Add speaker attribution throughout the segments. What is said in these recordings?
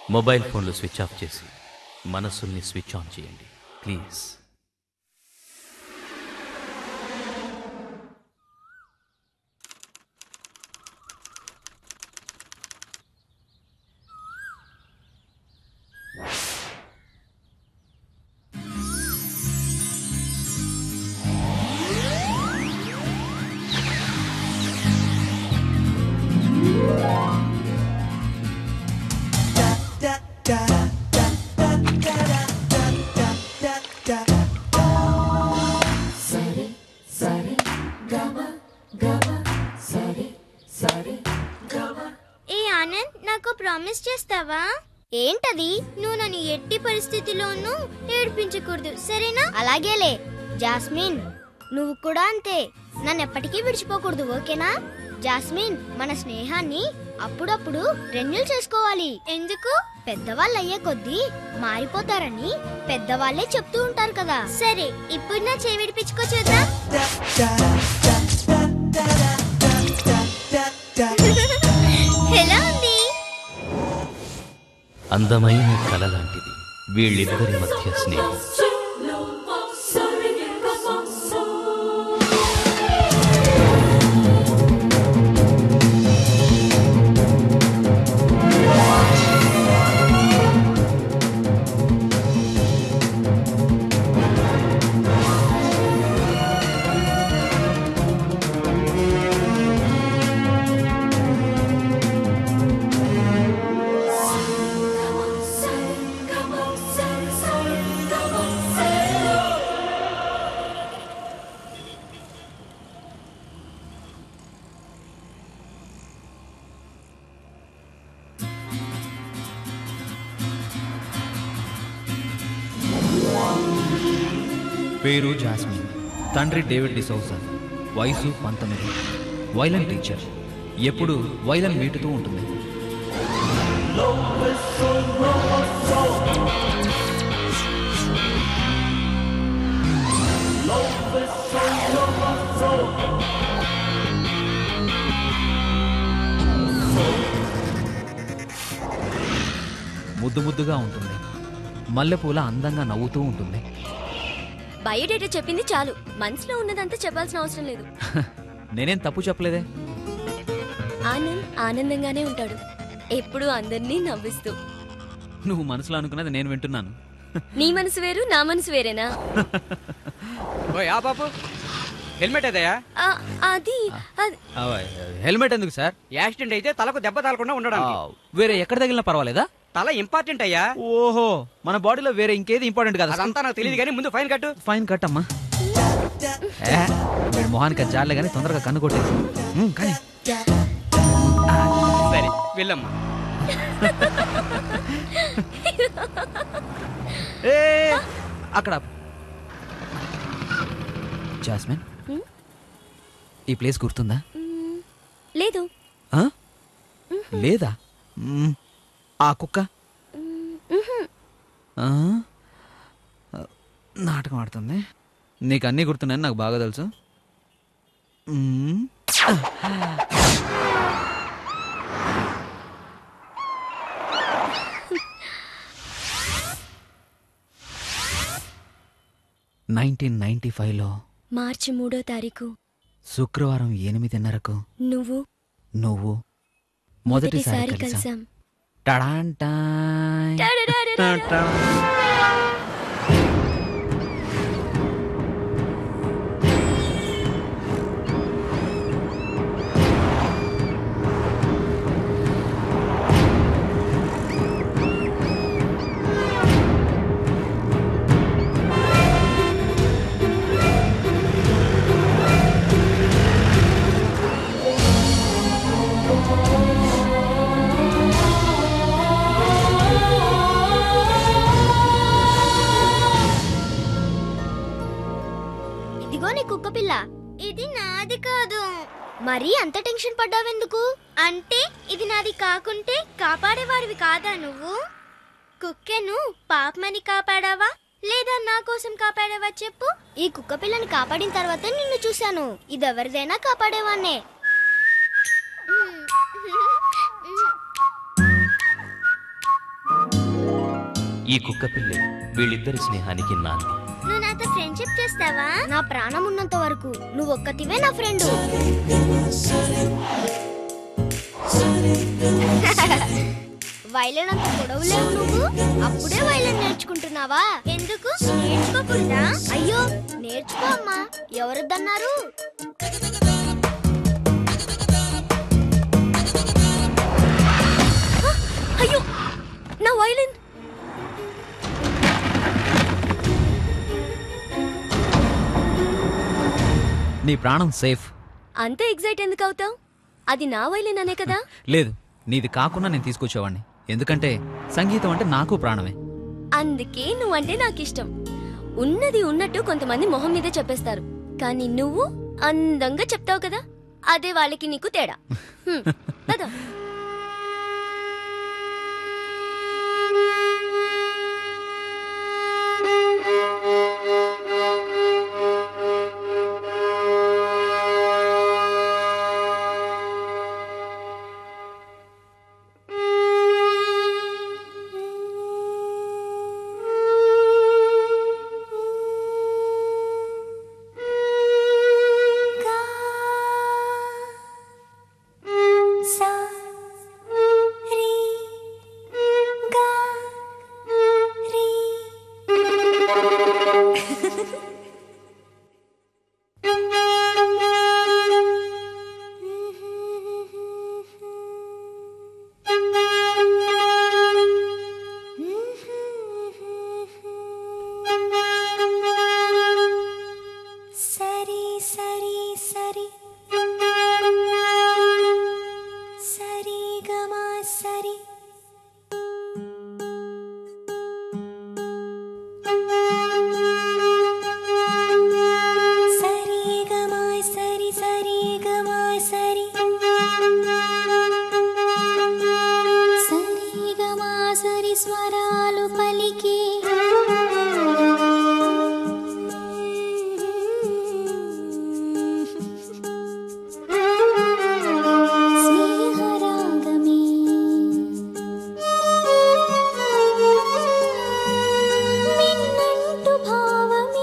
Speaker 1: Mobile ఫోన్లు switch off చేసి మనసుల్ని స్విచ్ ఆన్ చేయండి ప్లీజ్
Speaker 2: ఏ ఆనంద్ నాకు ప్రామిస్ చేస్తావా ఏంటది నువ్వు నన్ను ఎట్టి పరిస్థితిలోనూ ఏడిపించకూడదు సరేనా అలాగేలే జాస్మిన్ నువ్వు కూడా అంతే నన్ను ఎప్పటికీ విడిచిపోకూడదు ఓకేనా జాస్మిన్ మన స్నేహాన్ని అప్పుడప్పుడు రెన్యూల్ చేసుకోవాలి ఎందుకు పెద్దవాళ్ళు అయ్యే కొద్దీ మారిపోతారని పెద్దవాళ్ళే చెప్తూ ఉంటారు కదా సరే ఇప్పుడు నా చేయి విడిపించుకో చూద్దాం ఎలా ఉంది
Speaker 1: అందమైన కల లాంటిది వీళ్ళిద్దరి మధ్య స్నేహం
Speaker 3: పేరు జాస్మిన్ తండ్రి డేవిడ్ డిసౌసా వయసు పంతొమ్మిది వైలన్ టీచర్ ఎప్పుడు వైలన్ మీటుతూ ఉంటుంది ముద్దు ముద్దుగా ఉంటుంది మల్లెపూల అందంగా నవ్వుతూ ఉంటుంది
Speaker 4: బయోడేటా చెప్పింది చాలు మనసులో ఉన్నదంతా చెప్పాల్సిన అవసరం లేదు
Speaker 3: నేనేం తప్పు చెప్పలేదే
Speaker 4: ఆనంద్ ఆనందంగానే ఉంటాడు ఎప్పుడూ అందరినీ నవ్విస్తూ
Speaker 3: నువ్వు మనసులో అనుకున్నది నేను వింటున్నాను
Speaker 4: నీ మనసు వేరు నా మనసు వేరేనా
Speaker 5: ఓయ్ ఆ పాపు హెల్మెట్ ఏదయ్యా
Speaker 4: ఆ, అది అది-
Speaker 3: ఆ, హెల్మెట్ ఎందుకు సార్
Speaker 5: యాక్సిడెంట్ అయితే తలకు దెబ్బ తాగకుండా
Speaker 3: ఆ,
Speaker 5: ఉండడానికి
Speaker 3: వేరే ఎక్కడ తగిలినా పర్వాలేదా
Speaker 5: తల ఇంపార్టెంట్ అయ్యా
Speaker 3: ఓహో మన బాడీలో వేరే ఇంకేది ఇంపార్టెంట్ కదా
Speaker 5: అదంతా నాకు తెలియదు కానీ ముందు ఫైన్ కట్టు
Speaker 3: ఫైన్ కట్టమ్మా ఏ, వీడి మొహానికి అది జాడలే కానీ తొందరగా కన్ను కొట్టేది ఉమ్, కానీ
Speaker 5: సరే వెళ్ళమ్మా
Speaker 3: ఏ, అక్కడ జాస్మిన్
Speaker 4: హ్మ్?
Speaker 3: ఈ ప్లేస్ గుర్తుందా
Speaker 4: మ్, లేదు
Speaker 3: ఆ? లేదా మ్, ఆ కుక్క ఆ? నాటకం ఆడుతుంది నీకు అన్నీ గుర్తున్నాయని నాకు బాగా తెలుసు మ్. నైన్టీన్ నైన్టీ ఫైవ్లో
Speaker 4: మార్చి మూడో తారీఖు
Speaker 3: శుక్రవారం ఎనిమిదిన్నరకు
Speaker 4: నువ్వు
Speaker 3: నువ్వు మొదటిసారి కలిసాం
Speaker 4: కలిసాం
Speaker 3: టడాంటాయ్.
Speaker 4: టడడడడడ.
Speaker 2: ఇదిగో నీ కుక్క పిల్ల ఇది నాది కాదు మరీ అంత టెన్షన్ పడ్డావెందుకు అంటే ఇది నాది కాకుంటే కాపాడేవాడివి కాదా నువ్వు కుక్కెను పాపమని కాపాడావా లేదా నా కోసం కాపాడావా చెప్పు ఈ కుక్క పిల్లని కాపాడిన తర్వాత నిన్ను చూశాను ఇది ఎవరిదైనా కాపాడేవాన్నే
Speaker 1: ఈ కుక్క పిల్లి వీళ్ళిద్దరి స్నేహానికి నాంది
Speaker 2: నువ్వు నాతో ఫ్రెండ్షిప్ చేస్తావా నా ప్రాణం ఉన్నంత వరకు నువ్వు ఒక్కతివే నా ఫ్రెండ్ వైలెన్ అంత పొడవు లేవు నువ్వు అప్పుడే వైలెన్ నేర్చుకుంటున్నావా ఎందుకు నేర్చుకోకూడదా అయ్యో నేర్చుకో అమ్మా ఎవరొద్దన్నారు
Speaker 4: అయ్యో నా వైలిన్
Speaker 3: నీ ప్రాణం సేఫ్
Speaker 4: అంత ఎగ్జైట్ ఎందుకు అవుతావు అది నా వైలిన్ అనే కదా
Speaker 3: లేదు నీది కాకుండా నేను తీసుకొచ్చేవాడిని ఎందుకంటే సంగీతం అంటే నాకు ప్రాణమే
Speaker 4: అందుకే నువ్వంటే నాకు ఇష్టం ఉన్నది ఉన్నట్టు కొంతమంది మొహం మీద చెప్పేస్తారు కానీ నువ్వు అందంగా చెప్తావు కదా అదే వాళ్ళకి నీకు తేడా హ్మ్, పద.
Speaker 6: సరి సరి సరి సరి గమా సరి సరి గమా సరి సరి గమా సరి సరి గమా సరి స్వరాలు పలికి స్నేహరాగమే మిన్నంటు భావమే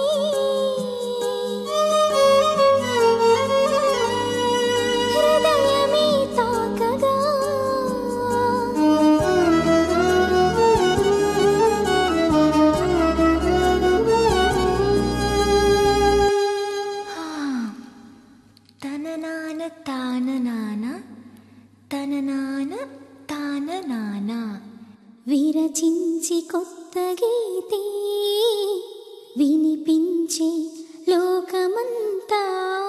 Speaker 6: హృదయమే తాకగా తన నాన తాన నాన తన నాన తాన నాన విరచించి కొత్త గీతే వినిపించే లోకమంతా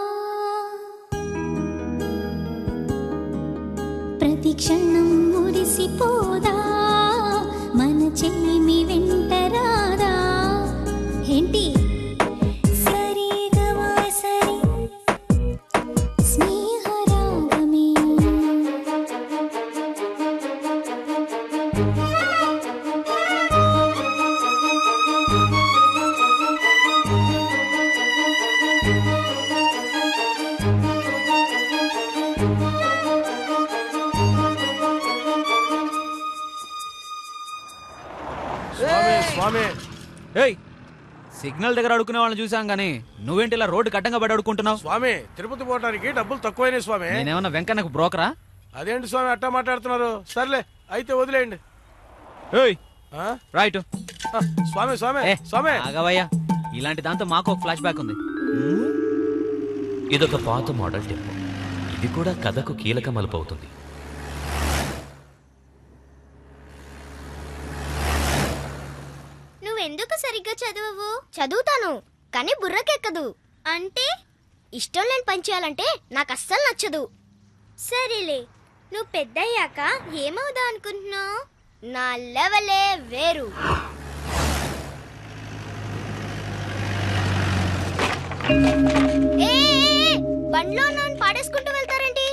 Speaker 6: ప్రతి క్షణం మురిసిపోదా మన చెలిమి వెంట రాదా ఏంటి సరి గమా సరి స్నేహరాగమే
Speaker 7: స్వామి స్వామి
Speaker 3: ఏయ్ సిగ్నల్ దగ్గర అడుక్కునే వాళ్ళని చూసాం కానీ నువ్వేంటి ఇలా రోడ్డు కట్టంగా పడి అడుక్కుంటున్నావు
Speaker 7: స్వామి తిరుపతి పోవడానికి డబ్బులు తక్కువైనాయి స్వామి
Speaker 3: నేనేమన్నా వెంకన్నకు బ్రోకరా
Speaker 7: అదేంటి స్వామి అట్టా మాట్లాడుతున్నారు సర్లే అయితే వదిలేయండి
Speaker 3: ఏయ్
Speaker 7: ఆ?
Speaker 3: రైట్
Speaker 7: ఆ, స్వామి స్వామి
Speaker 3: ఏ
Speaker 7: స్వామి
Speaker 3: ఆగవయ్యా ఇలాంటి దాంతో మాకు ఒక ఫ్లాష్ బ్యాక్ ఉంది
Speaker 1: ఇదొక పాత మోడల్ టెంపో ఇది కూడా కథకు కీలక మలుపు అవుతుంది
Speaker 2: నువ్వెందుకు సరిగ్గా చదవవు చదువుతాను కానీ బుర్రకెక్కదు అంటే ఇష్టం లేని పని చేయాలంటే నాకు అస్సలు నచ్చదు సరేలే నువ్వు పెద్దయ్యాక ఏమవుదా అనుకుంటున్నావు నా లెవలే వేరు ఏ, ఏ, ఏ, బండ్లో నన్ను పాడేసుకుంటూ వెళ్తారేంటి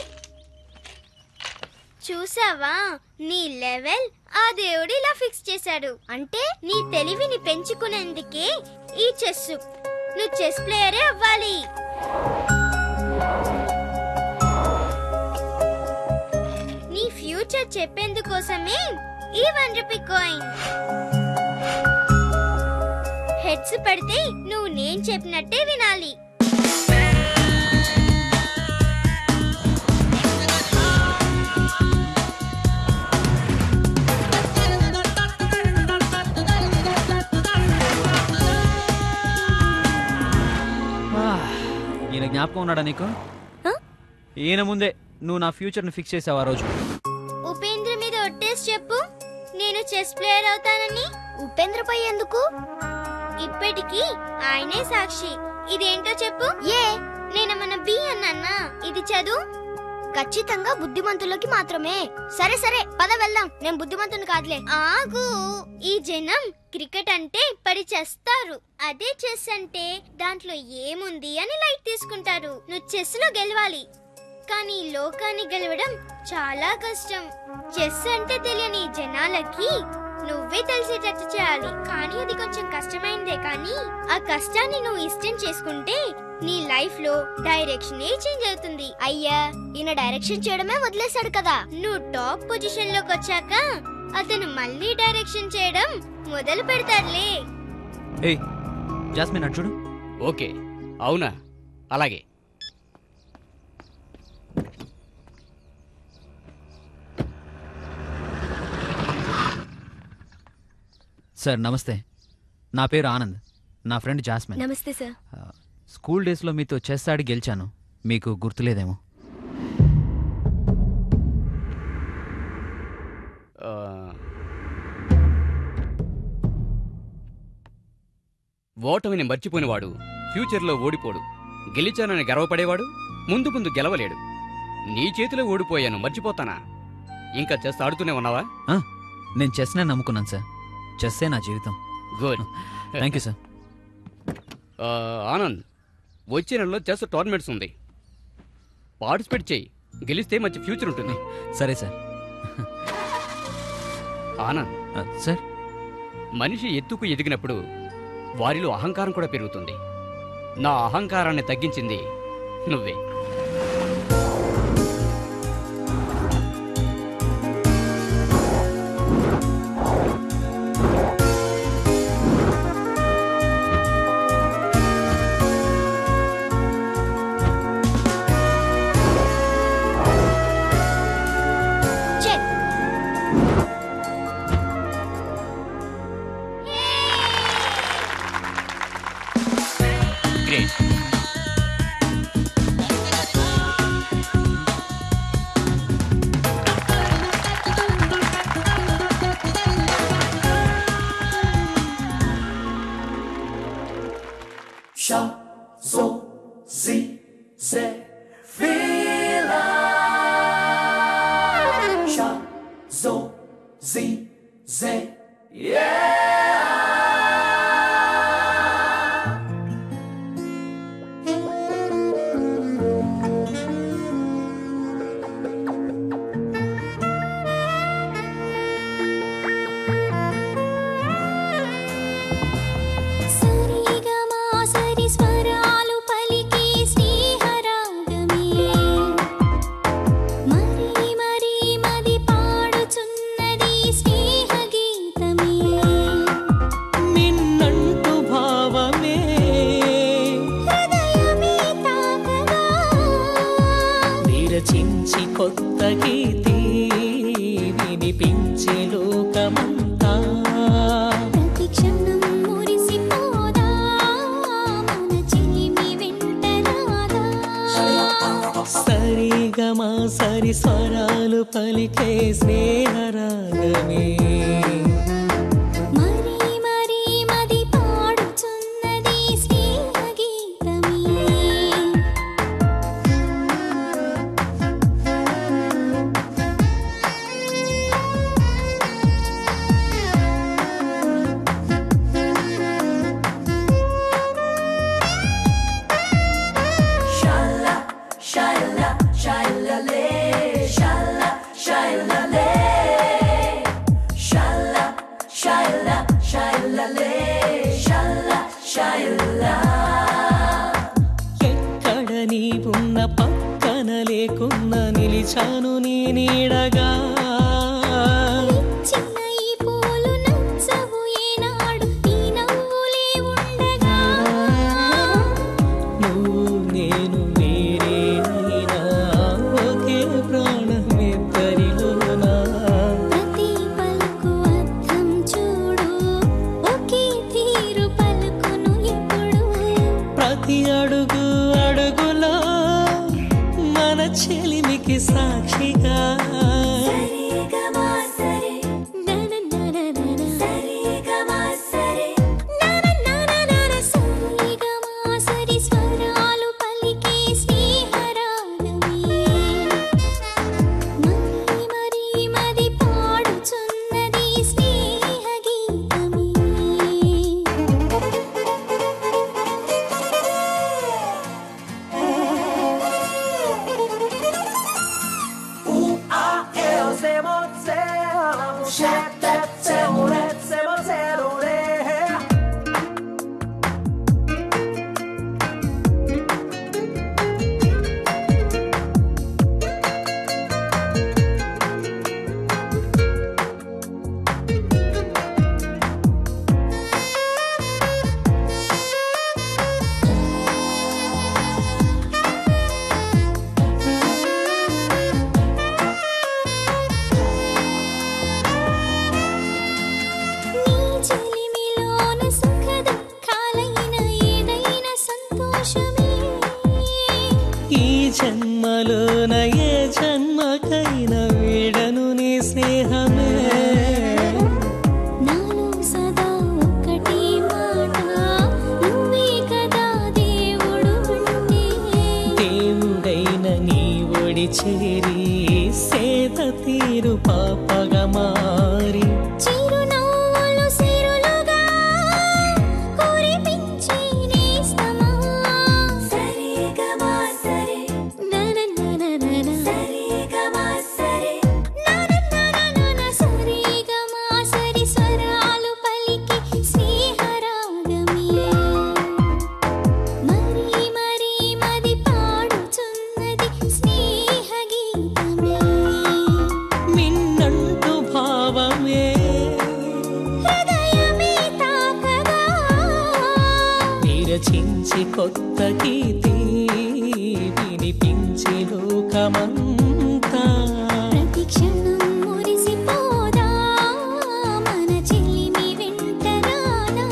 Speaker 2: చూసావా నీ లెవెల్ ఆ దేవుడు ఇలా ఫిక్స్ చేశాడు అంటే నీ తెలివిని పెంచుకునేందుకే ఈ చెస్ నువ్వు చెస్ ప్లేయరే అవ్వాలి నీ ఫ్యూచర్ చెప్పేందుకోసమే ఈ వన్ రూపీ కాయిన్ బెట్స్ పెడితే నువ్వు నేను చెప్పినట్టే వినాలి
Speaker 3: ఈయన జ్ఞాపకం ఉన్నాడా నీకు
Speaker 4: హ?
Speaker 3: ఈయన ముందే నువ్వు నా ఫ్యూచర్ని ఫిక్స్ చేసావు ఆ రోజు
Speaker 2: ఉపేంద్ర మీద ఒట్టేసి చెప్పు నేను చెస్ ప్లేయర్ అవుతానని ఉపేంద్రపై ఎందుకు ఇప్పటికి ఆయనే సాక్షి ఇదేంటో చెప్పు ఏ నేను మన బి అన్నా ఇది చదువు ఖచ్చితంగా బుద్ధిమంతులకి మాత్రమే సరే సరే పద వెళ్దాం నేను బుద్ధిమంతుని కాదులే ఆగు ఈ జనం క్రికెట్ అంటే పడి చేస్తారు అదే చెస్ అంటే దాంట్లో ఏముంది అని లైట్ తీసుకుంటారు నువ్వు చెస్ లో గెలవాలి కానీ ఈ లోకాన్ని గెలవడం చాలా కష్టం చెస్ అంటే తెలియని ఈ జనాలకి నువ్వే తెలిసేటట్టు చేయాలి కానీ అది కొంచెం కష్టమైందే కానీ ఆ కష్టాన్ని నువ్వు ఇష్టం చేసుకుంటే నీ లైఫ్ లో డైరెక్షన్ ఏ చేంజ్ అవుతుంది అయ్యా ఈయన డైరెక్షన్ చేయడమే వదిలేశాడు కదా నువ్వు టాప్ పొజిషన్ లోకి వచ్చాక అతను మళ్ళీ డైరెక్షన్ చేయడం మొదలు పెడతాడులే
Speaker 3: ఏయ్ జాస్మిన్ అటు చూడు
Speaker 5: ఓకే అవునా అలాగే
Speaker 3: సార్ నమస్తే నా పేరు ఆనంద్ నా ఫ్రెండ్ జాస్మిన్
Speaker 4: నమస్తే సార్
Speaker 3: ఆ, స్కూల్ డేస్లో మీతో చెస్ ఆడి గెలిచాను మీకు గుర్తులేదేమో
Speaker 5: ఆ, ఓటమిని మర్చిపోయినవాడు ఫ్యూచర్లో ఓడిపోడు గెలిచానని గర్వపడేవాడు ముందు ముందు గెలవలేడు నీ చేతిలో ఓడిపోయాను మర్చిపోతానా ఇంకా చెస్ ఆడుతూనే ఉన్నావా
Speaker 3: ఆ, నేను చెస్నే నమ్ముకున్నాను సార్ చెస్సే నా జీవితం
Speaker 5: గుడ్
Speaker 3: థ్యాంక్ యూ సార్
Speaker 5: ఆ, ఆనంద్ వచ్చే నెలలో చెస్ టోర్నమెంట్స్ ఉంది పార్టిసిపేట్ చేయి గెలిస్తే మంచి ఫ్యూచర్ ఉంటుంది
Speaker 3: సరే సార్
Speaker 5: ఆనంద్
Speaker 3: ఆ, సార్
Speaker 5: మనిషి ఎత్తుకు ఎదిగినప్పుడు వారిలో అహంకారం కూడా పెరుగుతుంది నా అహంకారాన్ని తగ్గించింది నువ్వే
Speaker 2: చెక్
Speaker 5: గ్రేట్
Speaker 6: సరిగమా సరి స్వరాలు పలికే స్నేహరాగమే మరి మరి మది పాడుచున్నది స్నేహ గీతమే
Speaker 8: నిన్నంటూ భావమే
Speaker 6: హృదయమే తాకగా
Speaker 8: విరచించి కొత్త గీతి వినిపించే లోకమంతా
Speaker 6: ప్రతి క్షణం మురిసిపోదా మన చిలిమి వెంట రాదా
Speaker 8: సరిగమా సరి స్వరాలు పలికే స్నేహరాగమే
Speaker 6: మరి మరి మది పాడుచున్నది స్నేహ గీతమే
Speaker 8: ఎక్కడ నీ ఉన్న పక్కన లేకున్నా నిలిచాను నీ నీడగా
Speaker 6: చిన్న ఈ పూలు నచ్చవు ఏనాడు నీ నవ్వులే ఉండ
Speaker 8: పెంచి కొత్త గీతి వినిపించి లోకమంతా
Speaker 6: ప్రతి క్షణం మురిసిపోదా మన చెల్లిమి వెంట రాదా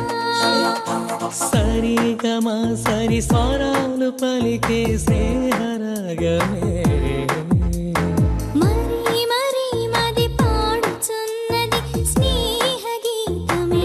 Speaker 8: సరిగమ సరి స్వరాలు పలికే స్నేహరాగమే
Speaker 6: మరి మరి మది పాడుచున్నది స్నేహ గీతమే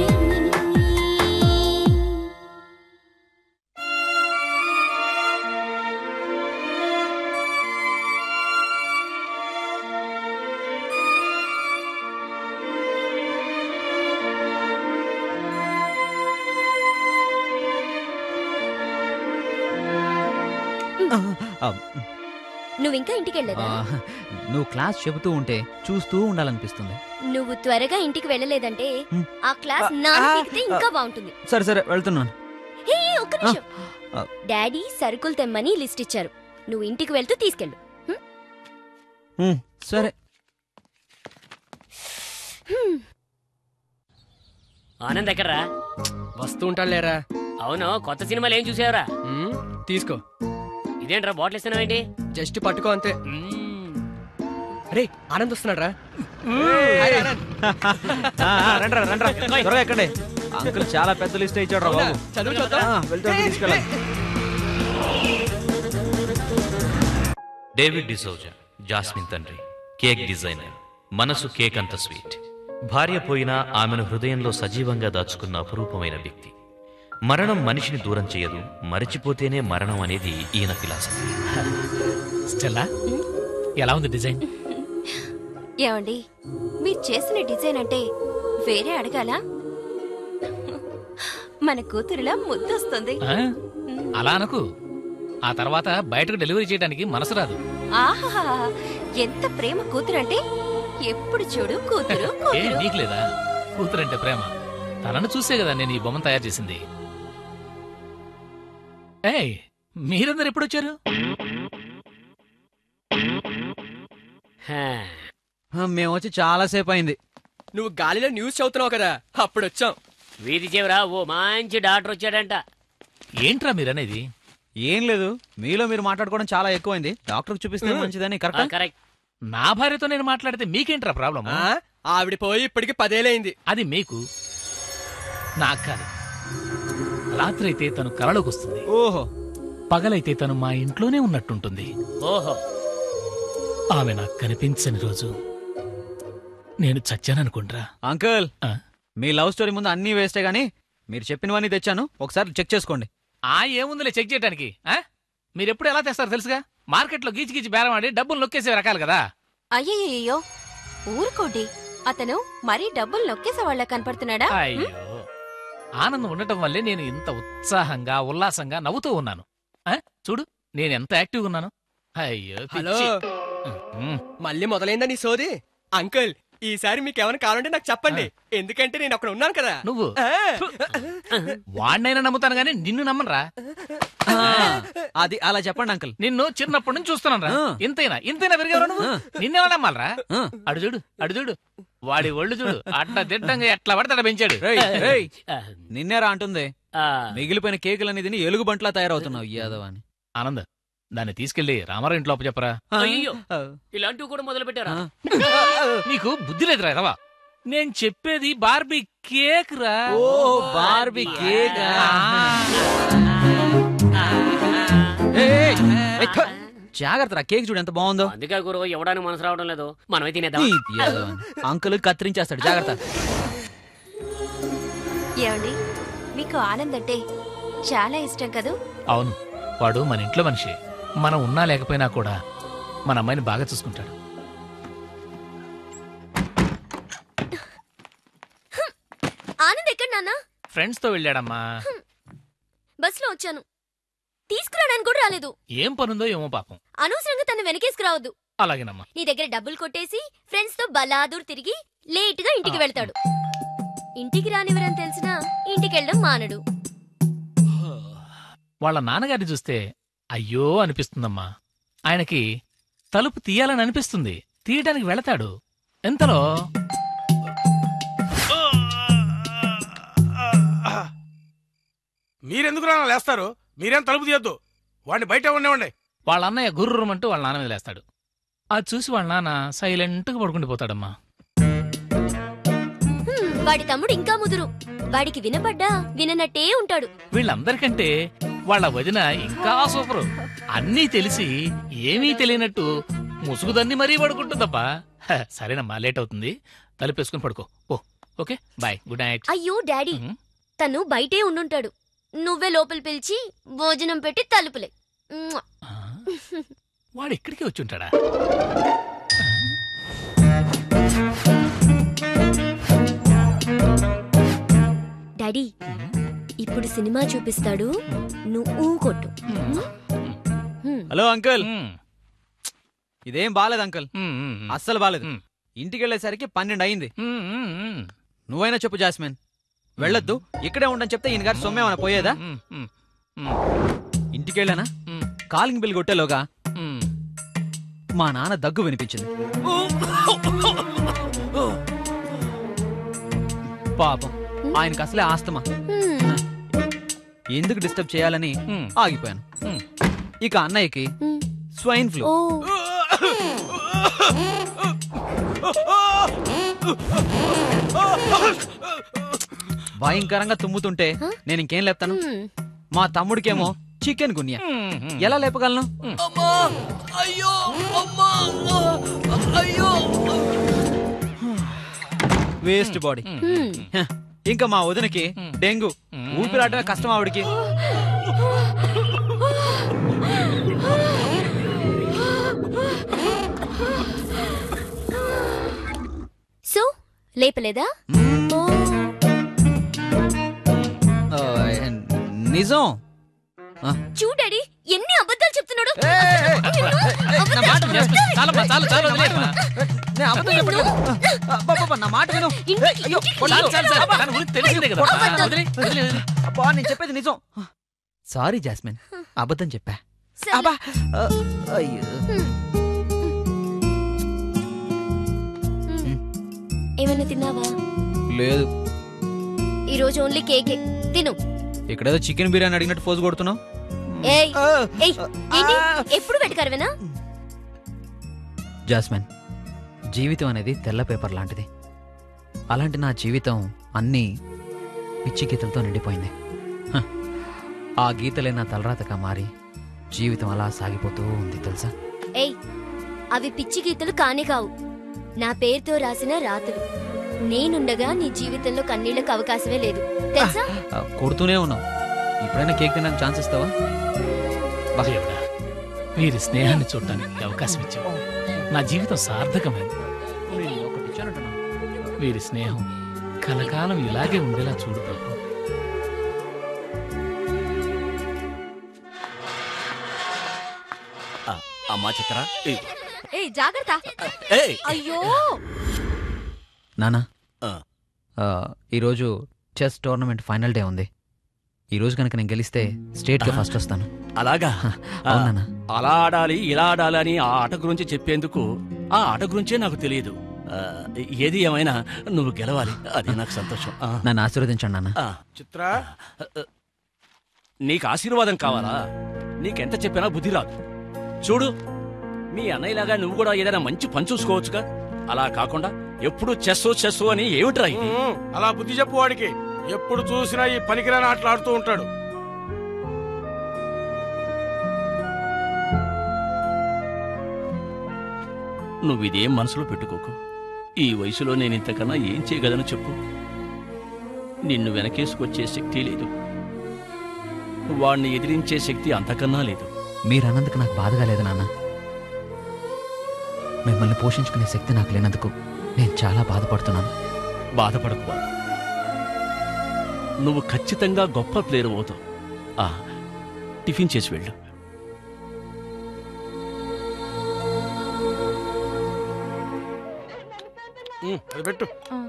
Speaker 3: ఆ,
Speaker 4: నువ్వు ఇంకా ఇంటికి
Speaker 3: ఆ,
Speaker 4: వెళ్ళలేదా
Speaker 3: నువ్వు క్లాస్ చెబుతూ ఉంటే చూస్తూ ఉండాలనిపిస్తుంది
Speaker 4: నువ్వు త్వరగా ఇంటికి వెళ్ళలేదంటే
Speaker 3: హ్మ్.
Speaker 4: ఆ క్లాస్ నా
Speaker 3: ఆ,
Speaker 4: పీకితే ఇంకా బాగుంటుంది
Speaker 3: సరే సరే వెళ్తున్నాను
Speaker 4: హే ఒక్క నిమిషం
Speaker 3: ఆ.
Speaker 4: డాడీ సరుకులు తెమ్మని లిస్ట్ ఇచ్చారు నువ్వు ఇంటికి వెళ్తూ తీసుకెళ్ళు
Speaker 3: ఉమ్, సరే
Speaker 9: ఆనంద్ ఎక్కడ్రా
Speaker 10: వస్తూ ఉంటాడు లేరా
Speaker 9: అవును కొత్త సినిమాలు ఏం చూసావురా
Speaker 10: మ్మ్, తీసుకో
Speaker 9: ఇదేంట్రా బాటిల్ ఇస్తున్నావేంటి
Speaker 10: జస్ట్ పట్టుకో అంతే
Speaker 9: మ్మ్.
Speaker 10: రే ఆనంద్ వస్తున్నాడు రా
Speaker 3: ఆ, ఆ, రండ్రా రండ్రా త్వరగా ఎక్కండి అంకుల్ చాలా పెద్ద లిస్ట్ ఇచ్చాడు రా బాబు
Speaker 10: చదువు చూద్దాం
Speaker 3: ఆ, వెళ్తూ వెళ్తూ తీసుకెళ్ళాలి
Speaker 1: డేవిడ్ డిసౌజా జాస్మిన్ తండ్రి కేక్ డిజైనర్ మనసు కేక్ అంత స్వీట్ భార్య పోయినా ఆమెను హృదయంలో సజీవంగా దాచుకున్న అపురూపమైన వ్యక్తి మరణం మనిషిని దూరం చేయదు మరిచిపోతేనే మరణం అనేది ఈయన ఫిలాసఫీ
Speaker 11: స్టెల్లా ఎలా ఉంది డిజైన్
Speaker 4: ఏమండి మీరు చేసిన డిజైన్ అంటే వేరే అడగాల మన కూతురులా ముద్దొస్తుంది
Speaker 11: ఆ? అలా అనకు ఆ తర్వాత బయటకు డెలివరీ చేయడానికి మనసు రాదు
Speaker 4: ఆహా ఎంత ప్రేమ కూతురంటే ఎప్పుడు చూడు కూతురు
Speaker 11: ఏ
Speaker 4: కూతురు
Speaker 11: నీకు లేదా కూతురంటే ప్రేమ తనను చూసే కదా నేను ఈ బొమ్మను తయారు చేసింది ఏయ్ మీరందరు ఎప్పుడు వచ్చారు
Speaker 9: హా.
Speaker 3: ఆ, మేము వచ్చి చాలా సేపు అయింది
Speaker 10: నువ్వు గాలిలో న్యూస్ చదువుతున్నావు కదా అప్పుడు వచ్చాం
Speaker 9: వీధి చివరా ఓ మంచి డాక్టర్ వచ్చాడంట
Speaker 11: ఏంట్రా మీరనేది
Speaker 3: ఏం లేదు మీలో మీరు మాట్లాడుకోవడం చాలా ఎక్కువైంది డాక్టర్ చూపిస్తే మంచిదని
Speaker 9: ఆ,
Speaker 3: కరెక్ట్
Speaker 9: కరెక్ట్
Speaker 11: నా భార్యతో నేను మాట్లాడితే మీకేంట్రా ప్రాబ్లం
Speaker 10: ఆ, ఆవిడ పోయి ఇప్పటికి పదేలైంది
Speaker 11: అది మీకు నాకు కాదు రాత్రి అయితే తను కలలోకి వస్తుంది
Speaker 3: ఓహో
Speaker 11: పగలైతే తను మా ఇంట్లోనే ఉన్నట్టుంటుంది
Speaker 9: ఓహో
Speaker 11: ఆమె నాకు కనిపించని రోజు నేను చచ్చాననుకుంట్రా
Speaker 3: అంకుల్
Speaker 11: ఆ?
Speaker 3: మీ లవ్ స్టోరీ ముందు అన్నీ వేస్తే గానీ మీరు చెప్పినవన్నీ తెచ్చాను ఒకసారి చెక్ చేసుకోండి
Speaker 11: ఆ ఏముందిలే చెక్ చేయడానికి ఆ? మీరెప్పుడు ఎలా తెస్తారు తెలుసుగా మార్కెట్లో గీచి గీచి బేరం ఆడి డబ్బులు నొక్కేసే రకాలు కదా
Speaker 4: అయ్యయ్యో ఊరుకోండి అతను మరీ డబ్బులు నొక్కేసే వాళ్ళ కనపడుతున్నాడా
Speaker 11: అయ్యో ఆనందం ఉండటం వల్లే నేను ఇంత ఉత్సాహంగా ఉల్లాసంగా నవ్వుతూ ఉన్నాను ఆ? చూడు నేను ఎంత యాక్టివ్గా ఉన్నాను అయ్యో
Speaker 10: హలో
Speaker 11: పిచ్చి. ఉమ్,
Speaker 10: మళ్ళీ మొదలైందా నీ సోది అంకుల్ ఈసారి మీకు ఏమైనా కావాలంటే నాకు చెప్పండి ఎందుకంటే నేను అక్కడ ఉన్నాను కదా
Speaker 11: నువ్వు
Speaker 10: ఆ,
Speaker 11: వాడినైనా నమ్ముతాను గానీ నిన్ను నమ్మనరా
Speaker 3: ఆ, అది అలా చెప్పండి అంకుల్
Speaker 11: నిన్ను చిన్నప్పటి నుంచి చూస్తున్నాను రా
Speaker 3: ఆ.
Speaker 11: ఇంతైనా ఇంతైనా పెరిగావు నువ్వు
Speaker 3: ఆ.
Speaker 11: నిన్నెవరు నమ్మాలరా
Speaker 3: ఆ.
Speaker 11: అడు చూడు అడు చూడు వాడి ఒళ్ళు చూడు అట్లా దిట్టంగా ఎట్లా పడితే అట్లా పెంచాడు
Speaker 3: రేయ్, రేయ్,
Speaker 9: ఆ,
Speaker 3: నిన్నేరా అంటుంది
Speaker 9: ఆ,
Speaker 3: మిగిలిపోయిన కేకులన్నీ తిని ఎలుగు బంట్లా తయారవుతున్నావు యాదవ్ అని
Speaker 11: ఆనంద్ దాన్ని తీసుకెళ్లి రామారావు ఇంట్లో చెప్పరా
Speaker 9: అయ్యో ఇలాంటివి కూడా మొదలు పెట్టారా
Speaker 11: నీకు బుద్ధి లేదురా రవా నేను చెప్పేది బార్బీ కేక్ రా
Speaker 3: ఓ బార్బీ కేక్ జాగ్రత్త రా కేక్ చూడు ఎంత బాగుందో
Speaker 9: అందుకే గురు ఇవ్వడానికి మనసు రావడం లేదు మనమే తినేద్దాం
Speaker 3: ఈ యాదవ్ అని. అంకుల్ కత్తిరించేస్తాడు జాగ్రత్త
Speaker 4: ఏమండి మీకు ఆనంద్ అంటే చాలా ఇష్టం కదూ
Speaker 11: అవును వాడు మన ఇంట్లో మనిషి మనం ఉన్నా లేకపోయినా కూడా మన అమ్మాయిని బాగా చూసుకుంటాడు
Speaker 4: ఆనంద్ ఎక్కడ నాన్న
Speaker 11: ఫ్రెండ్స్ తో వెళ్ళాడమ్మా
Speaker 4: బస్సులో వచ్చాను తీసుకురావడానికి కూడా రాలేదు
Speaker 11: ఏం పనుందో ఏమో పాపం
Speaker 4: అనవసరంగా తను వెనకేసుకురావద్దు
Speaker 11: అలాగేనమ్మా
Speaker 4: నీ దగ్గర డబ్బులు కొట్టేసి ఫ్రెండ్స్ తో బలాదూర్ తిరిగి లేట్ గా ఇంటికి వెళ్తాడు ఇంటికి రానివరని తెలిసినా ఇంటికి వెళ్ళడం మానడు
Speaker 11: వాళ్ళ నాన్నగారిని చూస్తే అయ్యో అనిపిస్తుందమ్మా ఆయనకి తలుపు తీయాలని అనిపిస్తుంది తీయడానికి వెళతాడు ఎంతలో
Speaker 7: మీరెందుకు రా లేస్తారు మీరేం తలుపు తీయొద్దు వాడిని బయట ఉండేవండి
Speaker 11: వాళ్ళ అన్నయ్య గుర్రమంటూ వాళ్ళ నాన్న మీద లేస్తాడు అది చూసి వాళ్ళ నాన్న సైలెంట్గా పడుకుంటూ పోతాడమ్మా
Speaker 4: హ్మ్, వాడి తమ్ముడు ఇంకా ముదురు వాడికి వినపడ్డా విననట్టే ఉంటాడు
Speaker 11: వీళ్ళందరికంటే వాళ్ళ వదిన ఇంకా సూపరు అన్నీ తెలిసి ఏమీ తెలియనట్టు ముసుగుదన్ని మరీ పడుకుంటుందబ్బా హ, సరేనమ్మా లేట్ అవుతుంది తలుపేసుకుని పడుకో oh okay bye good night
Speaker 4: అయ్యో డాడీ తను బయటే ఉండుంటాడు నువ్వే లోపల పిలిచి భోజనం పెట్టి తలుపులే మ్మ్.
Speaker 11: వాడు ఇక్కడికి వచ్చి ఉంటాడా
Speaker 4: డాడీ ఇప్పుడు సినిమా చూపిస్తాడు నువ్వు కొట్టు హ్మ్.
Speaker 3: హలో అంకుల్ ఇదేం బాలేదు అంకుల్ అస్సలు బాలేదు ఇంటికి వెళ్ళేసరికి పన్నెండు అయింది నువ్వైనా చెప్పు జాస్మిన్ వెళ్ళొద్దు ఇక్కడే ఉండని చెప్తే ఈయన గారి సొమ్మేమన్నా పోయేదా ఇంటికి వెళ్ళానా కాలింగ్ బిల్ కొట్టేలోగా మా నాన్న దగ్గు వినిపించింది పాపం ఆయనకు అసలే ఆస్తమా ఎందుకు డిస్టర్బ్ చేయాలని ఆగిపోయాను ఇక అన్నయ్యకి స్వైన్ ఫ్లూ భయంకరంగా తుమ్ముతుంటే నేను ఇంకేం లేపుతాను మా తమ్ముడికేమో చికెన్ గున్యా ఎలా లేపగలను
Speaker 10: అయ్యో అమ్మా అయ్యో
Speaker 3: వేస్ట్ బాడీ హ, ఇంకా మా వదినకి డెంగ్యూ ఊపిరాటమే కష్టం ఆవిడికి
Speaker 4: సో లేపలేదా ఓ,
Speaker 3: ఆ, నిజం ఆ,
Speaker 4: చూ డాడీ ఎన్ని అబద్ధాలు చెప్తున్నాడు
Speaker 3: నా మాట విను. చాలమ్మా, చాలు, చాలు, వదిలేయమ్మా. నేను అబద్ధం చెప్పను. అబ్బబ్బబ్బ, నా మాట విను. ఏయ్, అయ్యో, చాలు, చాలు, చాలు. దాని గురించి తెలిసిందే కదా.
Speaker 4: అబద్ధం.
Speaker 3: వదిలే, వదిలే, వదిలే. అబ్బా నేను చెప్పేది నిజం సారీ జాస్మిన్ అబద్ధం చెప్పా
Speaker 4: సరే.
Speaker 3: అబ్బా ఆ, అయ్యో
Speaker 4: ఏమైనా తిన్నావా
Speaker 3: లేదు
Speaker 4: ఈ రోజు ఓన్లీ కేకే తిను
Speaker 3: ఇక్కడేదో చికెన్ బిర్యానీ అడిగినట్టు ఫోజు కొడుతున్నావు
Speaker 4: ఏయ్ ఏయ్ ఏంటి ఎప్పుడు పెట్టుకరవేనా
Speaker 3: జాస్మిన్ జీవితం అనేది తెల్ల పేపర్ లాంటిది అలాంటి నా జీవితం అన్నీ పిచ్చి గీతలతో నిండిపోయింది హ. ఆ గీతలే నా తలరాతగా మారి జీవితం అలా సాగిపోతూ ఉంది తెలుసా
Speaker 4: ఏయ్ అవి పిచ్చి గీతలు కానే కావు నా పేరుతో రాసిన రాతలు నేనుండగా నీ జీవితంలో కన్నీళ్లకు అవకాశమే లేదు తెలుసా
Speaker 3: ఆ, కొడుతూనే ఉన్నావు ఇప్పుడైనా కేక్ తినడానికి ఛాన్స్ ఇస్తావా
Speaker 11: దేవుడా వీరి స్నేహాన్ని చూడటానికి అవకాశం ఇచ్చావు నా జీవితం సార్థకమైంది వీరి స్నేహం కలకాలం ఇలాగే ఉండేలా చూడు ప్రభు
Speaker 12: అమ్మా చిత్ర
Speaker 4: ఏయ్ జాగ్రత్త
Speaker 12: ఏయ్.
Speaker 4: అయ్యో
Speaker 3: నానా
Speaker 12: ఆ.
Speaker 3: ఆ, ఈరోజు చెస్ టోర్నమెంట్ ఫైనల్ డే ఉంది ఈరోజు కనుక నేను గెలిస్తే స్టేట్గా ఫస్ట్ వస్తాను
Speaker 12: అలాగా
Speaker 3: అవును నాన్న.
Speaker 12: అలా ఆడాలి ఇలా ఆడాలి అని ఆ ఆట గురించి చెప్పేందుకు ఆ ఆట గురించే నాకు తెలియదు ఆ, ఏది ఏమైనా నువ్వు గెలవాలి అది నాకు సంతోషం ఆ.
Speaker 3: నన్ను ఆశీర్వదించండి నాన్న
Speaker 12: ఆ,
Speaker 7: చిత్ర
Speaker 12: నీకు ఆశీర్వాదం కావాలా నీకెంత చెప్పినా బుద్ధి రాదు చూడు మీ అన్నయ్యలాగా నువ్వు కూడా ఏదైనా మంచి పని చూసుకోవచ్చుగా అలా కాకుండా ఎప్పుడు చెస్సు చెస్సు అని ఏమిట్రా ఇది
Speaker 7: ఉమ్, అలా బుద్ధి చెప్పు వాడికి ఎప్పుడు చూసినా ఈ పనికిరాని ఆటలు ఆడుతూ ఉంటాడు
Speaker 12: నువ్వు ఇదేం మనసులో పెట్టుకోకు ఈ వయసులో నేను ఇంతకన్నా ఏం చేయగలను చెప్పు నిన్ను వెనకేసుకొచ్చే శక్తి లేదు వాణ్ణి ఎదిరించే శక్తి అంతకన్నా లేదు
Speaker 3: మీరు అన్నందుకు నాకు బాధగా లేదు నాన్న మిమ్మల్ని పోషించుకునే శక్తి నాకు లేనందుకు నేను చాలా బాధపడుతున్నాను
Speaker 12: బాధపడకు బాబు. నువ్వు ఖచ్చితంగా గొప్ప ప్లేయర్ అవుతావు ఆ, టిఫిన్ చేసి వెళ్ళు
Speaker 7: ఉమ్, అది పెట్టు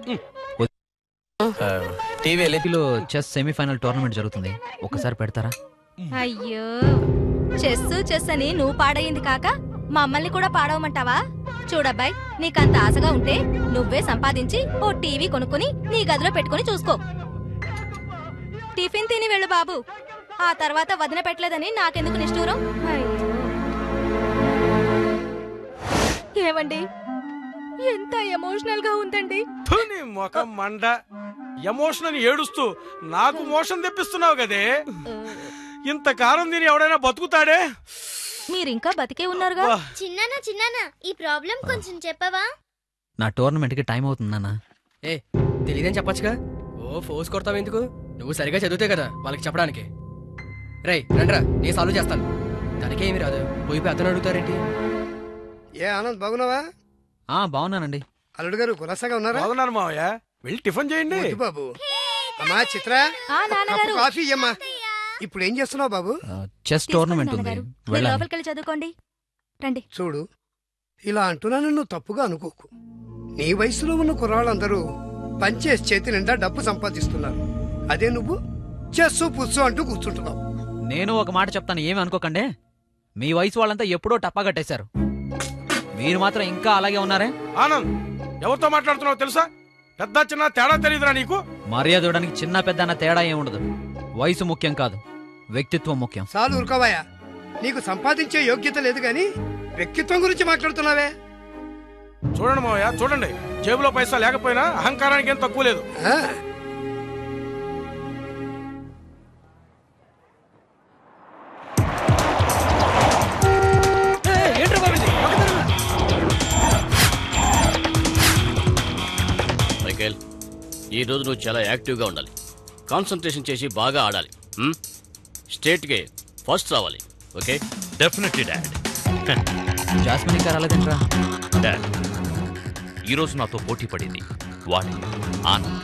Speaker 3: టీవీలో చెస్ సెమీఫైనల్ టోర్నమెంట్ జరుగుతుంది ఒకసారి పెడతారా
Speaker 13: అయ్యో చెస్ చెస్ అని నువ్వు పాడయింది కాక మమ్మల్ని కూడా పాడవమంటావా చూడబ్బాయ్ నీకంత ఆశగా ఉంటే నువ్వే సంపాదించి ఓ టీవీ కొనుక్కుని నీ గదిలో పెట్టుకుని చూసుకో టిఫిన్ తిని వెళ్ళు బాబు ఆ తర్వాత వదిన పెట్టలేదని నాకెందుకు నిష్ఠూరం అయ్యో. ఏమండి ఎంత ఎమోషనల్ గా ఉందండి
Speaker 7: థు, నీ ముఖం మండ ఎమోషన్ అని ఏడుస్తూ నాకు మోషన్ తెప్పిస్తున్నావు కదే ఇంత కారం తిని ఎవడైనా బతుకుతాడే
Speaker 13: మీరింకా బతికే ఉన్నారుగా
Speaker 2: చిన్నానా చిన్నానా ఈ ప్రాబ్లం కొంచెం చెప్పవా
Speaker 3: నా టోర్నమెంట్కి టైం అవుతుంది నాన్న
Speaker 10: ఏ తెలియదని చెప్పొచ్చుగా ఓ ఫోర్స్ కొడతావు ఎందుకు నువ్వు సరిగా చదివితే కదా వాళ్ళకి చెప్పడానికి రేయ్ రండ్రా నేను సాల్వ్ చేస్తాను తనకేమి రాదు పోయి అతను అడుగుతారేంటి
Speaker 14: ఏ ఆనంద్ బాగున్నావా
Speaker 3: ఆ బాగున్నానండి
Speaker 14: అల్లుడు గారు కులాసాగా ఉన్నారా
Speaker 7: బాగున్నాను మావయ్య వెళ్ళి టిఫిన్ చేయండి
Speaker 14: వద్దు బాబు అమ్మా చిత్ర
Speaker 13: ఆ, నాన్నగారు.
Speaker 14: కప్పు కాఫీ ఇయ్యమ్మా ఇప్పుడు ఏం చేస్తున్నావు బాబు
Speaker 3: చెస్ టోర్నమెంట్ ఉంది
Speaker 13: నాన్నగారు, మీరు
Speaker 3: వెళ్ళాలి
Speaker 13: లోపలికి వెళ్ళి చదువుకోండి రండి
Speaker 14: చూడు ఇలా అంటున్నాను నువ్వు తప్పుగా అనుకోకు నీ వయసులో ఉన్న కుర్రాళ్ళందరూ పనిచేసి చేతి నిండా డబ్బు సంపాదిస్తున్నారు అదే నువ్వు చెస్సు పుస్సు అంటూ కూర్చుంటున్నావు
Speaker 3: నేను ఒక మాట చెప్తాను ఏమి అనుకోకండి మీ వయసు వాళ్ళంతా ఎప్పుడో టప్పా కట్టేశారు మీరు మాత్రం ఇంకా అలాగే ఉన్నారే
Speaker 7: ఆనంద్ ఎవరితో మాట్లాడుతున్నావు తెలుసా పెద్ద చిన్న తేడా తెలియదురా నీకు
Speaker 3: మర్యాద ఇవ్వడానికి చిన్న పెద్ద అన్న తేడా ఏం ఉండదు వయసు ముఖ్యం కాదు వ్యక్తిత్వం ముఖ్యం
Speaker 14: చాలు ఊరుకోవాయా నీకు సంపాదించే యోగ్యత లేదు గాని వ్యక్తిత్వం గురించి మాట్లాడుతున్నావే
Speaker 7: చూడండి మావయ్య చూడండి జేబులో పైసా లేకపోయినా అహంకారానికి ఏం తక్కువ లేదు
Speaker 14: ఆ,
Speaker 12: మైకేల్ ఈ రోజు నువ్వు చాలా యాక్టివ్గా ఉండాలి కాన్సన్ట్రేషన్ చేసి బాగా ఆడాలి ఉమ్? స్టేట్కి ఫస్ట్ రావాలి ఓకే
Speaker 1: డెఫినెట్లీ డాడ్
Speaker 3: జాస్మిన్ ఇంకా రాలేదేంట్రా
Speaker 1: డాడ్ ఈరోజు నాతో పోటీ పడింది వాడే ఆనంద్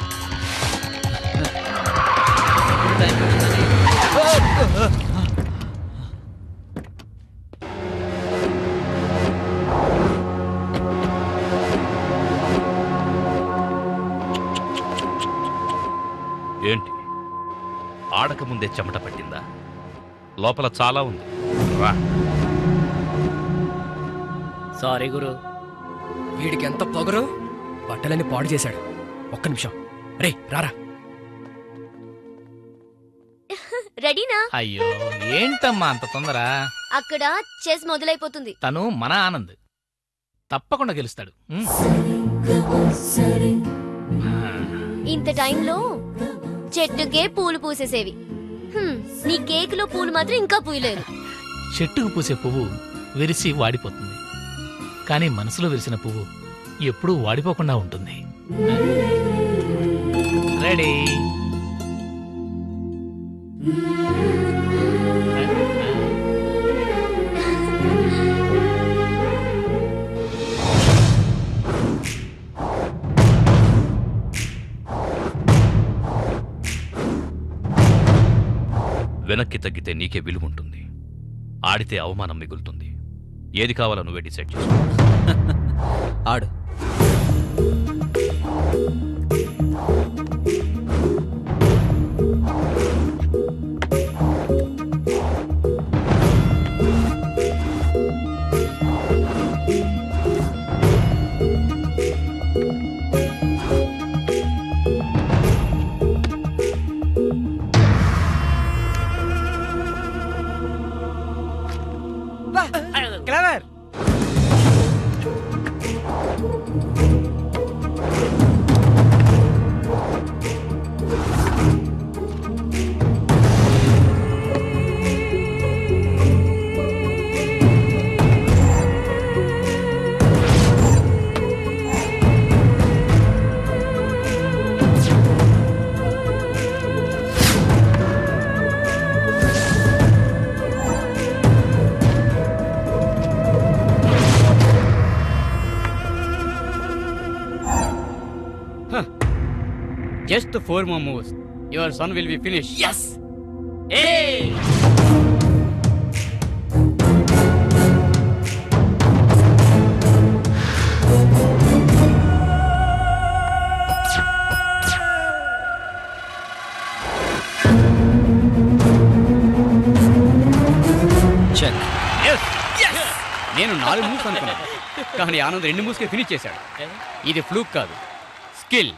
Speaker 1: ఏంటి ఆడకముందే చెమట పట్టిందా లోపల చాలా ఉంది రా
Speaker 9: సారీ గురు
Speaker 10: వీడికి ఎంత పొగరు బట్టలన్నీ పాడు చేశాడు ఒక్క నిమిషం రే రారా
Speaker 4: రెడీనా
Speaker 11: అయ్యో ఏంటమ్మా అంత తొందర
Speaker 4: అక్కడ చెస్ మొదలైపోతుంది
Speaker 11: తను మన ఆనంద్ తప్పకుండా గెలుస్తాడు ఉమ్.
Speaker 4: ఇంత టైంలో చెట్టుకే పూలు పూసేసేవి హ్మ్, నీ కేకులో పూలు మాత్రం ఇంకా పూయలేదు
Speaker 11: చెట్టుకు పూసే పువ్వు విరిసి వాడిపోతుంది కానీ మనసులో విరిసిన పువ్వు ఎప్పుడూ వాడిపోకుండా ఉంటుంది రెడీ
Speaker 1: వెనక్కి తగ్గితే నీకే విలువ ఉంటుంది ఆడితే అవమానం మిగులుతుంది ఏది కావాలో నువ్వే డిసైడ్ చేసుకో
Speaker 3: ఆడు
Speaker 10: clever
Speaker 5: just four more moves your son will be finish
Speaker 9: yes
Speaker 3: check
Speaker 5: నేను నాలుగు మూవ్స్ అనుకున్నాను కానీ ఆనంద్ రెండు మూవ్స్కే ఫినిష్ చేశాడు ఇది ఫ్లూక్ కాదు స్కిల్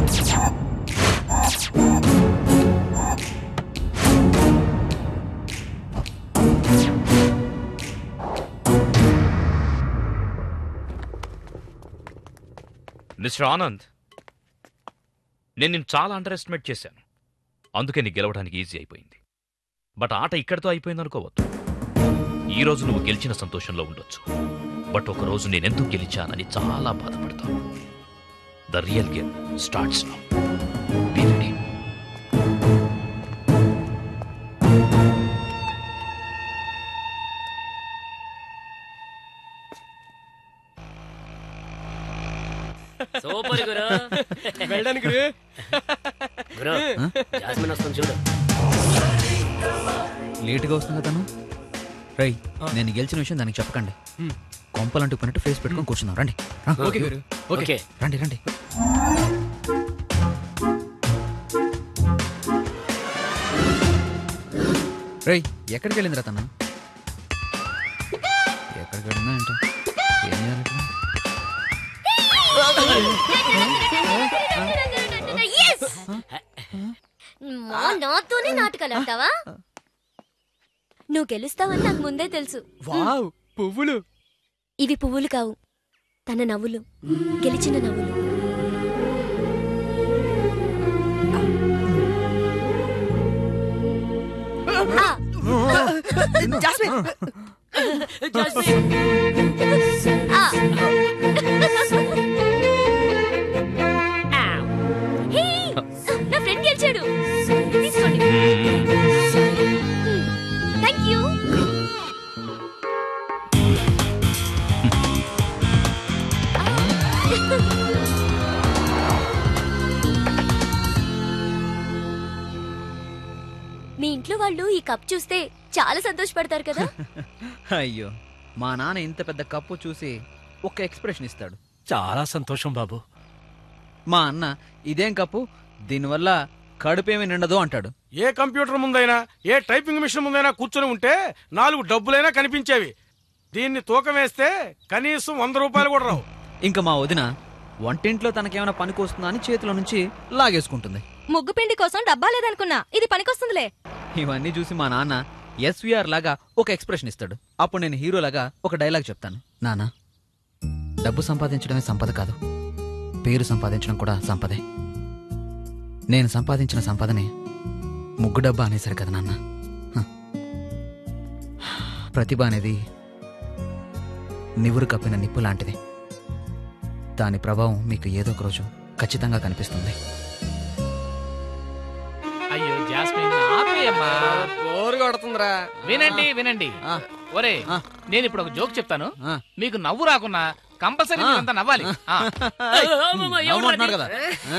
Speaker 1: మిస్టర్ ఆనంద్ నేను నిన్ను చాలా అండర్ ఎస్టిమేట్ చేశాను అందుకే నీ గెలవడానికి ఈజీ అయిపోయింది బట్ ఆట ఇక్కడితో అయిపోయింది అనుకోవద్దు ఈ రోజు నువ్వు గెలిచిన సంతోషంలో ఉండొచ్చు బట్ ఒక రోజు నేనెందుకు గెలిచానని చాలా బాధపడతావు the real game starts now be ready
Speaker 9: super గురు
Speaker 10: వెళ్ళడానికి గురు.
Speaker 9: గురు జాస్మిన్ వస్తుంది చూడు
Speaker 3: లేటుగా వస్తుంది తను రై నేను గెలిచిన విషయం దానికి చెప్పకండి కొంపలంటూ పన్నట్టు ఫేస్ పెట్టుకొని కూర్చున్నాం రండి రా.
Speaker 10: ఓకే గురు. ఓకే.
Speaker 3: రండి రండి రై ఎక్కడికి వెళ్ళిందిరా తను ఎక్కడికి వెళ్ళిందా అంటే ఏం చేయాలి ఇప్పుడు?
Speaker 4: Yes! మా నాతోనే నాటకాలు ఆడతావా నువ్వు గెలుస్తావని నాకు ముందే తెలుసు
Speaker 10: వావ్ పువ్వులు
Speaker 4: ఇవి పువ్వులు కావు తన నవ్వులు గెలిచిన నవ్వులు
Speaker 10: జాస్మిన్
Speaker 4: ఆ. హే, నా ఫ్రెండ్ గెలిచాడు తీసుకోండి థ్యాంక్ యూ మీ ఇంట్లో వాళ్ళు ఈ కప్ చూస్తే చాలా సంతోషపడతారు కదా
Speaker 3: అయ్యో మా నాన్న ఇంత పెద్ద కప్పు చూసి ఒక ఎక్స్ప్రెషన్ ఇస్తాడు
Speaker 11: చాలా సంతోషం బాబు
Speaker 3: మా అన్న ఇదేం కప్పు దీనివల్ల కడుపేమీ నిండదు అంటాడు
Speaker 7: ఏ కంప్యూటర్ ముందైనా ఏ టైపింగ్ మిషన్ ముందైనా కూర్చొని ఉంటే నాలుగు డబ్బులైనా కనిపించేవి దీన్ని తూకం వేస్తే కనీసం వంద రూపాయలు కూడా రావు
Speaker 3: ఇంకా మా వదిన వంటింట్లో తనకేమైనా పనికొస్తుందా అని చేతిలో నుంచి లాగేసుకుంటుంది
Speaker 13: ముగ్గు పిండి కోసం డబ్బా లేదనుకున్నా ఇది పనికొస్తుందిలే
Speaker 3: ఇవన్నీ చూసి మా నాన్న ఎస్విఆర్ లాగా ఒక ఎక్స్ప్రెషన్ ఇస్తాడు అప్పుడు నేను హీరో లాగా ఒక డైలాగ్ చెప్తాను నాన్న డబ్బు సంపాదించడమే సంపద కాదు పేరు సంపాదించడం కూడా సంపదే నేను సంపాదించిన సంపదని ముగ్గు డబ్బా అనేసారు కదా నాన్న హ. ప్రతిభ అనేది నివురు కప్పిన నిప్పు లాంటిది దాని ప్రభావం మీకు ఏదో ఒక రోజు ఖచ్చితంగా కనిపిస్తుంది
Speaker 11: అయ్యో జాస్మిన్ ఆపేయమ్మా
Speaker 10: బోరు కొడుతుందిరా
Speaker 11: వినండి వినండి ఒరే నేను ఇప్పుడు ఒక జోక్ చెప్తాను మీకు నవ్వు రాకున్నా కంపల్సరీ
Speaker 3: ఆ.
Speaker 11: మీరంతా నవ్వాలి ఆ.
Speaker 3: నవ్వమంటున్నాడు కదా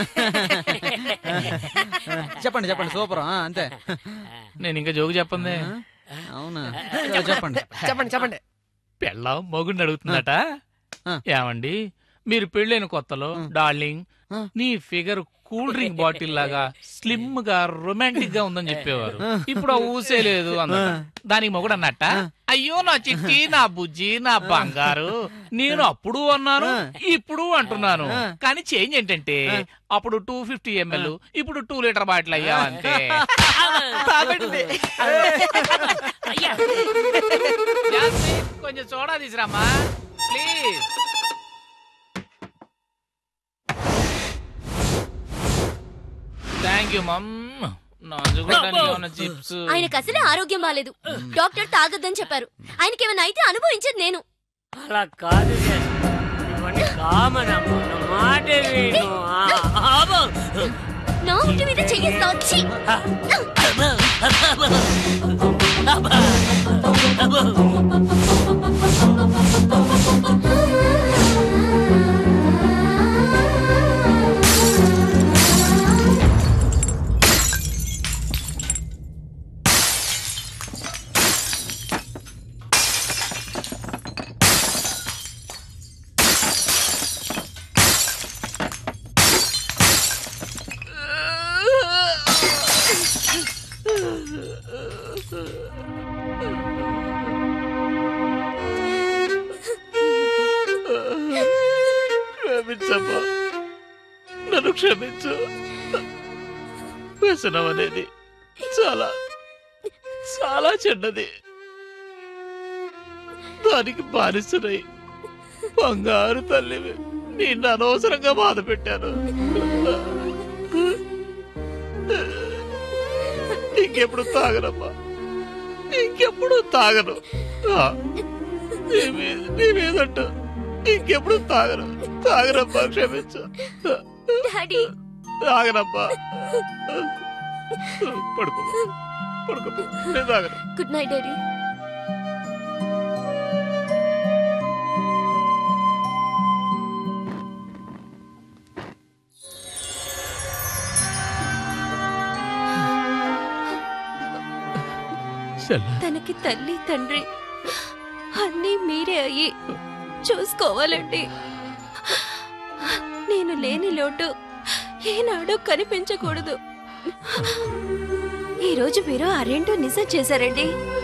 Speaker 3: చెప్పండి చెప్పండి సూపర్ ఆ, అంతే
Speaker 11: నేను ఇంకా జోకు చెప్పండి
Speaker 3: అవునా సరే, చెప్పండి
Speaker 10: చెప్పండి చెప్పండి
Speaker 11: పెళ్ళాం మొగుడిని అడుగుతుందట ఏమండి మీరు పెళ్ళైన కొత్తలో డార్లింగ్ నీ ఫిగర్ కూల్ డ్రింక్ బాటిల్ లాగా స్లిమ్ గా రొమాంటిక్ గా ఉందని చెప్పేవారు ఇప్పుడు ఆ ఊసే లేదు అన్న దానికి మొగుడు అన్నట్ట అయ్యో నా చిట్టి నా బుజ్జి నా బంగారు నేను అప్పుడు అన్నాను ఇప్పుడు అంటున్నాను కానీ చేంజ్ ఏంటంటే అప్పుడు టూ ఫిఫ్టీ ఎంఎల్ ఇప్పుడు టూ లీటర్ బాటిల్ అయ్యా అంతే జాస్మిన్, కొంచెం సోడా తీసురామ్మా ప్లీజ్ థ్యాంక్ యూ మమ్ నాజుకోవడానికి ఏమన్నా చిప్స్
Speaker 4: ఆయనకు అసలే ఆరోగ్యం బాలేదు డాక్టర్ తాగొద్దని చెప్పారు ఆయనకేమైనా అయితే అనుభవించేది నేను
Speaker 9: అలా కాదు ఇవన్నీ కామన్ అమ్మ నా మాట విను ఆ, ఆబో.
Speaker 4: నా ఇంటి మీద చెయ్యిస్తా ఛీ!
Speaker 11: క్షమించమ్మా నా నన్ను క్షమించు వ్యసనం అనేది చాలా చాలా చెడ్డది దానికి బానిసనై బంగారు తల్లివి నిన్ను అనవసరంగా బాధ పెట్టాను ఇంకెప్పుడు తాగనమ్మా ఇంకెప్పుడు తాగను ఆ, నీ మీద నీ మీదంట ఇంకెప్పుడు తాగను తాగనమ్మా క్షమించు
Speaker 4: డాడీ
Speaker 11: తాగనమ్మా పడుకో పడుకో నేను తాగను
Speaker 4: గుడ్ నైట్ డాడీ తనకి తల్లి తండ్రి అన్నీ మీరే అయ్యి చూసుకోవాలండి నేను లేని లోటు ఏనాడు కనిపించకూడదు ఈరోజు మీరు ఆ రెండు నిజం చేశారండి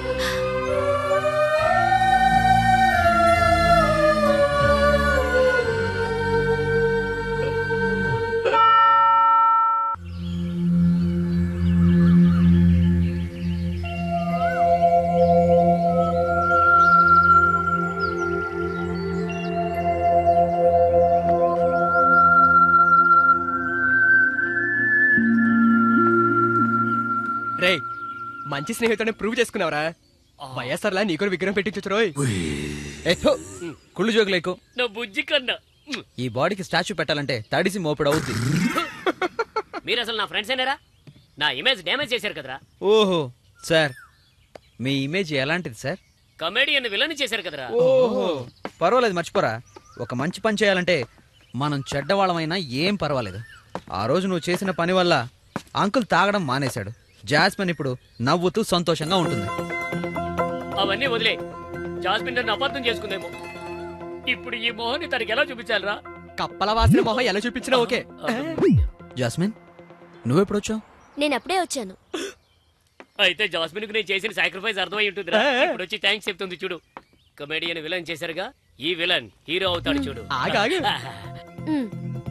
Speaker 10: రేయ్ మంచి స్నేహితుడిని ప్రూవ్ చేసుకున్నావరా వైఎస్ఆర్లా నీకు విగ్రహం పెట్టించు రోయ్
Speaker 3: కుళ్ళు జోకులు ఎక్కువ
Speaker 9: నా బుజ్జి కన్నా
Speaker 3: ఈ బాడీకి స్టాచ్యూ పెట్టాలంటే తడిసి మోపిడు అవుద్ది
Speaker 9: మీరు అసలు నా ఫ్రెండ్స్ అయినారా నా ఇమేజ్ డ్యామేజ్ చేశారు కదరా
Speaker 3: ఓహో సార్ మీ ఇమేజ్ ఎలాంటిది సార్
Speaker 9: కమేడియన్ విలన్ చేశారు కదరా
Speaker 3: ఓహో పర్వాలేదు మర్చిపోరా ఒక మంచి పని చేయాలంటే మనం చెడ్డవాళ్ళమైనా ఏం పర్వాలేదు ఆ రోజు నువ్వు చేసిన పని వల్ల అంకుల్ తాగడం మానేశాడు జాస్మిన్ ఇప్పుడు నవ్వుతూ సంతోషంగా ఉంటుంది
Speaker 9: అవన్నీ వదిలే జాస్మిన్ నన్ను అబద్ధం చేసుకుందేమో ఇప్పుడు ఈ మోహన్ తనకి ఎలా చూపించాలరా
Speaker 10: కప్పల వాసిన మొహం ఎలా చూపించినా ఓకే
Speaker 3: జాస్మిన్ నువ్వెప్పుడు వచ్చావు
Speaker 4: నేను అప్పుడే వచ్చాను
Speaker 9: అయితే జాస్మిన్ కు నేను చేసిన సాక్రిఫైస్ అర్థమై ఉంటుందిరా ఇప్పుడు వచ్చి థ్యాంక్స్ చెప్తుంది చూడు కమేడియన్ విలన్ చేశారుగా ఈ విలన్ హీరో అవుతాడు చూడు
Speaker 10: ఆగాగు.
Speaker 4: ఉమ్.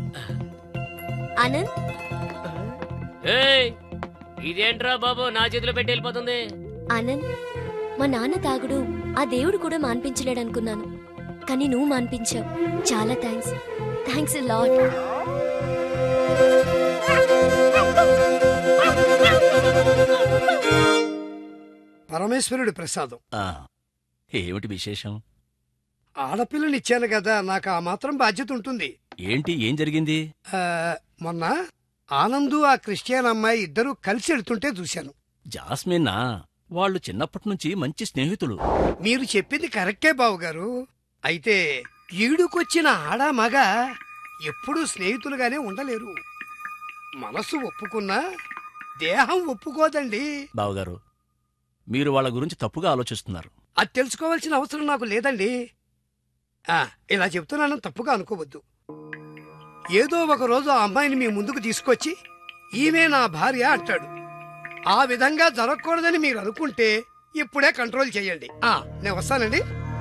Speaker 4: ఆనంద్
Speaker 9: ఏయ్ ఇదేంట్రా బాబు నా చేతిలో పెట్టి వెళ్ళిపోతుంది
Speaker 4: ఆనంద్ మా నాన్న తాగుడు ఆ దేవుడు కూడా మాన్పించలేడు అనుకున్నాను కానీ నువ్వు మాన్పించావు చాలా థ్యాంక్స్ థ్యాంక్స్ లాట్
Speaker 14: పరమేశ్వరుడి ప్రసాదం
Speaker 12: ఆ, ఏమిటి విశేషం
Speaker 14: ఆడపిల్లనిచ్చాను కదా నాకు ఆ మాత్రం బాధ్యత ఉంటుంది
Speaker 12: ఏంటి ఏం జరిగింది
Speaker 14: ఆ, మొన్న ఆనందు ఆ క్రిస్టియన్ అమ్మాయి ఇద్దరూ కలిసి వెళ్తుంటే చూశాను
Speaker 12: జాస్మిన్నా వాళ్ళు చిన్నప్పటి నుంచి మంచి స్నేహితులు
Speaker 14: మీరు చెప్పింది కరెక్టే బావుగారు అయితే ఈడుకొచ్చిన ఆడ మగ ఎప్పుడూ స్నేహితులుగానే ఉండలేరు మనసు ఒప్పుకున్నా దేహం ఒప్పుకోదండి
Speaker 12: బావగారు మీరు వాళ్ళ గురించి తప్పుగా ఆలోచిస్తున్నారు
Speaker 14: అది తెలుసుకోవాల్సిన అవసరం నాకు లేదండి ఆ, ఇలా చెప్తున్నాను తప్పుగా అనుకోవద్దు ఏదో ఒక రోజు ఆ అమ్మాయిని మీ ముందుకు తీసుకొచ్చి ఈమె నా భార్య అంటాడు ఆ విధంగా జరగకూడదని మీరు అనుకుంటే ఇప్పుడే కంట్రోల్ చేయండి ఆ, నేను వస్తానండి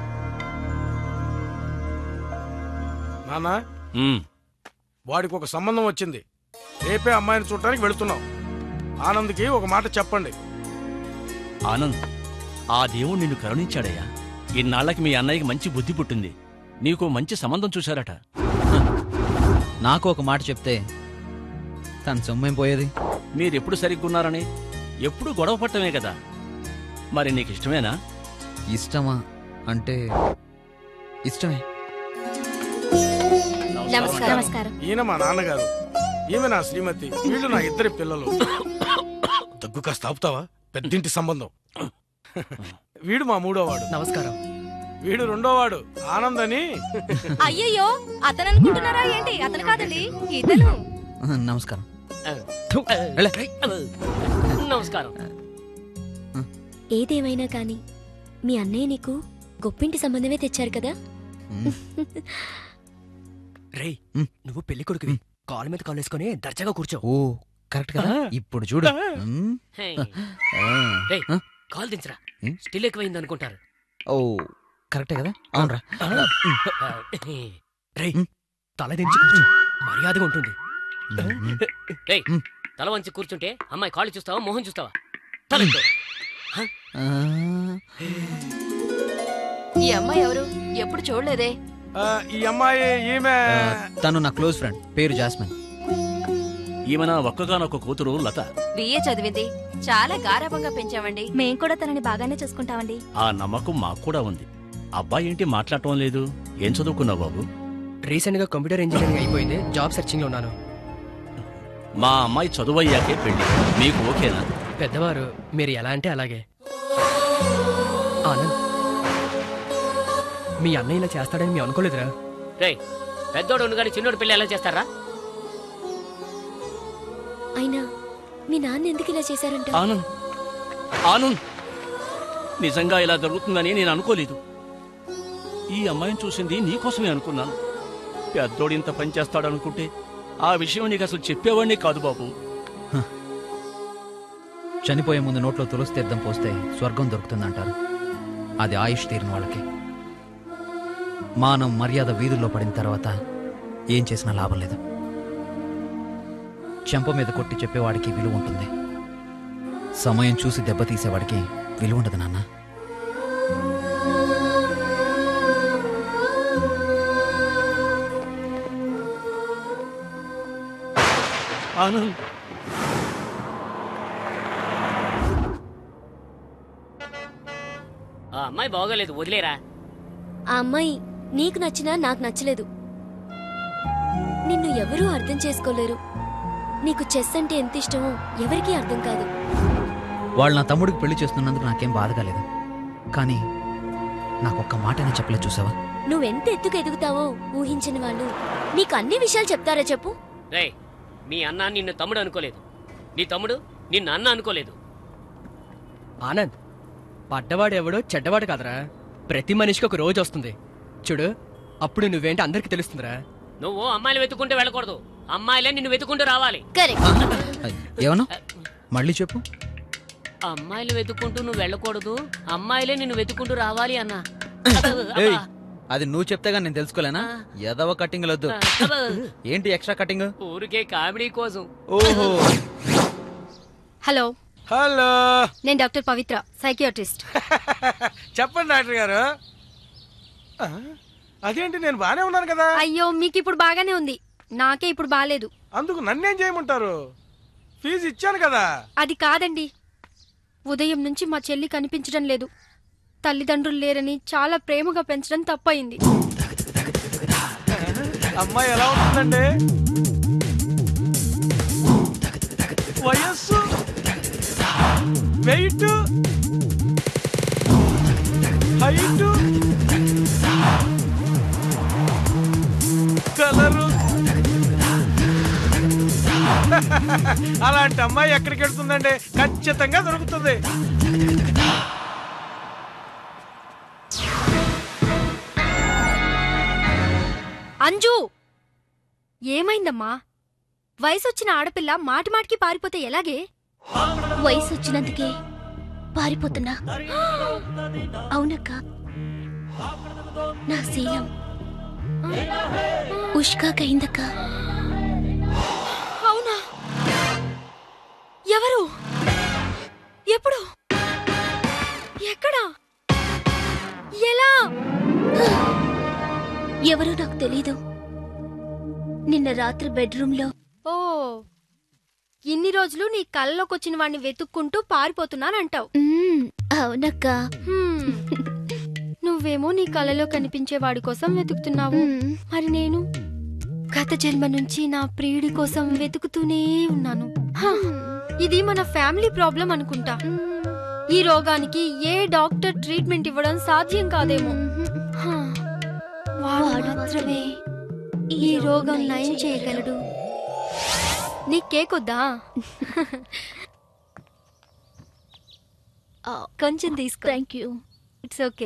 Speaker 7: నానా
Speaker 12: ఉమ్,
Speaker 7: వాడికి ఒక సంబంధం వచ్చింది రేపే అమ్మాయిని చూడటానికి వెళుతున్నాం ఆనంద్కి ఒక మాట చెప్పండి
Speaker 12: ఆనంద్ ఆ దేవుడు నిన్ను కరుణించాడయ్యా ఇన్నాళ్ళకి మీ అన్నయ్యకి మంచి బుద్ధి పుట్టింది నీకు మంచి సంబంధం చూశారట
Speaker 3: నాకు ఒక మాట చెప్తే తన సొమ్మేం పోయేది
Speaker 12: మీరెప్పుడు సరిగ్గున్నారని ఎప్పుడు గొడవ పట్టమే కదా మరి నీకు ఇష్టమేనా
Speaker 3: ఇష్టమా అంటే ఇష్టమే
Speaker 4: నమస్కారం నమస్కారం
Speaker 7: ఈయన మా నాన్నగారు ఈమె నా శ్రీమతి వీళ్ళు నా ఇద్దరి పిల్లలు దగ్గు కాస్త ఆపుతావా పెద్దింటి సంబంధం వీడు మా మూడోవాడు
Speaker 10: నమస్కారం
Speaker 7: వీడు రెండోవాడు ఆనంద్ అని
Speaker 13: అయ్యయ్యో అతను అనుకుంటున్నారా ఏంటి అతను కాదండి ఇతను
Speaker 3: నమస్కారం
Speaker 9: నమస్కారం
Speaker 4: ఏదేమైనా కానీ మీ అన్నయ్య నీకు గొప్పింటి సంబంధమే తెచ్చారు కదా
Speaker 10: రేయ్ నువ్వు పెళ్లి కొడుకువి కాలు మీద కాలు వేసుకొని దర్జాగా కూర్చో
Speaker 3: ఓ కరెక్ట్ కదా ఇప్పుడు చూడు మ్మ్.
Speaker 9: హే.
Speaker 3: ఆ.
Speaker 9: రేయ్,
Speaker 3: ఆ?
Speaker 9: కాల్ దించరా
Speaker 3: ఉం?
Speaker 9: స్టిల్ ఎక్కువైంది అనుకుంటారు
Speaker 3: ఓ కరెక్టే కదా అవునరా
Speaker 10: రేయ్ తల దించి కూర్చో మర్యాదగా ఉంటుంది
Speaker 9: రేయ్ తల వంచి కూర్చుంటే అమ్మాయి కాళ్ళు చూస్తావా మొహం చూస్తావా తలెత్తు.
Speaker 15: ఈ అమ్మాయి ఎవరు ఎప్పుడు చూడలేదే
Speaker 7: ఈ అమ్మాయి ఈమె
Speaker 3: తను నా క్లోజ్ ఫ్రెండ్ పేరు జాస్మిన్
Speaker 12: ఈమె నా ఒక్కగానొక్క కూతురు లత
Speaker 15: బిఏ చదివింది చాలా గారాభంగా పెంచామండి
Speaker 13: మేం కూడా తనని బాగానే చూసుకుంటామండి
Speaker 12: ఆ నమ్మకం మాకు కూడా ఉంది అబ్బాయి ఏంటి మాట్లాడటం లేదు ఏం చదువుకున్నావు బాబు
Speaker 10: రీసెంట్ గా కంప్యూటర్ ఇంజనీరింగ్ అయిపోయింది జాబ్ సెర్చింగ్ లో ఉన్నాను
Speaker 12: మా అమ్మాయి చదువయ్యాకే పెళ్లి మీకు ఓకేనా
Speaker 10: పెద్దవారు మీరు ఎలా అంటే అలాగే ఆనంద్ మీ అన్నయ్య ఇలా చేస్తాడని మేము అనుకోలేదురా
Speaker 9: రేయ్ పెద్దోడు ఉండు కానీ చిన్నోడు పెళ్లి ఎలా చేస్తారా
Speaker 4: అయినా మీ నాన్న ఎందుకు ఇలా చేశారంట
Speaker 12: ఆనంద్ ఆనంద్ నిజంగా ఇలా జరుగుతుందని నేను అనుకోలేదు ఈ అమ్మాయిని చూసింది నీకోసమే అనుకున్నాను పెద్దోడు ఇంత పని చేస్తాడనుకుంటే ఆ విషయం నీకు అసలు చెప్పేవాడిని కాదు బాబు
Speaker 3: చనిపోయే ముందు నోట్లో తులసి తీర్థం పోస్తే స్వర్గం దొరుకుతుందంటారు అది ఆయుష్ తీరిన వాళ్ళకి మానం మర్యాద వీధుల్లో పడిన తర్వాత ఏం చేసినా లాభం లేదు చెంప మీద కొట్టి చెప్పేవాడికి విలువ ఉంటుంది సమయం చూసి దెబ్బతీసేవాడికి విలువ ఉండదు నాన్న
Speaker 12: ఆనంద్
Speaker 9: ఆ అమ్మాయి బాగోలేదు వదిలేరా
Speaker 4: ఆ అమ్మాయి నీకు నచ్చినా నాకు నచ్చలేదు నిన్ను ఎవరూ అర్థం చేసుకోలేరు నీకు చెస్ అంటే ఎంత ఇష్టమో ఎవరికీ అర్థం కాదు
Speaker 3: వాళ్ళు నా తమ్ముడికి పెళ్లి చేస్తున్నందుకు నాకేం బాధగా లేదు కానీ నాకొక్క మాటనే చెప్పలేదు చూసావా
Speaker 4: నువ్వెంత ఎత్తుకు ఎదుగుతావో ఊహించని వాళ్ళు నీకు అన్ని విషయాలు చెప్తారా చెప్పు
Speaker 9: రేయ్ మీ అన్న నిన్ను తమ్ముడు అనుకోలేదు నీ తమ్ముడు నిన్ను అన్న అనుకోలేదు
Speaker 10: ఆనంద్ పడ్డవాడు ఎవడో చెడ్డవాడు కాదరా ప్రతి మనిషికి ఒక రోజు వస్తుంది చూడు అప్పుడు నువ్వేంటి అందరికి తెలుస్తుందిరా
Speaker 9: నువ్వు అమ్మాయిలు వెతుక్కుంటూ వెళ్ళకూడదు అమ్మాయిలే నిన్ను వెతుక్కుంటూ రావాలి
Speaker 3: ఏమన్నా మళ్ళీ చెప్పు
Speaker 9: అమ్మాయిలు వెతుక్కుంటూ నువ్వు వెళ్ళకూడదు అమ్మాయిలే నిన్ను వెతుక్కుంటూ రావాలి అన్న
Speaker 3: ఏయ్ అది నువ్వు చెప్తేగా నేను తెలుసుకోలేనా ఎదవ కటింగ్ వద్దు ఏంటి ఎక్స్ట్రా కటింగ్
Speaker 9: ఊరికే కామెడీ కోసం
Speaker 3: ఓహో
Speaker 16: హలో
Speaker 7: హలో
Speaker 16: నేను డాక్టర్ పవిత్ర సైకియాట్రిస్ట్
Speaker 7: చెప్పండి డాక్టర్ గారు ఆ, అదేంటి నేను బానే ఉన్నాను కదా
Speaker 16: అయ్యో మీకు ఇప్పుడు బాగానే ఉంది నాకే ఇప్పుడు బాగాలేదు
Speaker 7: అందుకు నన్నేం చేయమంటారు ఫీజు ఇచ్చాను కదా
Speaker 16: అది కాదండి ఉదయం నుంచి మా చెల్లి కనిపించడం లేదు తల్లిదండ్రులు లేరని చాలా ప్రేమగా పెంచడం తప్పయింది
Speaker 7: అమ్మాయి ఎలా ఉంటుందండి వయస్సు వెయిట్ హైట్ కలరు అలాంటి అమ్మాయి ఎక్కడికి వెళ్తుందండి ఖచ్చితంగా దొరుకుతుంది
Speaker 16: అంజు ఏమైందమ్మా వయసు వచ్చిన ఆడపిల్ల మాటి మాటికి పారిపోతే ఎలాగే
Speaker 4: వయసు వచ్చినందుకే పారిపోతున్నా అవునక్క నా శీలం ఉష్కాకైందక్క
Speaker 16: అవునా ఎవరు ఎప్పుడు ఎక్కడ ఎలా
Speaker 4: ఎవరో నాకు తెలీదు నిన్న రాత్రి బెడ్రూమ్లో
Speaker 16: ఓ ఇన్ని రోజులు నీ కళ్ళలోకి వచ్చిన వాడిని వెతుక్కుంటూ పారిపోతున్నానంటావు
Speaker 4: అవునక్క
Speaker 16: నువ్వేమో నీ కళ్ళలో కనిపించే వాడి కోసం వెతుకుతున్నావు మరి నేను గత జన్మ నుంచి నా ప్రియుడి కోసం వెతుకుతూనే ఉన్నాను హ, ఇది మన ఫ్యామిలీ ప్రాబ్లం అనుకుంటా ఈ రోగానికి ఏ డాక్టర్ ట్రీట్మెంట్ ఇవ్వడం సాధ్యం కాదేమో హ, వాడు మాత్రమే ఈ రోగం నయం చేయగలడు నీ కేక్ వద్దా కొంచెం తీసుకో
Speaker 4: థ్యాంక్ యూ
Speaker 16: ఇట్స్ ఓకే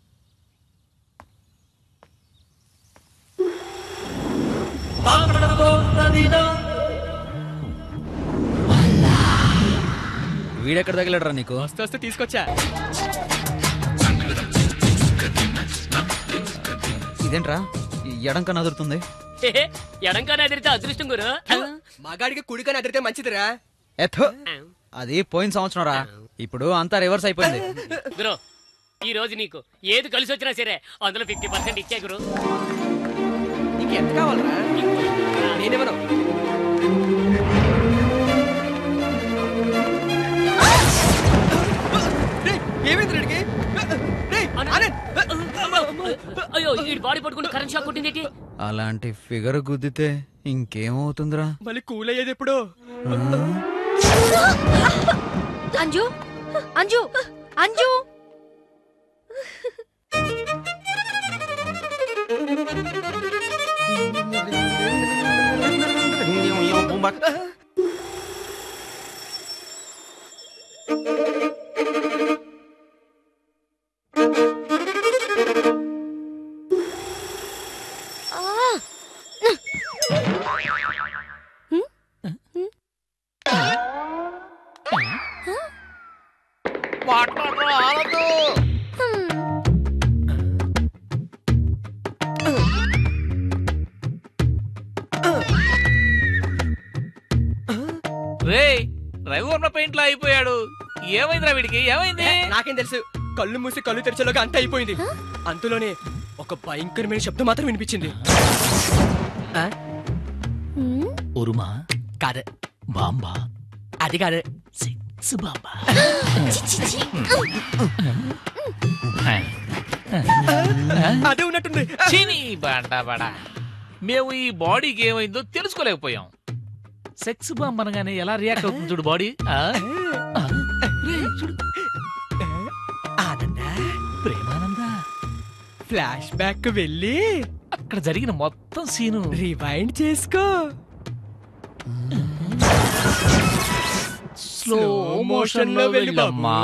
Speaker 3: వీడెక్కడ తగిలడరా నీకు
Speaker 10: వస్తే వస్తే తీసుకొచ్చా
Speaker 3: ఇదేంట్రా ఈ ఎడంక నదురుతుంది
Speaker 9: ఎడంకానే ఎదిరితే అదృష్టం గురు
Speaker 10: మగాడికి కుడికని అదిరితే మంచిదిరా
Speaker 3: ఎథో అది పోయిన సంవత్సరం రా ఇప్పుడు అంతా రివర్స్ అయిపోయింది
Speaker 9: గురు ఈ రోజు నీకు ఏది కలిసి వచ్చినా సరే అందులో ఫిఫ్టీ పర్సెంట్ ఇచ్చే గురు
Speaker 10: నీకు ఎంత కావాలరా నేనేమను ఏమైంది రెడ్డికి
Speaker 9: అయ్యో ఈ బాడీ పట్టుకుని కరెంట్ షాక్ కొట్టింది
Speaker 3: అలాంటి ఫిగర్ గుద్దితే ఇంకేమవుతుందిరా
Speaker 10: మళ్ళీ కూల్ అయ్యేది ఎప్పుడు
Speaker 16: అంజు అంజు అంజు
Speaker 11: రే రవివర్మ పెయింట్ లో అయిపోయాడు ఏమైందిరా వీడికి ఏమైంది
Speaker 10: నాకేం తెలుసు కళ్ళు మూసి కళ్ళు తెరిచేలోగా అంతా అయిపోయింది అంతలోనే ఒక భయంకరమైన శబ్దం మాత్రం వినిపించింది ఆ?
Speaker 11: ఉరుమా
Speaker 10: కాదు
Speaker 11: బాంబా
Speaker 10: అది కాదు
Speaker 11: సిక్స్ బాంబా
Speaker 10: అదే ఉన్నట్టుంది
Speaker 11: చిని బాండా బడా మేము ఈ బాడీకి ఏమైందో తెలుసుకోలేకపోయాం సెక్స్ బాంబ్ అనగానే ఎలా రియాక్ట్ అవుతుంది చూడు బాడీ
Speaker 10: ఆనంద
Speaker 11: ప్రేమానంద
Speaker 10: ఫ్లాష్ బ్యాక్ వెళ్ళి
Speaker 11: అక్కడ జరిగిన మొత్తం సీను
Speaker 10: రివైండ్ చేసుకో
Speaker 11: స్లో మోషన్ లో వెళ్ళమ్మా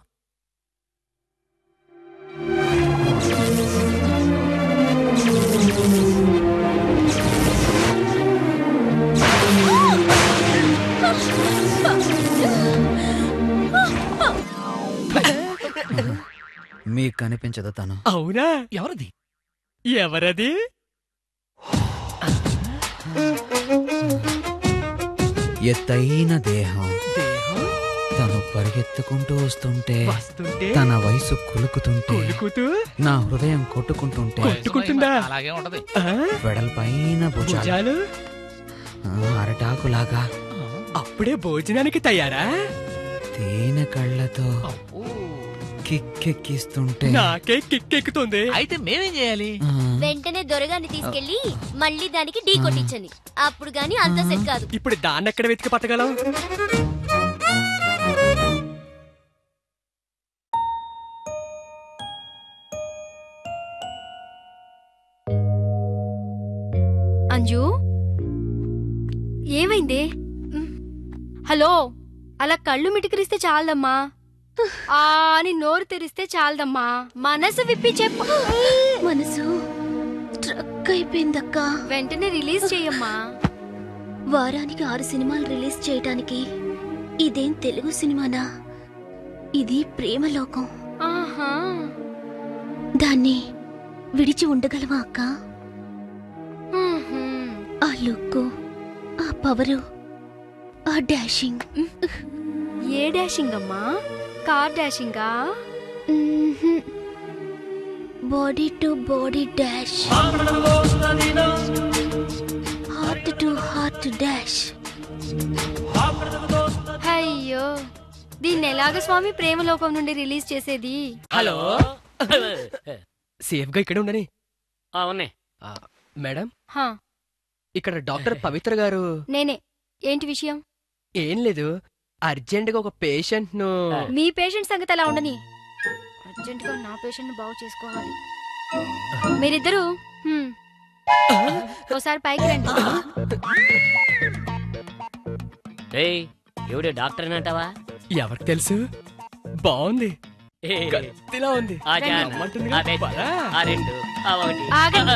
Speaker 3: మీకు కనిపించదు తను
Speaker 10: అవునా
Speaker 11: ఎవరిది
Speaker 10: ఎవరది
Speaker 3: ఎత్తైన దేహం తను పరిగెత్తుకుంటూ వస్తుంటే
Speaker 10: వస్తుంటే
Speaker 3: తన వయసు కులుకుతుంటే
Speaker 10: కొలుకుతూ
Speaker 3: నా హృదయం కొట్టుకుంటుంటే
Speaker 10: కొట్టుకుంటుందా
Speaker 11: అలాగే ఉంటది
Speaker 3: వెడల్పైన భుజాలు
Speaker 10: భుజాలు
Speaker 3: ఆ, అరటాకులాగా
Speaker 10: అప్పుడే భోజనానికి తయారా
Speaker 3: తేనె కళ్ళతో కిక్కెక్కిస్తుంటే
Speaker 10: నాకే కిక్కెక్కుతుంది
Speaker 11: అయితే మేమేం చేయాలి
Speaker 4: వెంటనే దొరగాన్ని తీసుకెళ్లి మళ్ళీ దానికి ఢీ కొట్టించండి అప్పుడు గాని అంత సెట్ కాదు
Speaker 10: ఇప్పుడు దాన్ని ఎక్కడ వెతికి పట్టగలం
Speaker 16: అంజు ఏమైంది హలో అలా కళ్ళు మిటికిరిస్తే చాలదమ్మా ఆ అని నోరు తెరిస్తే చాలదమ్మా మనసు విప్పి చెప్పు
Speaker 17: మనసు ట్రక్ అయిపోయిందక్క
Speaker 16: వెంటనే రిలీజ్ చెయ్యమ్మా
Speaker 17: వారానికి ఆరు సినిమాలు రిలీజ్ చేయటానికి ఇదేం తెలుగు సినిమానా ఇది ప్రేమ లోకం
Speaker 16: ఆహా
Speaker 17: దాన్ని విడిచి ఉండగలవా అక్క
Speaker 16: మ్మ్హ్మ్.
Speaker 17: ఆ లుక్ ఆ పవరు ఆ డాషింగ్
Speaker 16: ఏ డాషింగ్ అమ్మా కార్ డాషింగా
Speaker 17: body to body dash heart to heart dash
Speaker 16: అయ్యో దీన్ని ఎలాగ స్వామి ప్రేమలోకం నుండి రిలీజ్ చేసేది
Speaker 10: హలో సేఫ్ గా ఇక్కడ ఉండని
Speaker 9: అవునే
Speaker 10: మేడం
Speaker 16: హా,
Speaker 10: ఇక్కడ డాక్టర్ పవిత్ర గారు
Speaker 16: నేనే ఏంటి విషయం
Speaker 10: ఏం లేదు అర్జెంట్ గా ఒక పేషెంట్ ను
Speaker 16: మీ పేషెంట్ సంగతి ఎలా ఉండని అర్జెంట్ గా నా పేషెంట్ ని బాగు చేసుకోవాలి మీరిద్దరు హ్మ్. ఓసారి పైకి రండి
Speaker 9: ఏయ్ ఎవడే డాక్టర్ అంటావా
Speaker 10: ఎవరికి తెలుసు బాగుంది కత్తిలా ఉంది
Speaker 9: ఆ జాన్,
Speaker 10: రమ్మంటుందిగా.
Speaker 9: ఆ బెడ్,
Speaker 10: పదా.
Speaker 9: ఆ రెండు ఆ ఒకటి
Speaker 16: ఆగండి.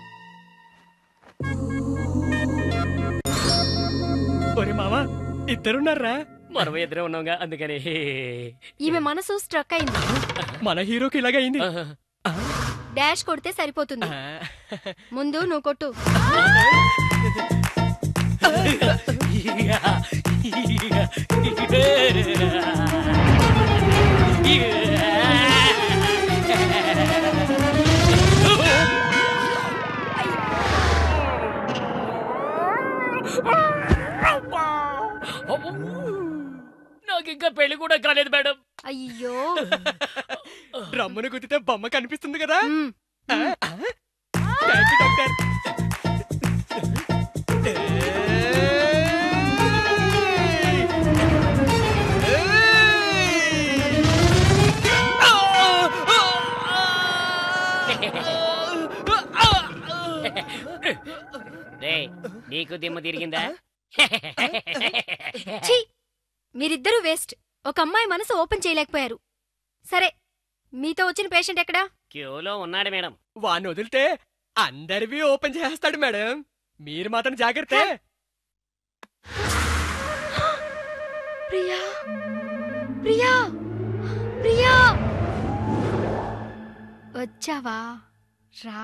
Speaker 10: ఒరే మావా ఇద్దరున్నారా
Speaker 9: మనం ఇద్దరే ఉన్నాంగా అందుకని
Speaker 16: ఈమె మనసు స్ట్రక్ అయింది
Speaker 10: మన హీరోకి ఇలాగ అయింది
Speaker 16: డాష్ కొడితే సరిపోతుంది ముందు నువ్వు కొట్టు
Speaker 9: నాకు ఇంకా పెళ్లి కూడా కాలేదు మేడం
Speaker 16: అయ్యో
Speaker 10: రమ్మను గుద్దితే బొమ్మ కనిపిస్తుంది కదా ఆ, ఆ. థాంక్ యూ, డాక్టర్
Speaker 9: రే నీకు దిమ్మ తిరిగిందా
Speaker 16: ఛీ! మీరిద్దరూ వేస్ట్ ఒక అమ్మాయి మనసు ఓపెన్ చేయలేకపోయారు సరే మీతో వచ్చిన పేషెంట్ ఎక్కడా
Speaker 9: క్యూలో ఉన్నాడు మేడం
Speaker 10: వాడిని వదిలితే అందరివి ఓపెన్ చేస్తాడు మేడం మీరు మాత్రం జాగ్రత్త
Speaker 16: ప్రియా ప్రియా ప్రియా వచ్చావా రా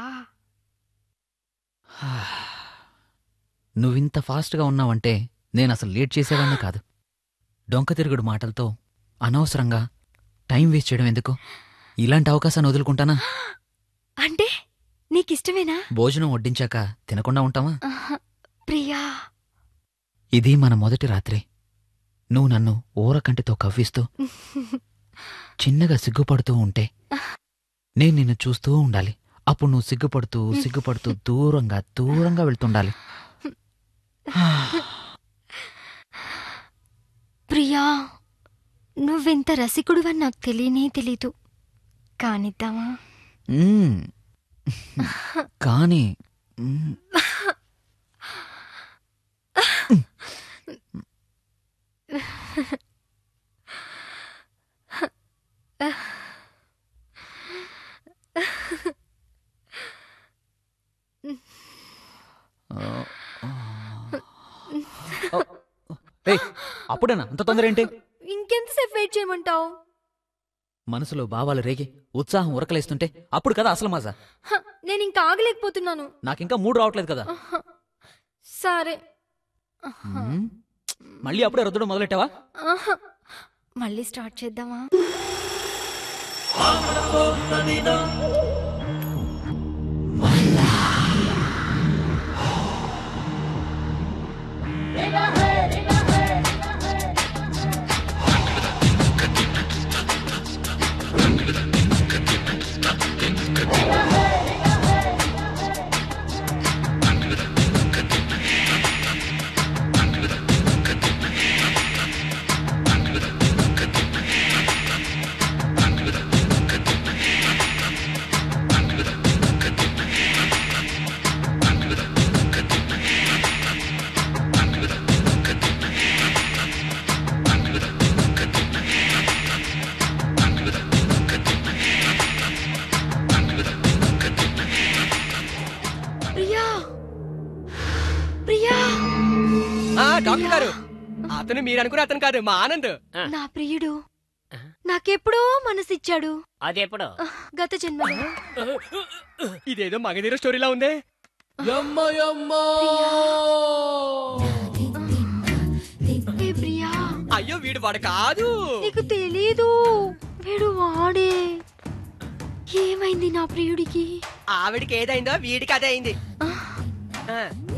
Speaker 3: నువ్వింత ఫాస్ట్గా ఉన్నావంటే నేను అసలు లేట్ చేసేవాడిని కాదు డొంక తిరుగుడు మాటలతో అనవసరంగా టైం వేస్ట్ చేయడం ఎందుకు ఇలాంటి అవకాశాన్ని వదులుకుంటానా
Speaker 16: అంటే నీకిష్టమేనా
Speaker 3: భోజనం వడ్డించాక తినకుండా ఉంటావా
Speaker 16: ఆహా, ప్రియా
Speaker 3: ఇది మన మొదటి రాత్రి నువ్వు నన్ను ఊరకంటితో కవ్విస్తూ చిన్నగా సిగ్గుపడుతూ ఉంటే నేను నిన్ను చూస్తూ ఉండాలి అప్పుడు నువ్వు సిగ్గుపడుతూ సిగ్గుపడుతూ దూరంగా దూరంగా వెళ్తుండాలి
Speaker 16: ప్రియా నువ్వెంత రసికుడువని నాకు తెలియనే తెలీదు కానిద్దామా
Speaker 3: మ్మ్. కానీ మ్మ్. ఏయ్, అప్పుడేనా అంత తొందర ఏంటి
Speaker 16: ఇంకెంతసేపు వెయిట్ చేయమంటావు
Speaker 3: మనసులో భావాలు రేగి ఉత్సాహం ఉరకలేస్తుంటే అప్పుడు కదా అసలు మజా
Speaker 16: నేను ఇంకా ఆగలేకపోతున్నాను
Speaker 3: నాకింకా మూడు రావట్లేదు కదా
Speaker 16: ఆహా. సరే
Speaker 3: మ్మ్. మళ్ళీ అప్పుడే రుద్దడం మొదలెట్టావా
Speaker 16: ఆహా. మళ్ళీ స్టార్ట్ చేద్దామా ప్రియా ప్రియా
Speaker 10: ఆ డాక్టర్ గారు అతను మీరు అనుకున్న అతను కాదు మా ఆనంద్
Speaker 16: నా ప్రియుడు నాకెప్పుడో మనసిచ్చాడు
Speaker 9: అదెప్పుడు
Speaker 16: గత జన్మలో
Speaker 10: ఇదేదో మగధీర స్టోరీలా ఉందే
Speaker 16: ఏ ప్రియా
Speaker 10: అయ్యో వీడు వాడు కాదు
Speaker 16: నీకు తెలీదు వీడు వాడే ఏమైంది నా ప్రియుడికి
Speaker 10: ఆవిడికి ఏదైందో వీడికి అదే అయింది ఆ.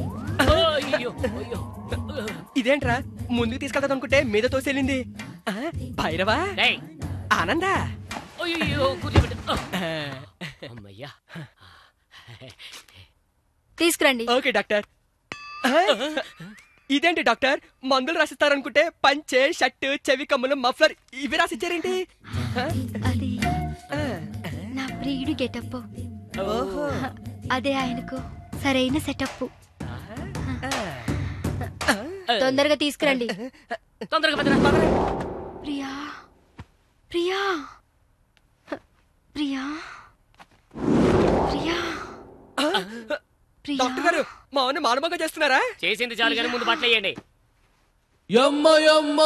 Speaker 10: ఇదేంట్రా ముందుకు తీసుకెళ్తాది అనుకుంటే మీద తోసేళ్ళింది ఆ, భైరవా ఆనందా
Speaker 9: అయ్యో కూర్చోబెట్టు అమ్మయ్యా
Speaker 16: తీసుకురండి
Speaker 10: ఓకే డాక్టర్ ఆ, ఇదేంటి డాక్టర్ మందులు రాసిస్తారనుకుంటే పంచె షర్ట్ చెవి కమ్ములు మఫ్లర్ ఇవి రాసిచ్చారేంటి ఆ?
Speaker 16: అది నా ప్రియుడి గెటప్
Speaker 10: ఓహో
Speaker 16: అదే ఆయనకు సరైన సెటప్ తొందరగా తీసుకురండి
Speaker 9: తొందరగా పదరా
Speaker 16: ప్రియా ప్రియా ప్రియా ప్రియా
Speaker 10: డాక్టర్ గారు మా అవును మానవంగా చేస్తున్నారా
Speaker 9: చేసింది చాలు కానీ ముందు బట్టలు వేయండి
Speaker 8: యమ్మ యమ్మ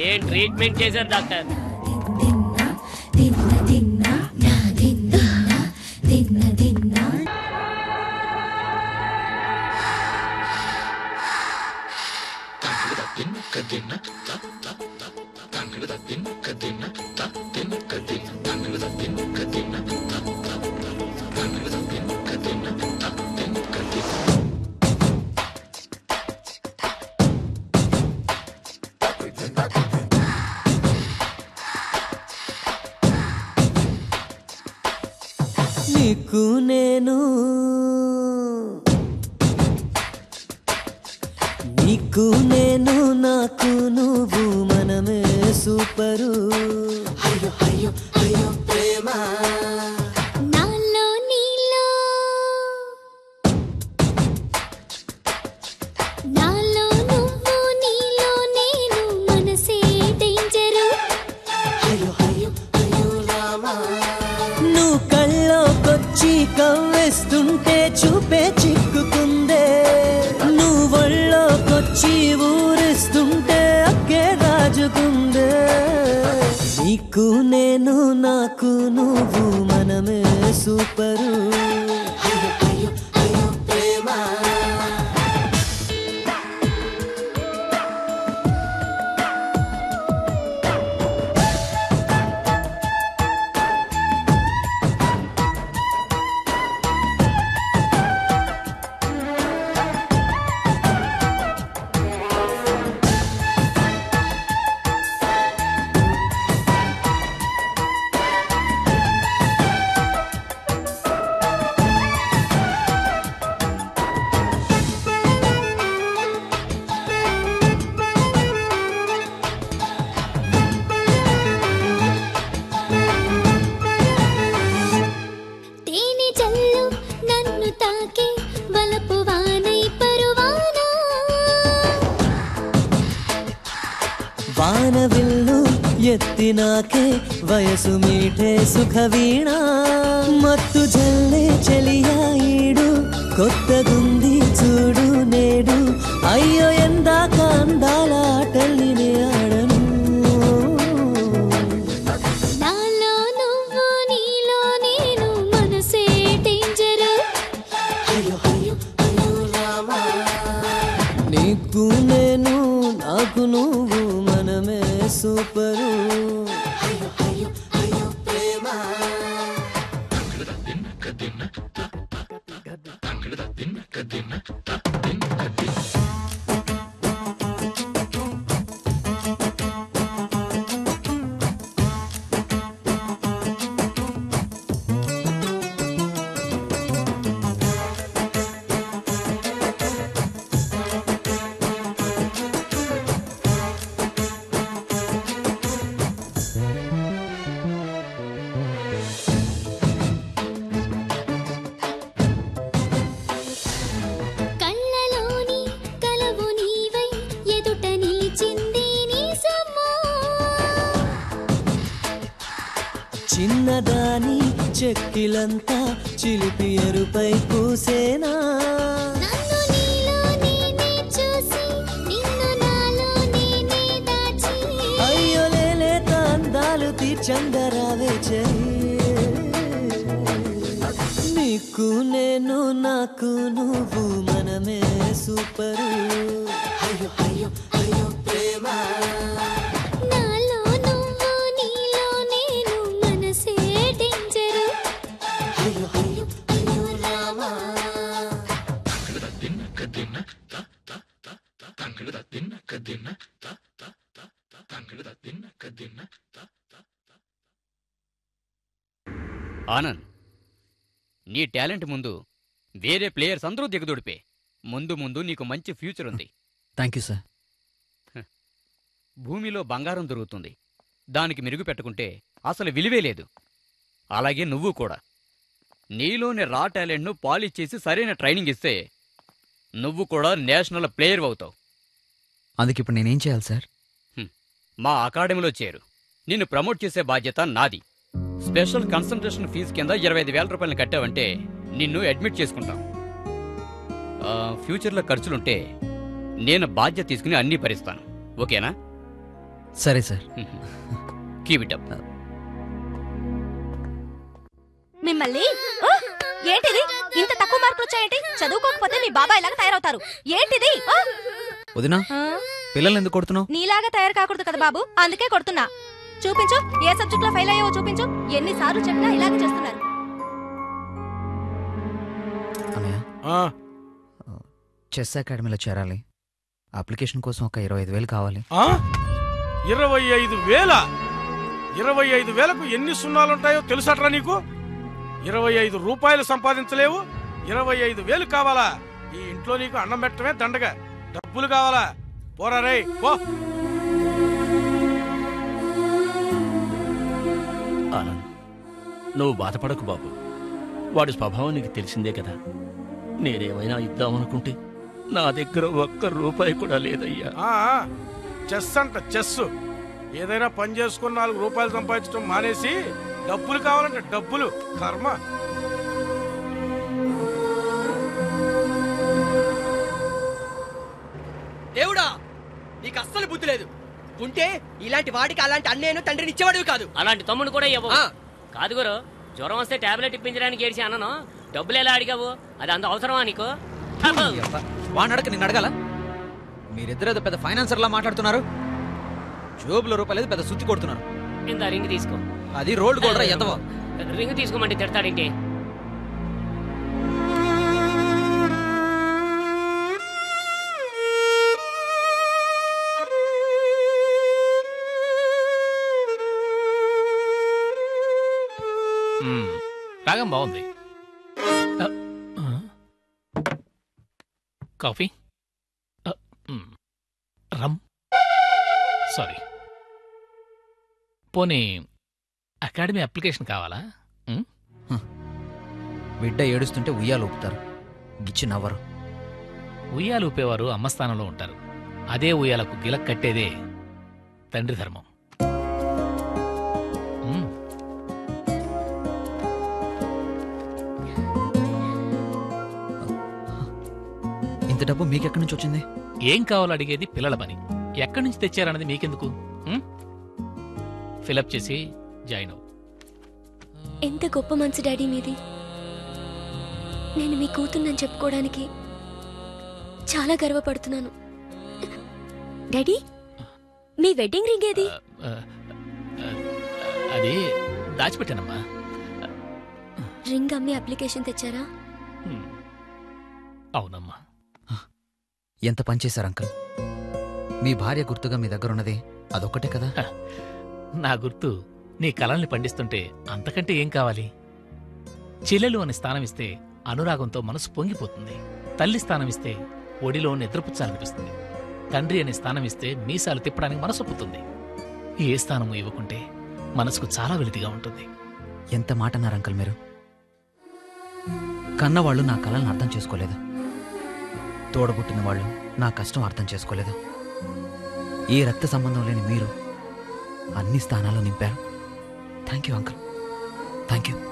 Speaker 9: ఏం ట్రీట్మెంట్ చేశారు డాక్టర్
Speaker 18: నీకు నేను నీకు నేను నాకు నువ్వు మనమే సూపరు అయ్యో అయ్యో అయ్యో ప్రేమ
Speaker 17: నాలో నీలో నాలో నువ్వు నీలో నేను మనసే డేంజరు
Speaker 18: అయ్యో అయ్యో అయ్యో రామా నువ్వు కళ్ళోకొచ్చి కవ్వేస్తుంటే చూపే చిక్కుకుందే నువ్వు ఒళ్ళోకొచ్చి ఊరిస్తుంటే అక్కే రాజుకుందే నీకు నేను నాకు నువ్వు మనమే సూపరు అయ్యో అయ్యో అయ్యో ప్రేమ
Speaker 17: తేనె జల్లు నన్ను తాకే వలపు వానై పరువానా
Speaker 18: వానవిల్లు ఎత్తినాకే వయసు మీటే సుఖవీణ మత్తు జల్లే చెలియా ఈడు కొత్తగుంది చూడు నేడు అయ్యో ఎందాక అందాల ఆటల్లినే ఆడను
Speaker 17: నాలో నువ్వు నీలో నేను మనసే డేంజరు
Speaker 18: అయ్యో అయ్యో అయ్యో రామా నీకు నేను నాకు నువ్వు మనమే సూపరు అయ్యో అయ్యో అయ్యో ప్రేమ
Speaker 17: కళ్ళలోని కలవు నీవై ఎదుట నిలిచింది నీ సమ్మా
Speaker 18: చిన్నదాని చెక్కిలంతా చిలిపి ఎరుపై పూసేనా
Speaker 17: నన్ను నీలో నేనే చూసి నిన్ను నాలో నేనే దాచి
Speaker 18: అయ్యో లేలేత అందాలు తీర్చందరావే చెలి నీకు నేను నాకు నువ్వు మనమే సూపరు అయ్యో అయ్యో అయ్యో ప్రేమ
Speaker 17: నాలో నువ్వు నీలో నేను మనసే డేంజరు
Speaker 18: అయ్యో అయ్యో అయ్యో రామా
Speaker 5: ఆనంద్ నీ టాలెంట్ ముందు వేరే ప్లేయర్స్ అందరూ దిగదుడిపే ముందు ముందు నీకు మంచి ఫ్యూచర్ ఉంది
Speaker 3: థ్యాంక్ యూ సార్
Speaker 5: భూమిలో బంగారం దొరుకుతుంది దానికి మెరుగు పెట్టుకుంటే అసలు విలువే లేదు అలాగే నువ్వు కూడా నీలోని రా టాలెంట్ను పాలిష్ చేసి సరైన ట్రైనింగ్ ఇస్తే నువ్వు కూడా నేషనల్ ప్లేయర్ అవుతావు
Speaker 3: అందుకు ఇప్పుడు నేనేం చేయాలి సార్
Speaker 5: మా అకాడమీలో చేరు నిన్ను ప్రమోట్ చేసే బాధ్యత నాది స్పెషల్ కన్సల్టేషన్ ఫీజు కింద ఇరవై ఐదు వేల రూపాయలు కట్టావంటే నిన్ను అడ్మిట్ చేసుకుంటాం ఆ, ఫ్యూచర్లో ఖర్చులుంటే నేను బాధ్యత తీసుకుని అన్నీ భరిస్తాను ఓకేనా
Speaker 3: సరే సార్
Speaker 5: కీప్ ఇట్ అప్
Speaker 13: మిమ్మల్ని ఆ! ఏంటిది ఇంత తక్కువ మార్కులు వచ్చాయేంటి చదువుకోకపోతే మీ బాబాయ్ లాగా తయారవుతారు ఏంటిది ఆ!
Speaker 3: వదినా
Speaker 13: ఆ?
Speaker 3: పిల్లల్ని ఎందుకు కొడుతున్నావు
Speaker 13: నీలాగా తయారు కాకూడదు కదా బాబు అందుకే కొడుతున్నా చూపించు ఏ సబ్జెక్ట్ లో ఫెయిల్ అయ్యావో చూపించు ఎన్నిసార్లు చెప్పినా ఇలాగే చేస్తున్నారు
Speaker 3: అన్నయ్య చెస్ అకాడమీలో చేరాలి అప్లికేషన్ కోసం ఒక ఇరవై ఐదు వేలు కావాలి
Speaker 7: ఆ? ఇరవై ఐదు వేల ఇరవై ఐదు వేలకు ఎన్ని సున్నాలుంటాయో తెలుసట్రా నీకు ఇరవై ఐదు రూపాయలు సంపాదించలేవు ఇరవై ఐదు వేలు కావాలా ఈ ఇంట్లో నీకు అన్నం పెట్టడమే దండగా డబ్బులు కావాలా పోరా రేయ్ పో
Speaker 12: ఆనంద్ నువ్వు బాధపడకు బాబు వాడి స్వభావం నీకు తెలిసిందే కదా నేనేమైనా ఇద్దామనుకుంటే నా దగ్గర ఒక్క రూపాయి కూడా లేదయ్యా
Speaker 7: ఆ, చెస్ అంట చెస్ ఏదైనా పని చేసుకుని నాలుగు రూపాయలు సంపాదించడం మానేసి డబ్బులు కావాలంటే డబ్బులు కర్మ
Speaker 10: దేవుడా నీకు అస్సలు బుద్ధి లేదు ఉంటే ఇలాంటి వాడికి అలాంటి అన్నయ్యను తండ్రిని ఇచ్చేవాడివి కాదు
Speaker 9: అలాంటి తమ్ముడు కూడా ఇవ్వవు కాదు గురు జ్వరం వస్తే టాబ్లెట్ ఇప్పించడానికి ఏడిచి అన్నను డబ్బులు ఎలా అడిగావు అది అంత అవసరమా నీకు
Speaker 3: వాడిని అడగ నేను అడగాల మీరిద్దరు ఏదో పెద్ద ఫైనాన్సర్లా మాట్లాడుతున్నారు జోబులో రూపాయలు పెద్ద సుత్తి కొడుతున్నారు
Speaker 9: ఇంత రింగ్ తీసుకో
Speaker 3: అది రోల్డ్ గోల్డ్ ఎదవో
Speaker 9: రింగ్ తీసుకోమంటే తిడతాడేంటి
Speaker 11: మ్మ్. రాగం బాగుంది ఆ, ఆ. కాఫీ ఆ, మ్మ్. రమ్ సారీ పోనీ అకాడమీ అప్లికేషన్ కావాలా మ్మ్?
Speaker 3: బిడ్డ ఏడుస్తుంటే ఉయ్యాలు ఊపుతారు గిచ్చి నవ్వరు
Speaker 11: ఉయ్యాలు ఊపేవారు అమ్మ స్థానంలో ఉంటారు అదే ఉయ్యాలకు గిలక్ కట్టేదే తండ్రి ధర్మం మ్మ్.
Speaker 3: ఇంత డబ్బు మీకెక్కడి నుంచి వచ్చింది
Speaker 11: ఏం కావాలో అడిగేది పిల్లల పని ఎక్కడి నుంచి తెచ్చారన్నది మీకెందుకు మ్మ్? ఫిలప్ చేసి జాయిన్ అవ్వు
Speaker 4: ఎంత గొప్ప మనసు డాడీ మీది నేను మీ కూతుర్నని చెప్పుకోవడానికి చాలా గర్వపడుతున్నాను డాడీ మీ వెడ్డింగ్ రింగ్ ఏది
Speaker 11: ఆ, ఆ, అది దాచిపెట్టానమ్మా
Speaker 4: రింగ్ అమ్మి అప్లికేషన్ తెచ్చారా
Speaker 11: మ్మ్. అవునమ్మా
Speaker 3: ఎంత పనిచేశారు అంకల్ మీ భార్య గుర్తుగా మీ దగ్గర ఉన్నది అదొక్కటే కదా
Speaker 11: నా గుర్తు నీ కళల్ని పండిస్తుంటే అంతకంటే ఏం కావాలి చెల్లెలు అని స్థానం ఇస్తే అనురాగంతో మనసు పొంగిపోతుంది తల్లి స్థానం ఇస్తే ఒడిలో నిద్రపుచ్చాలనిపిస్తుంది తండ్రి అనే స్థానం ఇస్తే మీసాలు తిప్పడానికి మనసు ఒప్పుతుంది ఏ స్థానము ఇవ్వకుంటే మనసుకు చాలా వెలితిగా ఉంటుంది
Speaker 3: ఎంత మాట అన్నారు అంకల్ మీరు కన్నవాళ్ళు నా కళలను అర్థం చేసుకోలేదు తోడబుట్టిన వాళ్ళు నా కష్టం అర్థం చేసుకోలేదు ఏ రక్త సంబంధం లేని మీరు అన్ని స్థానాలు నింపారు thank you uncle thank you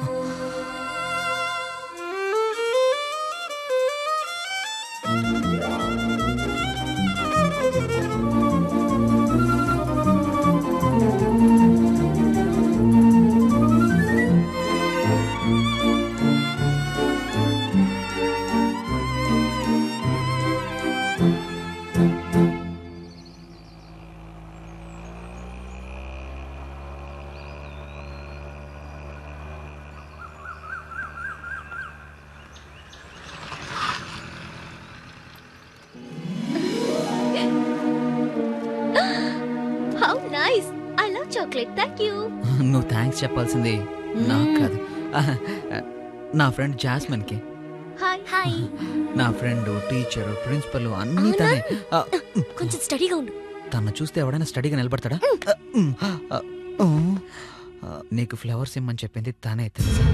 Speaker 4: how nice I love chocolate thank you
Speaker 3: నువ్వు థ్యాంక్స్ చెప్పాల్సింది నాకు కాదు నా ఫ్రెండ్ జాస్మిన్కి
Speaker 4: హాయ్ హాయ్
Speaker 3: నా ఫ్రెండ్ టీచర్ ప్రిన్సిపల్ అన్నీ తనే ఆ,
Speaker 4: కొంచెం స్టడీగా ఉండు
Speaker 3: తను చూస్తే ఎవడైనా స్టడీగా నిలబడతాడా ఆ, ఆ, ఆ, నీకు ఫ్లవర్స్ ఇమ్మని చెప్పింది తనే తెలుసా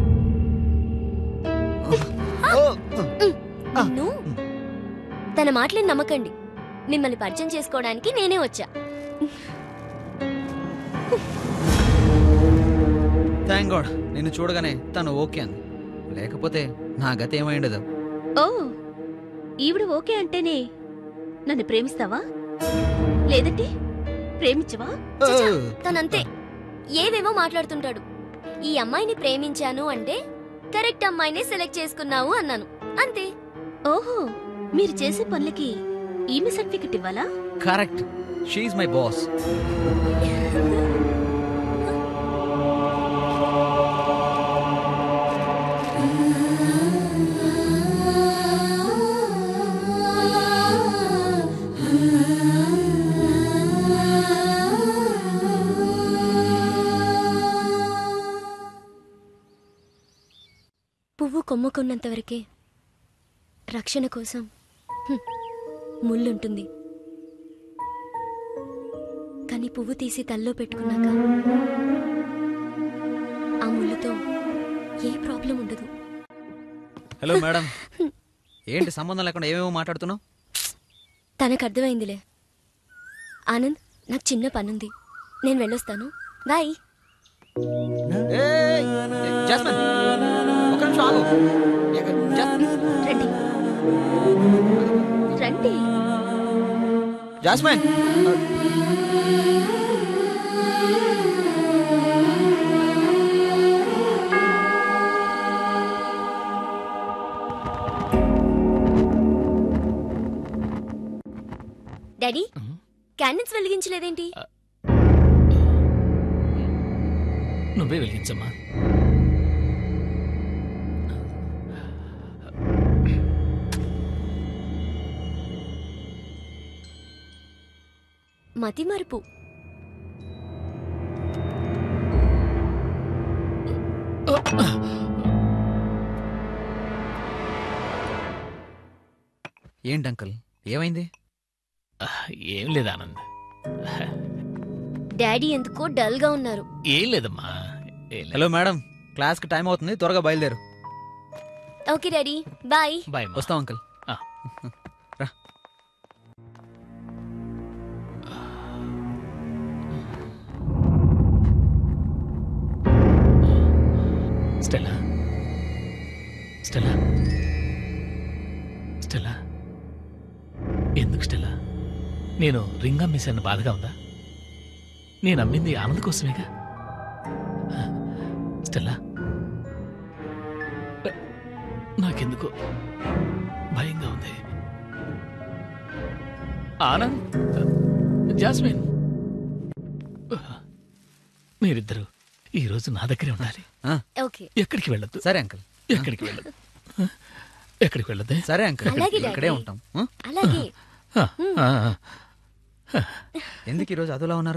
Speaker 4: నిన్ను తన మాటలేని నమ్మకండి మిమ్మల్ని పరిచయం చేసుకోవడానికి నేనే వచ్చా
Speaker 3: థ్యాంక్ గాడ్ నిన్ను చూడగానే తను ఓకే అంది లేకపోతే నా గతి ఏమై ఉండదు
Speaker 19: ఓ ఈవిడ ఓకే అంటేనే నన్ను ప్రేమిస్తావా లేదంటే
Speaker 4: ప్రేమించవా చచ్చా, తనంతే ఏవేమో మాట్లాడుతుంటాడు ఈ అమ్మాయిని ప్రేమించాను అంటే కరెక్ట్ అమ్మాయినే సెలెక్ట్ చేసుకున్నావు అన్నాను అంతే
Speaker 19: ఓహో మీరు చేసే పనులకి ఈమె సర్టిఫికెట్ ఇవ్వాలా
Speaker 3: కరెక్ట్ షీఈ్ మై బాస్
Speaker 4: పువ్వు కొమ్మకున్నంత వరకే రక్షణ కోసం హ్మ్, ముళ్ళుంటుంది కానీ పువ్వు తీసి తల్లో పెట్టుకున్నాక ఆ ముళ్ళుతో ఏ ప్రాబ్లం ఉండదు
Speaker 3: హలో మేడం ఏంటి సంబంధం లేకుండా ఏమేమో మాట్లాడుతున్నావు
Speaker 4: తనకు అర్థమైందిలే ఆనంద్ నాకు చిన్న పనుంది నేను వెళ్ళొస్తాను బాయ్
Speaker 3: జాస్మిన్ ఒక నిమిషం ఆగు
Speaker 4: రండి రండి
Speaker 3: జాస్మిన్
Speaker 4: డాడీ క్యాండిల్స్ వెలిగించలేదేంటి
Speaker 11: నువ్వే వెలిగించమ్మా
Speaker 4: మతిమరుపు
Speaker 3: ఏంటి అంకుల్ ఏమైంది
Speaker 11: ఏం లేదు ఆనంద్
Speaker 4: డాడీ ఎందుకో డల్ గా ఉన్నారు
Speaker 11: ఏం లేదమ్మా ఏం లేదు.
Speaker 3: హలో మేడం క్లాస్కి టైం అవుతుంది త్వరగా బయలుదేరు
Speaker 4: ఓకే డాడీ బాయ్
Speaker 11: బాయ్
Speaker 3: వస్తాం అంకుల్
Speaker 11: ఆ.
Speaker 3: రా
Speaker 11: స్టెల్లా స్టెల్లా స్టెల్లా ఎందుకు స్టెల్లా నేను రింగ్ అమ్మేశాను బాధగా ఉందా నేను అమ్మింది ఆనంద్ కోసమేగా స్టెల్లా నాకెందుకో భయంగా ఉంది ఆనంద్ జాస్మిన్ మీరిద్దరు ఈ రోజు నా దగ్గరే ఉండాలి
Speaker 4: ఓకే
Speaker 11: ఎక్కడికి వెళ్ళొద్దు
Speaker 3: సరే అంకుల్
Speaker 11: ఎక్కడికి వెళ్ళదు ఎక్కడికి వెళ్ళదు
Speaker 3: సరే అంకుల్
Speaker 4: అలాగే
Speaker 3: ఇక్కడే
Speaker 4: డాడీ.
Speaker 3: ఉంటాం ఆ?
Speaker 4: అలాగే
Speaker 11: ఆ, ఆ,
Speaker 3: ఎందుకు ఈరోజు అదోలా ఉన్నారు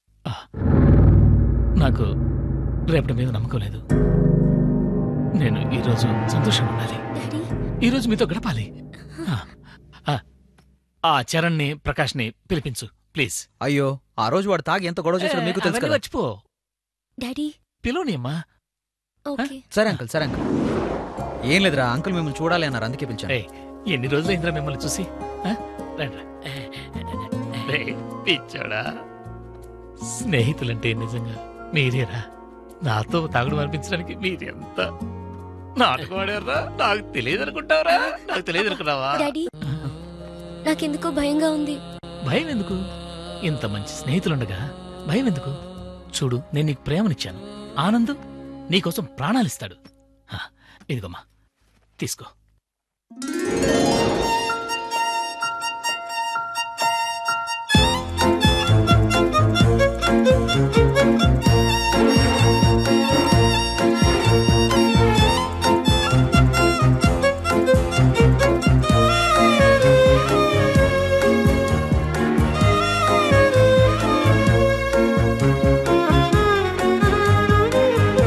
Speaker 11: నాకు రేపటి మీద నమ్మకం లేదు నేను ఈరోజు సంతోషంగా ఉండాలి ఈరోజు మీతో గడపాలి ఆ, ఆ, ఆ చరణ్ని ప్రకాష్ని పిలిపించు ప్లీజ్
Speaker 3: అయ్యో ఆ రోజు వాడు తాగి ఎంత గొడవ చేశాడో మీకు తెలుసు
Speaker 11: అవన్నీ
Speaker 3: కదా
Speaker 11: మర్చిపో
Speaker 4: డాడీ
Speaker 11: పిలోని అమ్మా
Speaker 4: ఓకే
Speaker 3: సరే అంకుల్ సరే అంకుల్ ఏం లేదురా అంకుల్ మిమ్మల్ని చూడాలి అన్నారు అందుకే పిలిచాను
Speaker 11: ఏయ్, ఎన్ని రోజులు అయిందిరా మిమ్మల్ని చూసి ఆ? రండ్రా. రేయ్, పిచ్చోడా స్నేహితులంటే నిజంగా మీరేరా నాతో తాగుడు అనిపించడానికి మీరెంత నాటకం ఆడారా నాకు తెలియదు అనుకుంటావరా నాకు తెలియదు అనుకున్నావా
Speaker 4: డాడీ నాకెందుకో భయంగా ఉంది
Speaker 11: భయం ఎందుకు ఇంత మంచి స్నేహితులుండగా భయం ఎందుకు చూడు నేను నీకు ప్రేమనిచ్చాను ఆనంద్ నీకోసం ప్రాణాలిస్తాడు ఆ, ఇదిగోమ్మా తీసుకో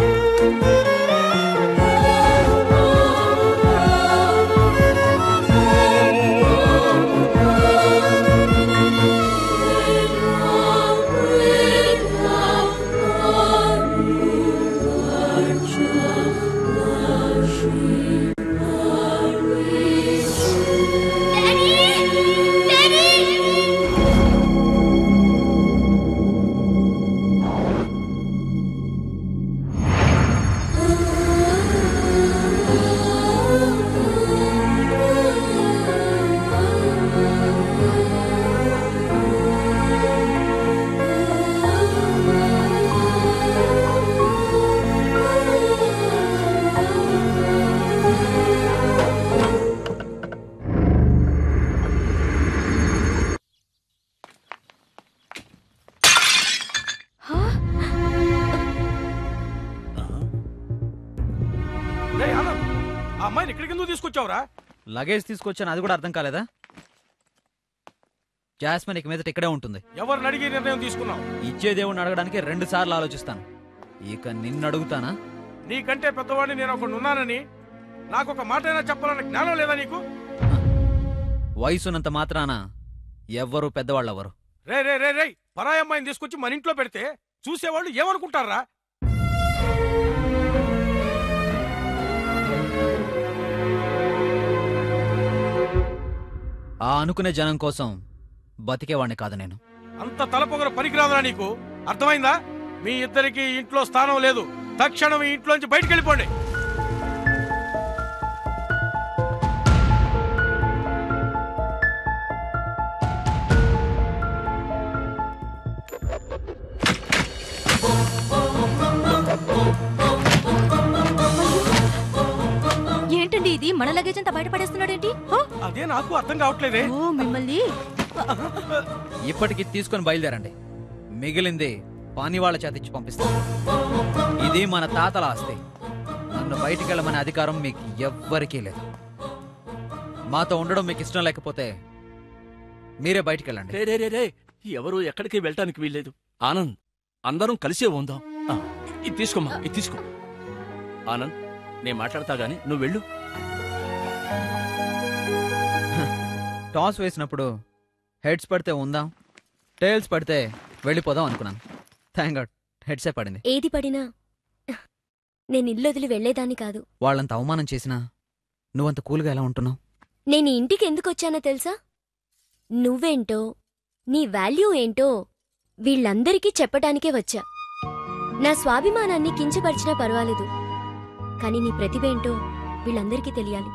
Speaker 17: ఆ
Speaker 7: తీసుకొచ్చావురా
Speaker 3: లగేజ్ తీసుకొచ్చాను అది కూడా అర్థం కాలేదా జాస్మిన్ ఇక మీదట ఇక్కడే ఉంటుంది
Speaker 7: ఎవరిని అడిగి నిర్ణయం తీసుకున్నావు
Speaker 3: ఇచ్చే దేవుడిని అడగడానికి రెండు సార్లు ఆలోచిస్తాను ఇక నిన్ను అడుగుతానా
Speaker 7: నీకంటే పెద్దవాడిని నేను ఒకడు ఉన్నానని నాకు ఒక మాట అయినా చెప్పాలన్న జ్ఞానం లేదా నీకు
Speaker 3: వయసున్నంత మాత్రాన ఎవ్వరూ పెద్దవాళ్ళెవరు
Speaker 7: రే రే రే రే పరాయి అమ్మాయిని తీసుకొచ్చి మన ఇంట్లో పెడితే చూసేవాళ్ళు ఏమనుకుంటారా
Speaker 3: ఆ అనుకునే జనం కోసం బతికేవాణ్ణి కాదు నేను
Speaker 7: అంత తలపొగరు పనికిరాదురా నీకు అర్థమైందా మీ ఇద్దరికి ఇంట్లో స్థానం లేదు తక్షణం ఈ ఇంట్లోంచి బయటికి వెళ్ళిపోండి
Speaker 13: ఏంటండి ఇది మన లగేజ్ అంతా బయటపడేస్తున్నాడేంటి హో!
Speaker 7: అదే నాకు అర్థం కావట్లేదే
Speaker 13: ఓ మిమ్మల్ని
Speaker 3: ఇప్పటికి తీసుకొని బయలుదేరండి మిగిలింది పాని వాళ్ళ చేత ఇచ్చి పంపిస్తాను ఇది మన తాతల ఆస్తి నన్ను బయటికి వెళ్ళమనే అధికారం మీకు ఎవ్వరికీ లేదు మాతో ఉండడం మీకు ఇష్టం లేకపోతే మీరే బయటికి వెళ్ళండి
Speaker 12: రే రే రే రే ఎవరు ఎక్కడికి వెళ్ళటానికి వీల్లేదు ఆనంద్ అందరం కలిసే ఉందాం ఆ, ఇది తీసుకోమ్మా ఇది తీసుకో ఆనంద్ నేను మాట్లాడతా గాని నువ్వు వెళ్ళు
Speaker 3: టాస్ వేసినప్పుడు హెడ్స్ పడితే ఉందాం టైల్స్ పడితే వెళ్ళిపోదాం అనుకున్నాను థ్యాంక్ గాడ్ హెడ్సే పడింది
Speaker 4: ఏది పడినా నేను ఇల్లు వదిలి వెళ్లేదాన్ని కాదు
Speaker 3: వాళ్ళంత అవమానం చేసినా నువ్వంత కూల్గా ఎలా ఉంటున్నావు
Speaker 4: నేను ఈ ఇంటికి ఎందుకు వచ్చానో తెలుసా నువ్వేంటో నీ వాల్యూ ఏంటో వీళ్ళందరికీ చెప్పటానికే వచ్చా నా స్వాభిమానాన్ని కించపరిచినా పర్వాలేదు కానీ నీ ప్రతిభ ఏంటో వీళ్ళందరికీ తెలియాలి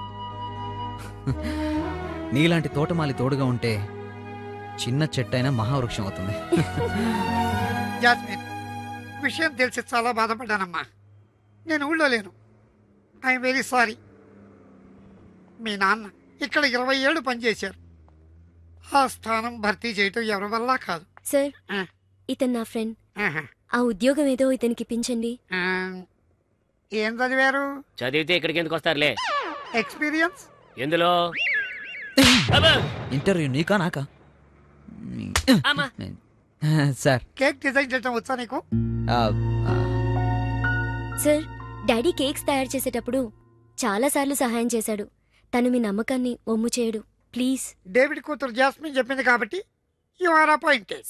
Speaker 3: నీలాంటి తోటమాలి తోడుగా ఉంటే చిన్న చెట్టైనా మహావృక్షం అవుతుంది
Speaker 14: జాస్మిన్ విషయం తెలిసి చాలా బాధపడ్డానమ్మా నేను ఊళ్ళో లేను ఐఎమ్ వెరీ సారీ మీ నాన్న ఇక్కడ ఇరవై ఏళ్ళు పనిచేశారు ఆ స్థానం భర్తీ చేయటం ఎవరి వల్ల కాదు
Speaker 4: సార్ ఇతను నా ఫ్రెండ్ ఆ ఉద్యోగం ఏదో ఇతనికి ఇప్పించండి
Speaker 14: ఏం చదివారు
Speaker 9: చదివితే ఇక్కడికి ఎందుకు వస్తారులే
Speaker 14: ఎక్స్పీరియన్స్
Speaker 9: ఎందులో
Speaker 3: ఇంటర్వ్యూ నీకా నాకా
Speaker 9: అమ్మా.
Speaker 3: సార్
Speaker 14: కేక్ డిజైన్ చేయటం వచ్చా నీకు
Speaker 3: ఆ, ఆ,
Speaker 4: సార్ డాడీ కేక్స్ తయారు చేసేటప్పుడు చాలాసార్లు సహాయం చేశాడు తను మీ నమ్మకాన్ని ఒమ్ము చేయడు ప్లీజ్
Speaker 14: డేవిడ్ కూతురు జాస్మిన్ చెప్పింది కాబట్టి you are appointed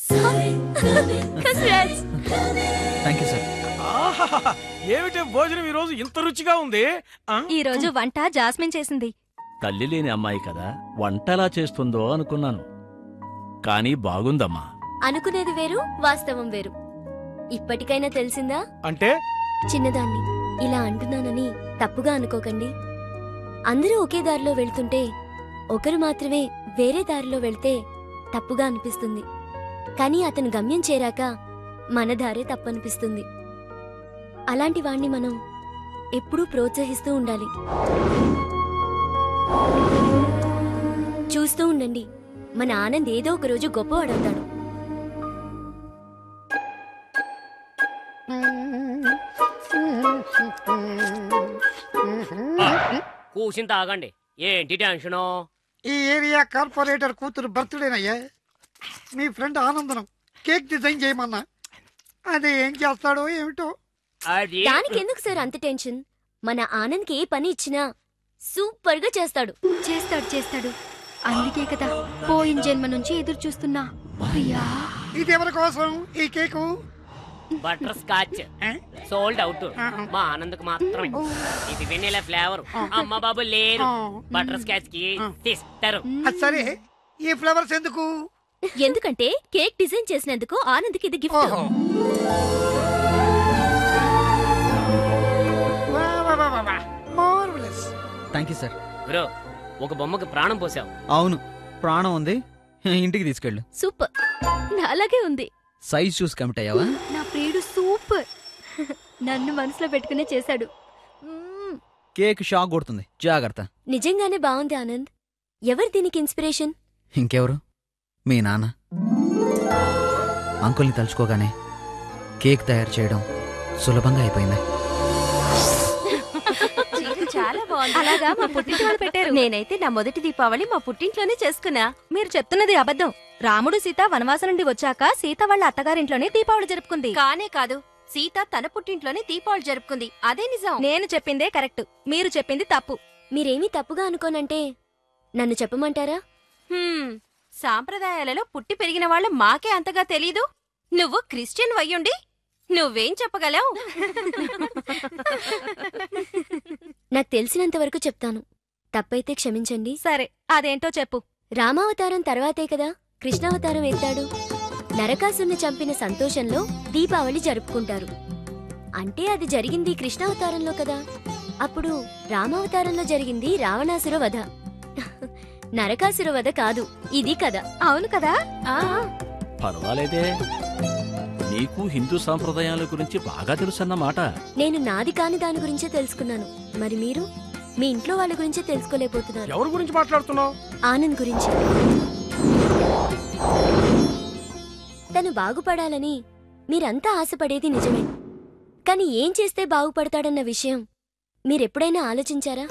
Speaker 3: thank you sir
Speaker 7: ఆహాహా, ఏమిటే భోజనం ఈ రోజు ఇంత రుచిగా ఉంది ఆ?
Speaker 13: ఈ రోజు వంట జాస్మిన్ చేసింది
Speaker 12: తల్లి లేని అమ్మాయి కదా వంటలా చేస్తుందో అనుకున్నాను కానీ బాగుందమ్మా
Speaker 4: అనుకునేది వేరు వాస్తవం వేరు ఇప్పటికైనా తెలిసిందా
Speaker 7: అంటే
Speaker 4: చిన్నదాన్ని ఇలా అంటున్నానని తప్పుగా అనుకోకండి అందరూ ఒకే దారిలో వెళ్తుంటే ఒకరు మాత్రమే వేరే దారిలో వెళ్తే తప్పుగా అనిపిస్తుంది కానీ అతను గమ్యం చేరాక మన దారే తప్పనిపిస్తుంది అలాంటి వాణ్ణి మనం ఎప్పుడూ ప్రోత్సహిస్తూ ఉండాలి చూస్తూ ఉండండి మన ఆనంద్ ఏదో ఒక రోజు గొప్పవాడవుతాడు
Speaker 9: కూసింత ఆగండి ఏంటి టెన్షను
Speaker 14: ఈ ఏరియా కార్పొరేటర్ కూతురు బర్త్డేనయ్యా మీ ఫ్రెండ్ ఆనందనం కేక్ డిజైన్ చేయమన్నా అది ఏం చేస్తాడో ఏమిటో
Speaker 9: అది
Speaker 4: దానికి ఎందుకు సార్ అంత టెన్షన్ మన ఆనంద్కి ఏ పని ఇచ్చినా సూపర్ గా చేస్తాడు
Speaker 16: చేస్తాడు చేస్తాడు అందుకే కదా పోయిన జన్మ నుంచి ఎదురు చూస్తున్నా ప్రియా
Speaker 14: ఇది ఎవరి కోసం ఈ cake
Speaker 9: butter scotch sold out మా ఆనంద్కు మాత్రమే ఇది వెన్నెల ఫ్లేవర్ అమ్మ బాబు లేరు బటర్ స్కాచ్ కి సిస్టర్
Speaker 14: అది సరే ఈ ఫ్లవర్స్ ఎందుకు
Speaker 4: ఎందుకంటే కేక్ డిజైన్ చేసినందుకు ఆనంద్కి ఇది gift
Speaker 14: marvellous
Speaker 3: thank you sir
Speaker 9: bro ఒక బొమ్మకి ప్రాణం పోసావు
Speaker 3: అవును ప్రాణం ఉంది ఇంటికి తీసుకెళ్ళు
Speaker 4: సూపర్ అలాగే ఉంది
Speaker 3: సైజ్ చూసి కమిట్ అయ్యావా
Speaker 16: నా ప్రియుడు సూపర్ నన్ను మనసులో పెట్టుకునే చేశాడు
Speaker 3: కేక్ షాక్ కొడుతుంది జాగ్రత్త
Speaker 4: నిజంగానే బాగుంది ఆనంద్ ఎవరు దీనికి ఇన్స్పిరేషన్
Speaker 3: ఇంకెవరు మీ నాన్న అంకుల్ని తలుచుకోగానే కేక్ తయారు చేయడం సులభంగా అయిపోయింది
Speaker 13: చీర
Speaker 15: చాలా బాగుంది
Speaker 13: అలాగా మా పుట్టింటి వాళ్ళు పెట్టారు
Speaker 15: నేనైతే నా మొదటి దీపావళి మా పుట్టింట్లోనే చేసుకున్నా
Speaker 13: మీరు చెప్తున్నది అబద్ధం రాముడు సీత వనవాసం నుండి వచ్చాక సీత వాళ్ళ అత్తగారింట్లోనే దీపావళి జరుపుకుంది
Speaker 15: కానే కాదు సీత తన పుట్టింట్లోనే దీపావళి జరుపుకుంది అదే నిజం
Speaker 13: నేను చెప్పిందే కరెక్ట్ మీరు చెప్పింది తప్పు
Speaker 4: మీరేమీ తప్పుగా అనుకోనంటే నన్ను చెప్పమంటారా
Speaker 15: హ్మ్, సాంప్రదాయాలలో పుట్టి పెరిగిన వాళ్ళు మాకే అంతగా తెలీదు నువ్వు క్రిస్టియన్ వయ్యుండి నువ్వేం చెప్పగలవు
Speaker 4: నాకు తెలిసినంత వరకు చెప్తాను తప్పైతే క్షమించండి
Speaker 13: సరే అదేంటో చెప్పు
Speaker 4: రామావతారం తర్వాతే కదా కృష్ణావతారం ఎత్తాడు నరకాసుని చంపిన సంతోషంలో దీపావళి జరుపుకుంటారు అంటే అది జరిగింది కృష్ణావతారంలో కదా అప్పుడు రామావతారంలో జరిగింది రావణాసుర వధ నరకాసుర వధ కాదు ఇది కదా
Speaker 13: అవును కదా
Speaker 12: పర్వాలేదే నీకు హిందూ సాంప్రదాయాల గురించి బాగా తెలుసన్నమాట
Speaker 4: నేను నాది కాని దాని గురించే తెలుసుకున్నాను మరి మీరు మీ ఇంట్లో వాళ్ళ గురించే తెలుసుకోలేకపోతున్నారు
Speaker 7: ఎవరి గురించి మాట్లాడుతున్నావు
Speaker 4: ఆనంద్ గురించి తను బాగుపడాలని మీరంతా ఆశపడేది నిజమే కానీ ఏం చేస్తే బాగుపడతాడన్న విషయం మీరెప్పుడైనా ఆలోచించారా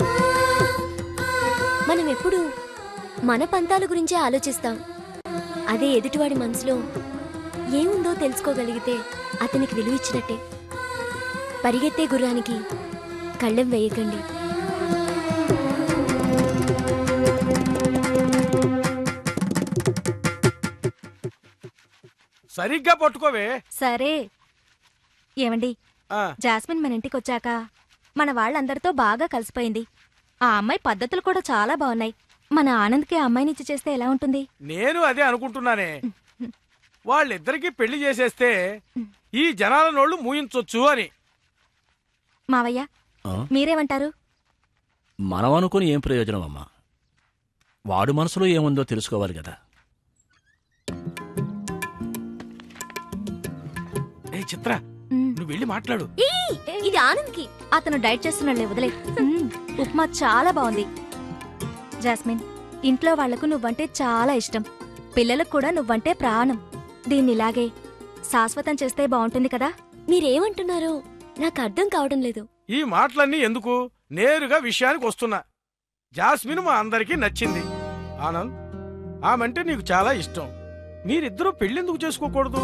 Speaker 4: మనం ఎప్పుడు మన పంతాల గురించే ఆలోచిస్తాం అదే ఎదుటివాడి మనసులో ఏముందో తెలుసుకోగలిగితే అతనికి విలువ ఇచ్చినట్టే పరిగెత్తే గుర్రానికి కళ్ళెం వేయకండి
Speaker 7: సరిగ్గా పట్టుకోవే
Speaker 13: సరే ఏమండి
Speaker 7: ఆ.
Speaker 13: జాస్మిన్ మన ఇంటికి వచ్చాక మన వాళ్ళందరితో బాగా కలిసిపోయింది ఆ అమ్మాయి పద్ధతులు కూడా చాలా బాగున్నాయి మన ఆనంద్కి ఆ అమ్మాయినిచ్చి చేస్తే ఎలా ఉంటుంది
Speaker 7: నేను అదే అనుకుంటున్నానే వాళ్ళిద్దరికీ పెళ్లి చేసేస్తే ఈ జనాల నోళ్ళు మూయించొచ్చు అని
Speaker 13: మావయ్య
Speaker 12: ఆ?
Speaker 13: మీరేమంటారు
Speaker 12: మనం అనుకుని ఏం ప్రయోజనం అమ్మా వాడు మనసులో ఏముందో తెలుసుకోవాలి కదా
Speaker 7: ఏ చిత్ర నువ్వు వెళ్ళి మాట్లాడు
Speaker 4: ఇది ఆనంద్కి
Speaker 13: అతను డైట్ చేస్తున్నాడులే వదిలే మ్మ్, ఉప్మా చాలా బాగుంది జాస్మిన్ ఇంట్లో వాళ్లకు నువ్వంటే చాలా ఇష్టం పిల్లలకు కూడా నువ్వంటే ప్రాణం దీన్ని ఇలాగే శాశ్వతం చేస్తే బాగుంటుంది కదా
Speaker 4: మీరేమంటున్నారో నాకు అర్థం కావడం లేదు
Speaker 7: ఈ మాటలన్నీ ఎందుకు నేరుగా విషయానికి వస్తున్నా జాస్మిన్ మా అందరికీ నచ్చింది ఆనంద్ ఆమెంటే నీకు చాలా ఇష్టం మీరిద్దరూ పెళ్ళెందుకు చేసుకోకూడదు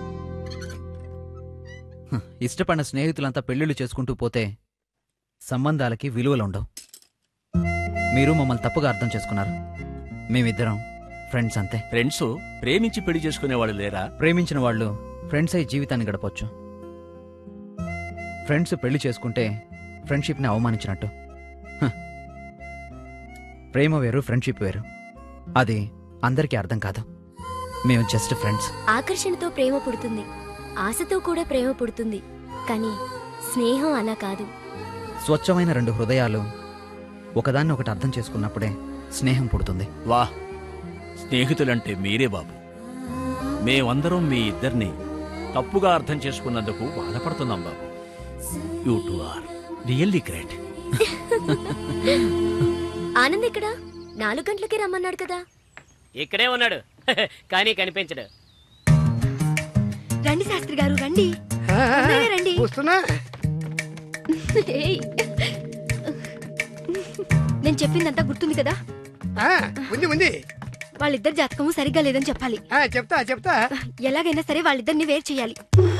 Speaker 3: హ, ఇష్టపడిన స్నేహితులంతా పెళ్లిళ్ళు చేసుకుంటూ పోతే సంబంధాలకి విలువలుండవు మీరు మమ్మల్ని తప్పుగా అర్థం చేసుకున్నారు మేమిద్దరం ఫ్రెండ్స్ అంతే
Speaker 12: ఫ్రెండ్స్ ప్రేమించి పెళ్లి చేసుకునేవాళ్ళు లేరా
Speaker 3: ప్రేమించిన వాళ్ళు ఫ్రెండ్స్ అయి జీవితాన్ని గడపొచ్చు ఫ్రెండ్స్ పెళ్లి చేసుకుంటే ఫ్రెండ్షిప్ని అవమానించినట్టు హ. ప్రేమ వేరు ఫ్రెండ్షిప్ వేరు అది అందరికీ అర్థం కాదు మేము జస్ట్ ఫ్రెండ్స్
Speaker 4: ఆకర్షణతో ప్రేమ పుడుతుంది ఆశతో కూడా ప్రేమ పుడుతుంది కానీ స్నేహం అలా కాదు
Speaker 3: స్వచ్ఛమైన రెండు హృదయాలు ఒకదాన్ని ఒకటి అర్థం చేసుకున్నప్పుడే స్నేహం పుడుతుంది
Speaker 12: వా స్నేహితులంటే మీరే బాబు మేమందరం మీ ఇద్దరిని తప్పుగా అర్థం చేసుకున్నందుకు బాధపడుతున్నాం బాబు you too are really great
Speaker 4: Anand ఇక్కడ నాలుగు గంటలకి రమ్మన్నాడు కదా
Speaker 9: ఇక్కడే ఉన్నాడు కానీ కనిపించడు
Speaker 16: రండి శాస్త్రి గారు రండి తొందరగా రండి
Speaker 14: వస్తున్నా
Speaker 16: ఏయ్. నేను చెప్పిందంతా గుర్తుంది కదా
Speaker 14: ఆ, ఉంది ఉంది
Speaker 16: వాళ్ళిద్దరి జాతకము సరిగ్గా లేదని చెప్పాలి
Speaker 14: ఆ, చెప్తా చెప్తా
Speaker 16: ఎలాగైనా సరే వాళ్ళిద్దరిని వేరు చేయాలి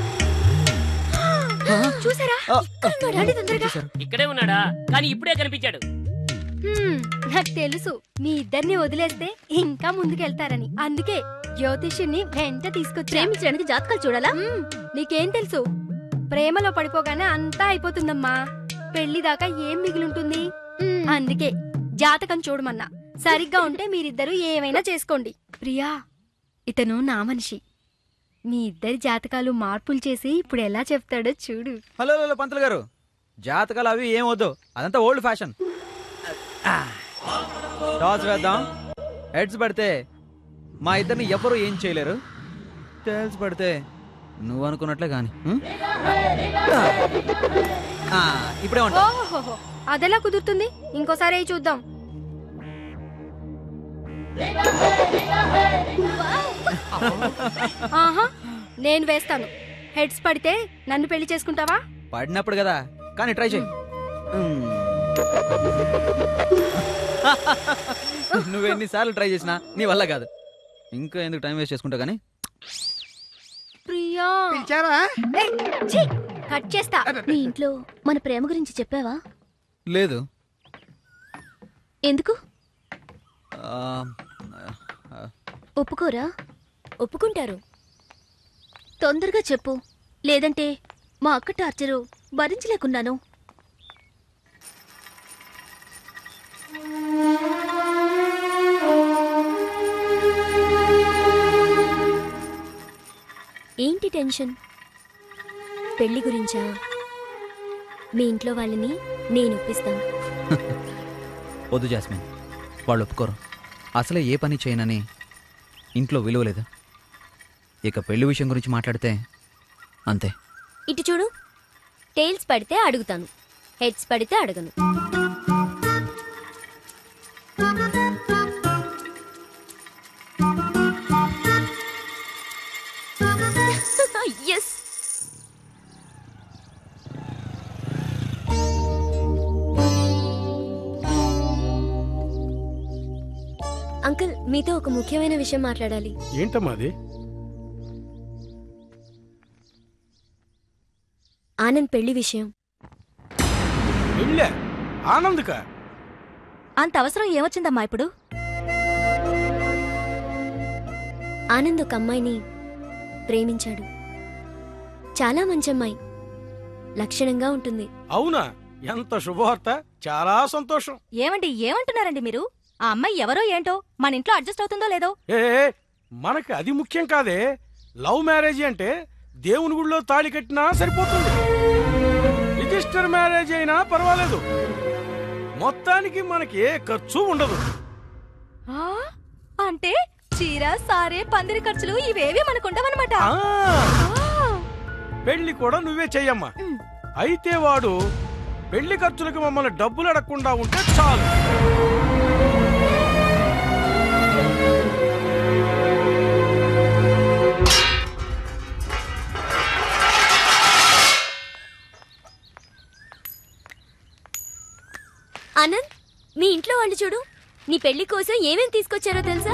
Speaker 16: చూసారా ఇక్కడ ఉన్నాడు. రండి తొందరగా
Speaker 9: ఇక్కడే ఉన్నాడా కానీ ఇప్పుడే కనిపించాడు
Speaker 16: హ్మ్, నాకు తెలుసు మీ ఇద్దరిని వదిలేస్తే ఇంకా ముందుకెళ్తారని అందుకే జ్యోతిష్యుని వెంట తీసుకొచ్చి ప్రేమించడానికి జాతకాలు చూడాలా నీకేం తెలుసు ప్రేమలో పడిపోగానే అంతా అయిపోతుందమ్మా పెళ్లి దాకా ఏం మిగిలింటుంది అందుకే జాతకం చూడమన్నా సరిగ్గా ఉంటే మీరిద్దరూ ఏమైనా చేసుకోండి ప్రియా ఇతను నా మనిషి మీ ఇద్దరి జాతకాలు మార్పులు చేసి ఇప్పుడు ఎలా చెప్తాడో చూడు
Speaker 3: హలో హలో పంతులు గారు జాతకాలు అవి ఏం వద్దు అదంతా ఓల్డ్ ఫ్యాషన్ టాస్ వేద్దాం హెడ్స్ పడితే మా ఇద్దరిని ఎవరు ఏం చేయలేరు టైల్స్ పడితే నువ్వు అనుకున్నట్లే కానీ ఇప్పుడే ఉంటా
Speaker 16: ఓహోహో అదెలా కుదురుతుంది ఇంకోసారి అయి చూద్దాం ఆహా నేను వేస్తాను హెడ్స్ పడితే నన్ను పెళ్లి చేసుకుంటావా
Speaker 3: పడినప్పుడు కదా కానీ ట్రై చేయి మ్మ్. నువ్వు ఎన్నిసార్లు ట్రై చేసినా నీ వల్ల కాదు ఇంకా ఎందుకు టైం వేస్ట్ చేసుకుంటా కానీ
Speaker 16: ప్రియా
Speaker 19: కట్ చేస్తా నీ ఇంట్లో మన ప్రేమ గురించి చెప్పావా
Speaker 3: లేదు
Speaker 19: ఎందుకు
Speaker 3: ఆ,
Speaker 19: ఒప్పుకోరా
Speaker 4: ఒప్పుకుంటారు
Speaker 19: తొందరగా చెప్పు లేదంటే మా అక్క టార్చరు భరించలేకున్నాను
Speaker 4: ఏంటి టెన్షన్ పెళ్లి గురించా మీ ఇంట్లో వాళ్ళని నేను ఒప్పిస్తాను
Speaker 3: వద్దు జాస్మిన్ వాళ్ళు ఒప్పుకోరు అసలే ఏ పని చేయనని ఇంట్లో విలువ లేదు ఇక పెళ్లి విషయం గురించి మాట్లాడితే అంతే
Speaker 4: ఇటు చూడు టైల్స్ పడితే అడుగుతాను హెడ్స్ పడితే అడగను ఎస్ అంకుల్ మీతో ఒక ముఖ్యమైన విషయం మాట్లాడాలి
Speaker 7: ఏంటమ్మా అది
Speaker 4: ఆనంద్ పెళ్లి విషయం
Speaker 7: వెళ్ళా ఆనంద్క
Speaker 13: అంత అవసరం ఏమొచ్చిందమ్మా ఇప్పుడు
Speaker 4: ఆనంద్ ఒక అమ్మాయిని ప్రేమించాడు చాలా మంచి అమ్మాయి లక్షణంగా ఉంటుంది
Speaker 7: అవునా ఎంత శుభవార్త చాలా సంతోషం
Speaker 13: ఏమండి ఏమంటున్నారండి మీరు ఆ అమ్మాయి ఎవరో ఏంటో మన ఇంట్లో అడ్జస్ట్ అవుతుందో లేదో
Speaker 7: ఏ ఏ, మనకి అది ముఖ్యం కాదే లవ్ మ్యారేజ్ అంటే దేవుని గుడిలో తాళి కట్టినా సరిపోతుంది రిజిస్టర్ మ్యారేజ్ అయినా పర్వాలేదు మొత్తానికి మనకి ఏ ఖర్చు ఉండదు
Speaker 13: ఆ, అంటే చీర సారే పందిరి ఖర్చులు ఇవేవి మనకుండవన్నమాట
Speaker 7: పెళ్లి కూడా నువ్వే చెయ్యమ్మా అయితే వాడు పెళ్లి ఖర్చులకు మమ్మల్ని డబ్బులు అడగకుండా ఉంటే చాలు
Speaker 4: ఆనంద్ మీ ఇంట్లో వాళ్ళు చూడు నీ పెళ్లి కోసం ఏమేం తీసుకొచ్చారో తెలుసా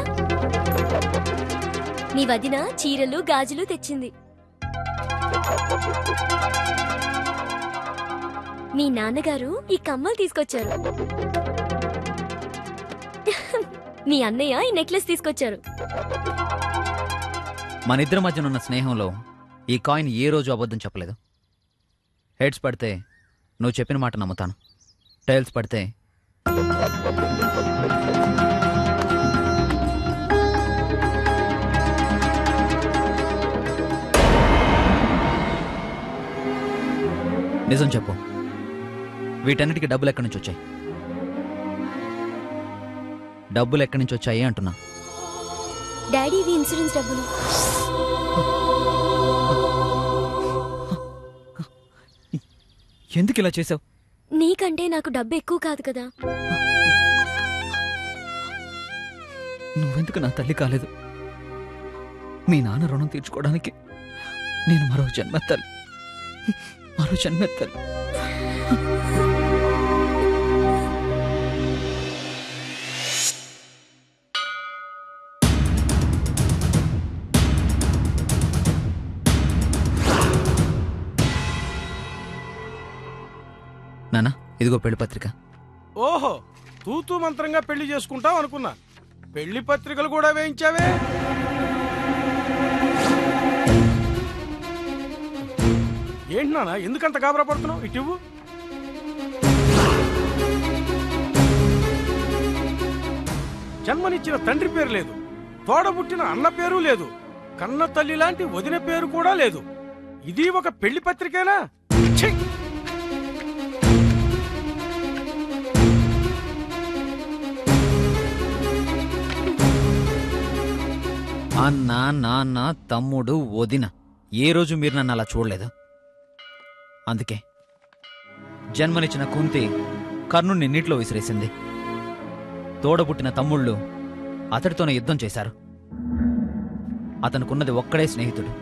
Speaker 4: నీ వదిన చీరలు గాజులు తెచ్చింది మీ నాన్నగారు ఈ కమ్మలు తీసుకొచ్చారు మీ అన్నయ్య ఈ నెక్లెస్ తీసుకొచ్చారు
Speaker 3: మన ఇద్దరి మధ్యన ఉన్న స్నేహంలో ఈ కాయిన్ ఏ రోజు అబద్ధం చెప్పలేదు హెడ్స్ పడితే నువ్వు చెప్పిన మాట నమ్ముతాను టైల్స్ పడితే నిజం చెప్పు వీటన్నిటికీ డబ్బులు ఎక్కడి నుంచి వచ్చాయి డబ్బులు ఎక్కడి నుంచి వచ్చాయి అంటున్నా
Speaker 4: డాడీ ఇవి ఇన్సూరెన్స్ డబ్బులు
Speaker 3: ఎందుకు ఇలా చేసావు
Speaker 4: నీకంటే నాకు డబ్బు ఎక్కువ కాదు కదా
Speaker 3: నువ్వెందుకు నా తల్లి కాలేదు మీ నాన్న రుణం తీర్చుకోవడానికి నేను మరో జన్మెత్తాలి మరో జన్మెత్తాలి నానా ఇదిగో పెళ్లి పత్రిక
Speaker 7: ఓహో తూతూ మంత్రంగా పెళ్లి చేసుకుంటాం అనుకున్నా పెళ్లి పత్రికలు కూడా వేయించావే ఏంటి నాన్న ఎందుకంత గాబరా పడుతున్నావు ఇటివ్వు జన్మనిచ్చిన తండ్రి పేరు లేదు తోడబుట్టిన అన్న పేరు లేదు కన్న తల్లి లాంటి వదిన పేరు కూడా లేదు ఇది ఒక పెళ్లి పత్రికేనా ఛీ!
Speaker 3: అన్న నాన్న తమ్ముడు వదిన ఏ రోజు మీరు నన్ను అలా చూడలేదు అందుకే జన్మనిచ్చిన కుంతి కర్ణుని నీటిలో విసిరేసింది తోడబుట్టిన తమ్ముళ్ళు అతడితోనే యుద్ధం చేశారు అతనుకున్నది ఒక్కడే స్నేహితుడు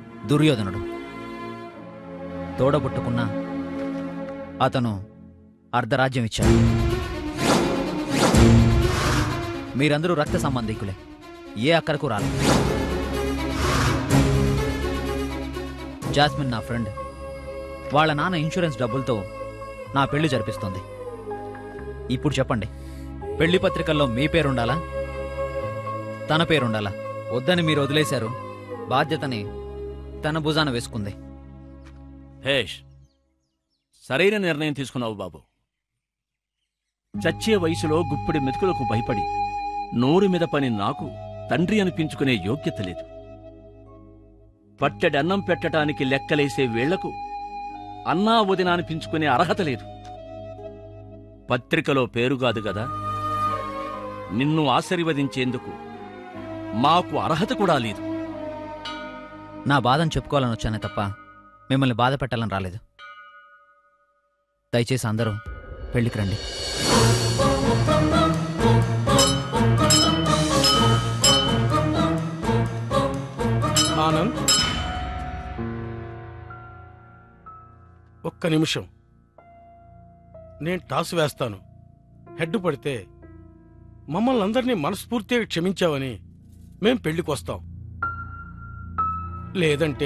Speaker 3: దుర్యోధనుడు తోడబుట్టుకున్న అతను అర్ధరాజ్యం ఇచ్చాడు మీరందరూ రక్త సంబంధికులే ఏ అక్కరకు రాలి జాస్మిన్ నా ఫ్రెండ్ వాళ్ళ నాన్న ఇన్సూరెన్స్ డబ్బులతో నా పెళ్లి జరిపిస్తుంది ఇప్పుడు చెప్పండి పెళ్లి పత్రికల్లో మీ పేరుండాలా తన పేరుండాలా వద్దని మీరు వదిలేశారు బాధ్యతని తన భుజాన వేసుకుంది
Speaker 12: హేష్ సరైన నిర్ణయం తీసుకున్నావు బాబు చచ్చే వయసులో గుప్పిడి మెతుకులకు భయపడి నోరు మీద పని నాకు తండ్రి అనిపించుకునే యోగ్యత లేదు పట్టెడన్నం పెట్టడానికి లెక్కలేసే వేళ్లకు అన్నా వదిన అనిపించుకునే అర్హత లేదు పత్రికలో పేరు కాదు గదా నిన్ను ఆశీర్వదించేందుకు మాకు అర్హత కూడా లేదు
Speaker 3: నా బాధను చెప్పుకోవాలని వచ్చానే తప్ప మిమ్మల్ని బాధ పెట్టాలని రాలేదు దయచేసి అందరూ పెళ్లికి రండి
Speaker 7: ఆనంద్ ఒక్క నిమిషం నేను టాస్ వేస్తాను హెడ్ పడితే మమ్మల్ని అందరినీ మనస్ఫూర్తిగా క్షమించావని మేం పెళ్లికి వస్తాం లేదంటే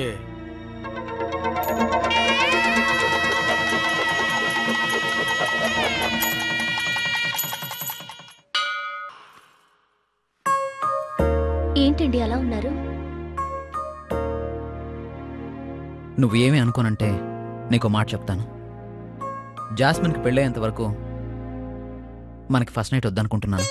Speaker 13: ఏంటండి అలా ఉన్నారు
Speaker 3: నువ్వు ఏమీ అనుకోనంటే నీకు మాట చెప్తాను జాస్మిన్కి పెళ్ళయ్యేంత వరకు మనకి ఫస్ట్ నైట్ వద్దనుకుంటున్నాను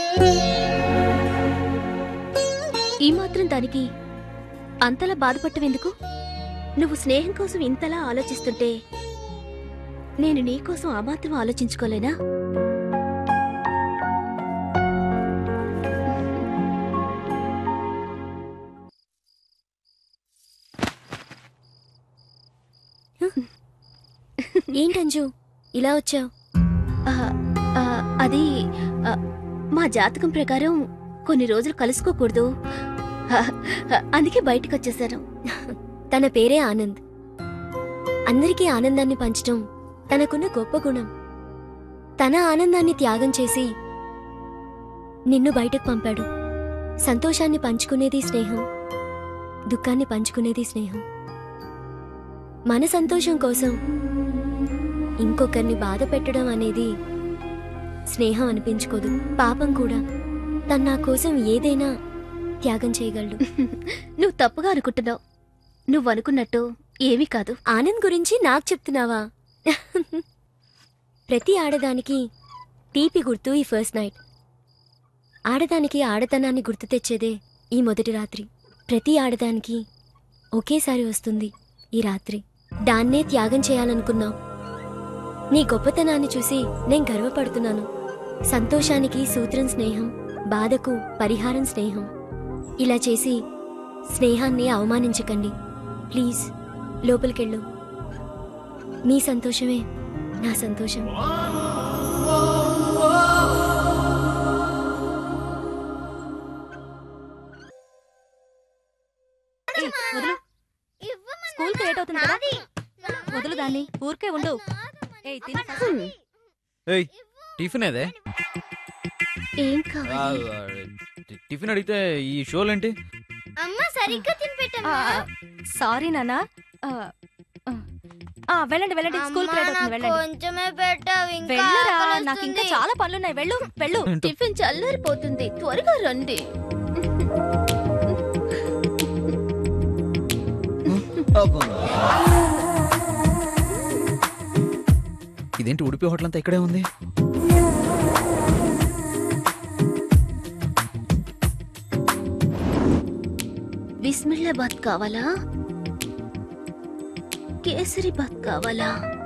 Speaker 13: ఈ మాత్రం దానికి అంతలా బాధపట్టవెందుకు నువ్వు స్నేహం కోసం ఇంతలా ఆలోచిస్తుంటే నేను నీకోసం ఆ మాత్రం ఆలోచించుకోలేనా
Speaker 4: ఏంటంజు ఇలా వచ్చావు
Speaker 13: అది ఆ, మా జాతకం ప్రకారం కొన్ని రోజులు కలుసుకోకూడదు ఆ, ఆ, అందుకే బయటికి వచ్చేసాను
Speaker 4: తన పేరే ఆనంద్ అందరికీ ఆనందాన్ని పంచడం తనకున్న గొప్ప గుణం తన ఆనందాన్ని త్యాగం చేసి నిన్ను బయటకు పంపాడు సంతోషాన్ని పంచుకునేది స్నేహం దుఃఖాన్ని పంచుకునేది స్నేహం మన సంతోషం కోసం ఇంకొకరిని బాధ పెట్టడం అనేది స్నేహం అనిపించుకోదు పాపం కూడా తను నా కోసం ఏదైనా త్యాగం చేయగలడు
Speaker 13: నువ్వు తప్పుగా అనుకుంటున్నావు నువ్వు అనుకున్నట్టు ఏమీ కాదు
Speaker 4: ఆనంద్ గురించి నాకు చెప్తున్నావా ప్రతి ఆడదానికి తీపి గుర్తు ఈ ఫస్ట్ నైట్ ఆడదానికి ఆడతనాన్ని గుర్తు తెచ్చేదే ఈ మొదటి రాత్రి ప్రతి ఆడదానికి ఒకేసారి వస్తుంది ఈ రాత్రి దాన్నే త్యాగం చేయాలనుకున్నావు నీ గొప్పతనాన్ని చూసి నేను గర్వపడుతున్నాను సంతోషానికి సూత్రం స్నేహం బాధకు పరిహారం స్నేహం ఇలా చేసి స్నేహాన్ని అవమానించకండి ప్లీజ్ లోపలికెళ్ళు మీ సంతోషమే నా సంతోషం
Speaker 13: ఏయ్, వదులు స్కూల్ లేట్ అవుతుంది కదా వదులు దాన్ని ఊరికే ఉండు ఏయ్, తిను first.
Speaker 3: ఏయ్ టిఫిన్ ఏదే
Speaker 13: ఏం
Speaker 3: ఆ,
Speaker 13: కావాలి
Speaker 3: ఆ, టి- టిఫిన్ అడిగితే ఈ షోలేంటి
Speaker 2: అమ్మ సరిగ్గా తినిపెట్టమ్మా
Speaker 13: సారీ నాన్న ఆ, ఆ, ఆ, వెళ్ళండి వెళ్ళండి స్కూల్ లేట్ అవుతుంది వెళ్ళండి
Speaker 2: కొంచెమే పెట్టావు ఇంకా
Speaker 13: వెళ్ళరా
Speaker 2: ఆకలేస్తుంది.
Speaker 13: నాకు ఇంకా చాలా పనులున్నాయి వెళ్ళు వెళ్ళు
Speaker 3: ఏంటో.
Speaker 13: టిఫిన్ చల్లారిపోతుంది త్వరగా రండి
Speaker 3: ఇదేంటి ఉడిపి హోటల్ అంతా ఇక్కడే ఉంది
Speaker 13: బిస్మిల్లాబాద్ కావాలా కేసరి బాత్ కావాలా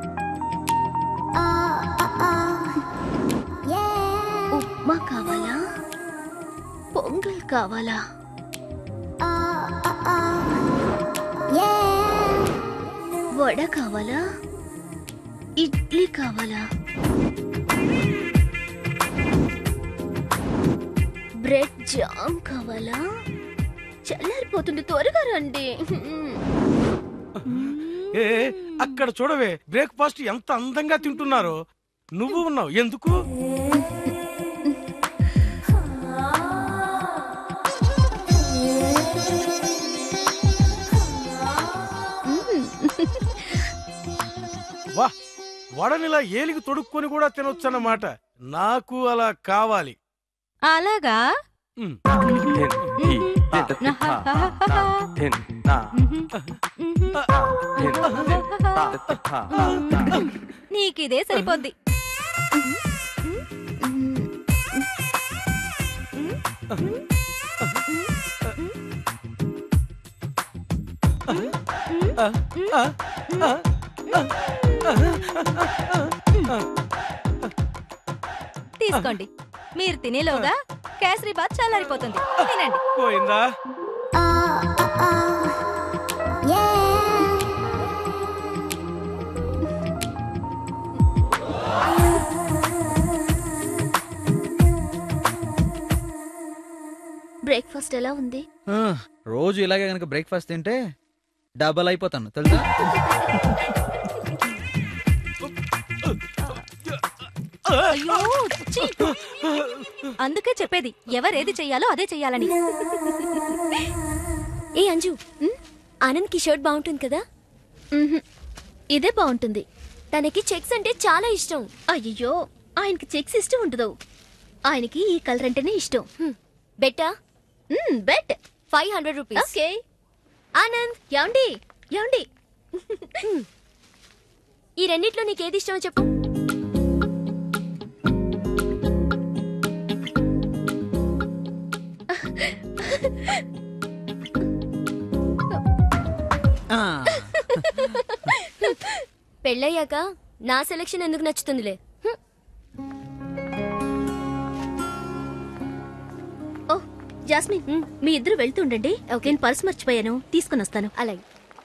Speaker 13: ఉప్మా కావాలా పొంగల్ కావాలా వడ కావాలా ఇడ్లీ కావాలా బ్రెడ్ జామ్ కావాలా చల్లారిపోతుంది త్వరగా రండి
Speaker 7: ఏ అక్కడ చూడవే బ్రేక్ఫాస్ట్ ఎంత అందంగా తింటున్నారో నువ్వు ఉన్నావు ఎందుకు వా వడనిలా ఏలికి తొడుక్కొని కూడా తినొచ్చన్నమాట నాకు అలా కావాలి
Speaker 15: అలాగా
Speaker 7: ఉమ్.
Speaker 13: నీకిదే సరిపోద్ది తీసుకోండి మీరు తినేలోగా కేసరి బాత్ చల్లారిపోతుంది తినండి
Speaker 7: పోయిందా
Speaker 19: బ్రేక్ఫాస్ట్ ఎలా ఉంది
Speaker 3: ఆ, రోజు ఇలాగే గనక బ్రేక్ఫాస్ట్ తింటే డబల్ అయిపోతాను తెలుసా
Speaker 13: అయ్యో ఛీ! అందుకే చెప్పేది ఎవరేది చెయ్యాలో అదే చెయ్యాలని
Speaker 4: ఏ అంజు ఆనంద్ కి షర్ట్ బాగుంటుంది కదా
Speaker 19: ఇదే బాగుంటుంది
Speaker 4: తనకి చెక్స్ అంటే చాలా ఇష్టం
Speaker 19: అయ్యో ఆయనకి చెక్స్ ఇష్టం ఉండదు ఆయనకి ఈ కలర్ అంటేనే ఇష్టం
Speaker 4: బెట్టా
Speaker 19: bet
Speaker 4: five hundred rupees
Speaker 19: okay
Speaker 4: Anand
Speaker 19: యాండి యాండి
Speaker 4: ఈ రెండిట్లో నీకేది ఇష్టమో చెప్పు పెళ్ళయ్యాక నా సెలక్షన్ ఎందుకు నచ్చుతుందిలే హ్మ్.
Speaker 19: ఓ జాస్మిన్ మీ ఇద్దరు వెళ్తుండండి నేను పర్స్ మర్చిపోయాను తీసుకుని వస్తాను
Speaker 4: అలాగే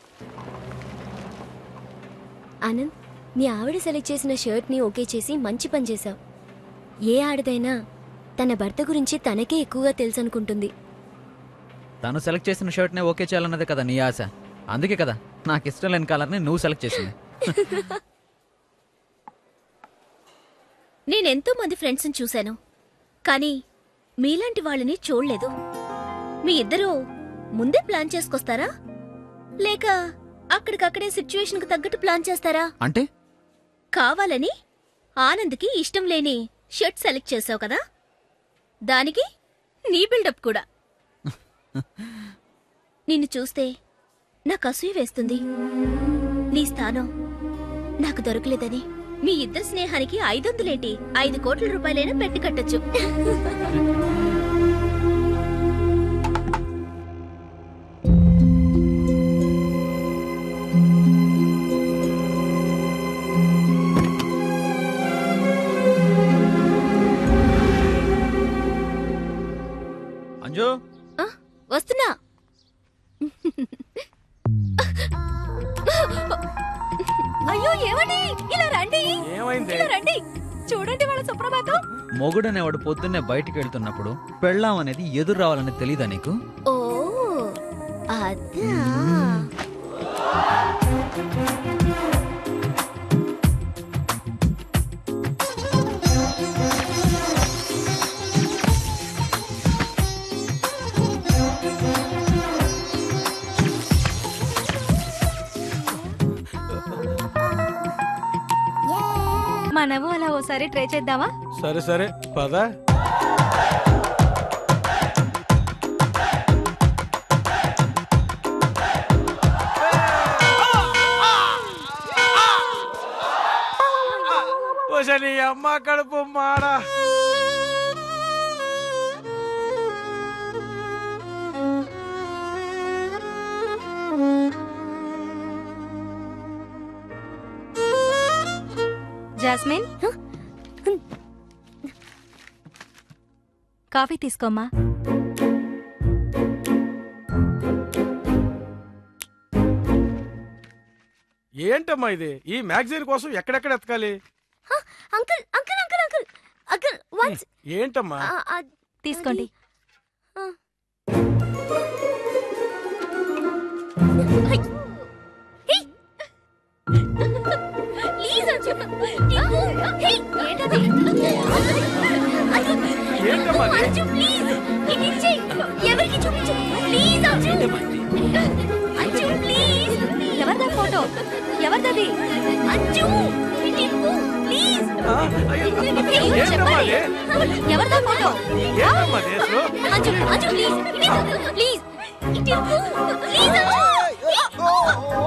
Speaker 4: ఆనంద్ నీ ఆవిడ సెలెక్ట్ చేసిన షర్ట్ని ఓకే చేసి మంచి పని చేశావు ఏ ఆడదైనా తన భర్త గురించి తనకే ఎక్కువగా తెలుసు అనుకుంటుంది
Speaker 3: తను సెలెక్ట్ చేసిన షర్ట్నే ఓకే చేయాలన్నదే కదా నీ ఆశ అందుకే కదా నాకు ఇష్టం లేని కలర్ని నువ్వు సెలెక్ట్ చేసింది
Speaker 19: నేనెంతో మంది ఫ్రెండ్స్ని చూశాను కానీ మీలాంటి వాళ్ళని చూడలేదు మీ ఇద్దరూ ముందే ప్లాన్ చేసుకొస్తారా లేక అక్కడికక్కడే సిచ్యువేషన్కి తగ్గట్టు ప్లాన్ చేస్తారా
Speaker 3: అంటే
Speaker 19: కావాలని ఆనంద్కి ఇష్టం లేని షర్ట్ సెలెక్ట్ చేసావు కదా దానికి నీ బిల్డప్ కూడా నిన్ను చూస్తే నాకు అసూయ వేస్తుంది నీ స్థానం నాకు దొరకలేదని మీ ఇద్దరి స్నేహానికి ఐదొందలేంటి ఐదు కోట్ల రూపాయలైనా పెట్టి కట్టొచ్చు
Speaker 3: అంజు
Speaker 19: వస్తున్నా
Speaker 13: అయ్యో ఏమండి ఇలా రండి
Speaker 7: ఏమైంది?
Speaker 13: ఇలా రండి చూడండి వాళ్ళ సుప్రభాతం
Speaker 3: మొగుడనేవాడు పొద్దున్నే బయటికి వెళ్తున్నప్పుడు పెళ్ళాం అనేది ఎదురు రావాలని తెలీదా నీకు
Speaker 19: ఓ అదా
Speaker 13: మనము అలా ఓసారి ట్రై చేద్దామా
Speaker 7: సరే సరే పద ఓసే నీ అమ్మ కడుపు మాడ
Speaker 13: జాస్మిన్ కాఫీ తీసుకోమ్మా
Speaker 7: ఏంటమ్మా ఇది ఈ మ్యాగజైన్ కోసం ఎక్కడెక్కడ ఎతకాలి
Speaker 4: uncle uncle uncle uncle uncle once
Speaker 7: ఏంటమ్మా
Speaker 13: తీసుకోండి
Speaker 19: ప్లీజ్ అర్జున్
Speaker 13: అంజు ప్లీజ్ ఎవరిదా ఫోటో ఎవరిదది అంజు ఇటు ఇవ్వు, ప్లీజ్ ప్లీజ్, చెప్పండి. ఎవరిదా ఫోటో అంజు అంజు ప్లీజ్ ఇటు ఇవ్వు, ప్లీజ్ ఇటు ఇవ్వు, ప్లీజ్ అంజు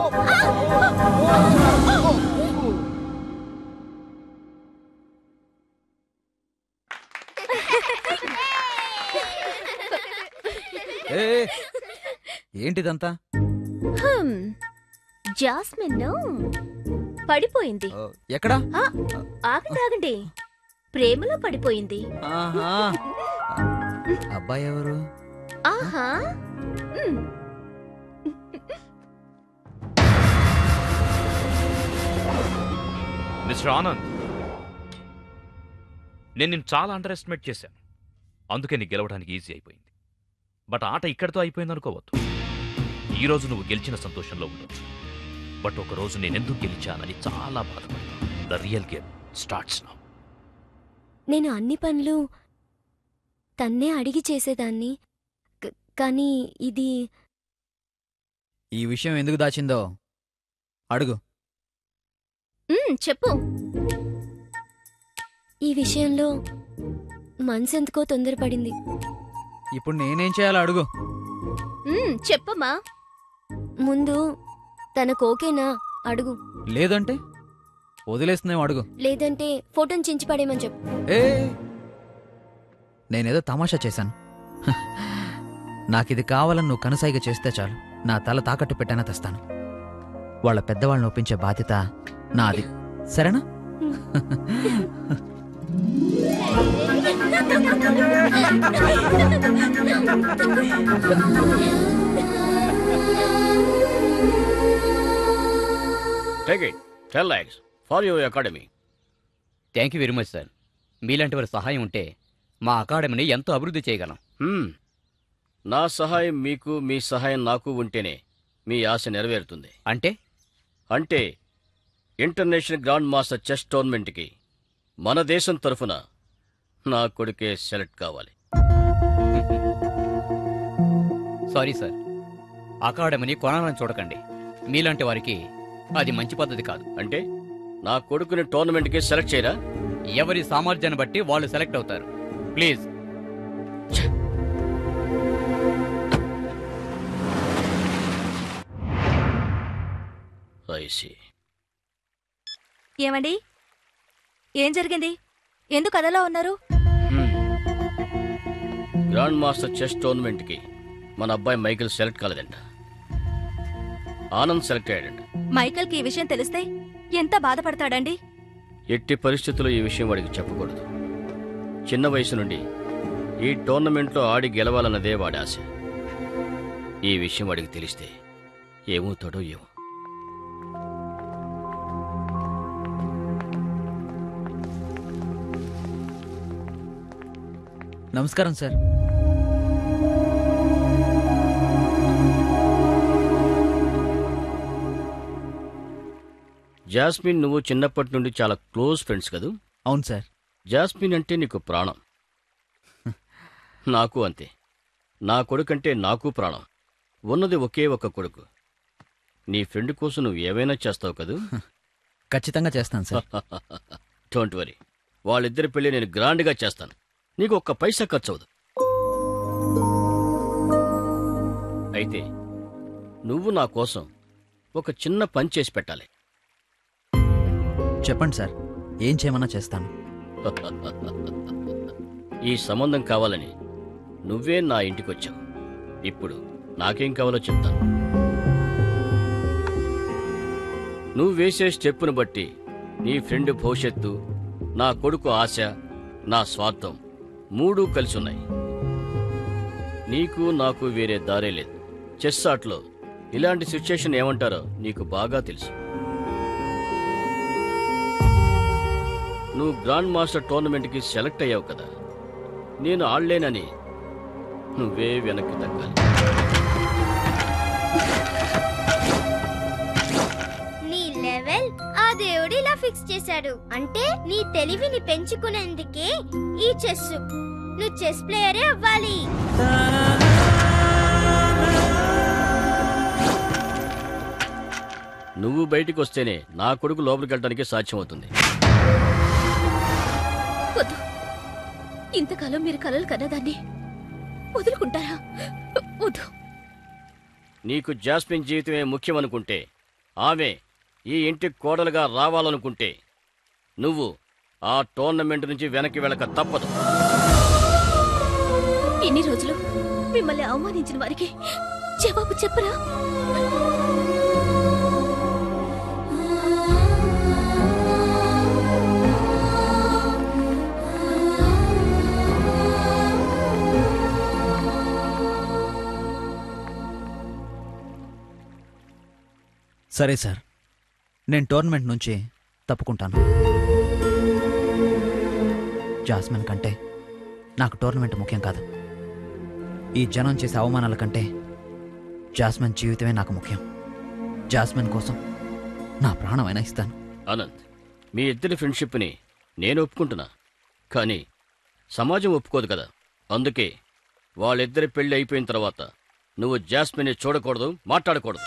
Speaker 3: ఏ, ఏ, ఏంటిదంతా
Speaker 19: హ్మ్. జాస్మిన్ పడిపోయింది
Speaker 3: ఎక్కడా
Speaker 19: ఆ, ఆగండి ఆగండి ప్రేమలో పడిపోయింది
Speaker 3: ఆహా అబ్బాయి ఎవరు
Speaker 19: ఆహా మ్.
Speaker 1: మిస్టర్ ఆనంద్ నేను నిన్ను చాలా అండర్ ఎస్టిమేట్ చేశాను అందుకే నీ గెలవడానికి ఈజీ అయిపోయింది బట్ ఆట ఇక్కడితో అయిపోయింది అనుకోవద్దు ఈ రోజు నువ్వు గెలిచిన సంతోషంలో ఉండొచ్చు బట్ ఒక రోజు నేనెందుకు గెలిచానని చాలా బాధపడతాను the real game starts now
Speaker 4: నేను అన్ని పనులు తన్నే అడిగి చేసేదాన్ని క- కానీ ఇది
Speaker 3: ఈ విషయం ఎందుకు దాచిందో అడుగు
Speaker 19: మ్, చెప్పు
Speaker 4: ఈ విషయంలో మనసు ఎందుకో తొందరపడింది
Speaker 3: ఇప్పుడు నేనేం చేయాలో అడుగు
Speaker 19: మ్, చెప్పమ్మా
Speaker 4: ముందు తనకు ఓకేనా అడుగు
Speaker 3: లేదంటే వదిలేస్తున్నాం అడుగు
Speaker 4: లేదంటే ఫోటోని చించి పడేయమని చెప్పు
Speaker 3: ఏ నేనేదో తమాషా చేశాను నాకిది కావాలని నువ్వు కనసాయిగా చేస్తే చాలు నా తల తాకట్టు పెట్టానా తెస్తాను వాళ్ళ పెద్దవాళ్ళని ఒప్పించే బాధ్యత నాది సరేనా
Speaker 12: take it ten lakhs for your academy
Speaker 5: thank you very much sir మీలాంటి వారి సహాయం ఉంటే మా అకాడమీని ఎంతో అభివృద్ధి చేయగలం
Speaker 12: హ్మ్. నా సహాయం మీకు మీ సహాయం నాకు ఉంటేనే మీ ఆశ నెరవేరుతుంది
Speaker 5: అంటే
Speaker 12: అంటే ఇంటర్నేషనల్ గ్రాండ్ మాస్టర్ చెస్ టోర్నమెంట్కి మన దేశం తరఫున నా కొడుకే సెలెక్ట్ కావాలి
Speaker 5: సారీ సార్ అకాడమీని కొనాలని చూడకండి మీలాంటి వారికి అది మంచి పద్ధతి కాదు
Speaker 12: అంటే నా కొడుకుని టోర్నమెంట్కి సెలెక్ట్ చేయరా
Speaker 5: ఎవరి సామర్థ్యాన్ని బట్టి వాళ్ళు సెలెక్ట్ అవుతారు ప్లీజ్
Speaker 12: ఐసి
Speaker 13: ఏమండి ఏం జరిగింది ఎందుకు అదలా ఉన్నారు
Speaker 12: గ్రాండ్ మాస్టర్ చెస్ టోర్నమెంట్కి మన అబ్బాయి మైకిల్ సెలెక్ట్ కాలేదంట ఆనంద్ సెలెక్ట్ అయ్యాడంట
Speaker 13: మైకల్కి ఈ విషయం తెలిస్తే ఎంత బాధపడతాడండి
Speaker 12: ఎట్టి పరిస్థితుల్లో ఈ విషయం వాడికి చెప్పకూడదు చిన్న వయసు నుండి ఈ టోర్నమెంట్లో ఆడి గెలవాలన్నదే వాడి ఆశ ఈ విషయం వాడికి తెలిస్తే ఏమవుతాడో ఏమో
Speaker 3: నమస్కారం సార్
Speaker 12: జాస్మిన్ నువ్వు చిన్నప్పటి నుండి చాలా క్లోజ్ ఫ్రెండ్స్ కదూ
Speaker 3: అవును సార్
Speaker 12: జాస్మిన్ అంటే నీకు ప్రాణం నాకు అంతే నా కొడుకంటే నాకు ప్రాణం ఉన్నది ఒకే ఒక్క కొడుకు నీ ఫ్రెండ్ కోసం నువ్వు ఏవైనా చేస్తావు కదూ
Speaker 3: ఖచ్చితంగా చేస్తాను సార్
Speaker 12: డోంట్ వరీ వాళ్ళిద్దరి పెళ్లి నేను గ్రాండ్గా చేస్తాను నీకు ఒక్క పైసా ఖర్చు అవదు అయితే నువ్వు నా కోసం ఒక చిన్న పని చేసి పెట్టాలి
Speaker 3: చెప్పండి సార్ ఏం చేయమన్నా చేస్తాను
Speaker 12: ఈ సంబంధం కావాలని నువ్వే నా ఇంటికొచ్చావు ఇప్పుడు నాకేం కావాలో చెప్తాను నువ్వు వేసే స్టెప్పును బట్టి నీ ఫ్రెండ్ భవిష్యత్తు నా కొడుకు ఆశ నా స్వార్థం మూడూ కలిసి ఉన్నాయి నీకు నాకు వేరే దారే లేదు చెస్ ఆటలో ఇలాంటి సిచ్యుయేషన్ ఏమంటారో నీకు బాగా తెలుసు నువ్వు గ్రాండ్ మాస్టర్ టోర్నమెంట్కి సెలెక్ట్ అయ్యావు కదా నేను ఆడలేనని నువ్వే వెనక్కి తగ్గాలి
Speaker 2: నీ లెవెల్ ఆ దేవుడు ఇలా ఫిక్స్ చేశాడు అంటే నీ తెలివిని పెంచుకునేందుకే ఈ చెస్ నువ్వు చెస్ ప్లేయరే అవ్వాలి
Speaker 12: నువ్వు బయటికి వస్తేనే నా కొడుకు లోపలికి వెళ్ళడానికి సాధ్యమవుతుంది
Speaker 19: వద్దు ఇంతకాలం మీరు కలలు కన్నదాన్ని వదులుకుంటారా వద్దు
Speaker 12: నీకు జాస్మిన్ జీవితమే ముఖ్యమనుకుంటే ఆమె ఈ ఇంటికి కోడలుగా రావాలనుకుంటే నువ్వు ఆ టోర్నమెంట్ నుంచి వెనక్కి వెళ్ళక తప్పదు
Speaker 19: ఇన్ని రోజులు మిమ్మల్ని అవమానించిన వారికి జవాబు చెప్పరా
Speaker 3: సరే సార్ నేను టోర్నమెంట్ నుంచి తప్పుకుంటాను జాస్మిన్ కంటే నాకు టోర్నమెంట్ ముఖ్యం కాదు ఈ జనం చేసే అవమానాల కంటే జాస్మిన్ జీవితమే నాకు ముఖ్యం జాస్మిన్ కోసం నా ప్రాణమైనా ఇస్తాను
Speaker 12: అనంత్ మీ ఇద్దరి ఫ్రెండ్షిప్ని నేను ఒప్పుకుంటున్నా కానీ సమాజం ఒప్పుకోదు కదా అందుకే వాళ్ళిద్దరి పెళ్లి అయిపోయిన తర్వాత నువ్వు జాస్మిన్ని చూడకూడదు మాట్లాడకూడదు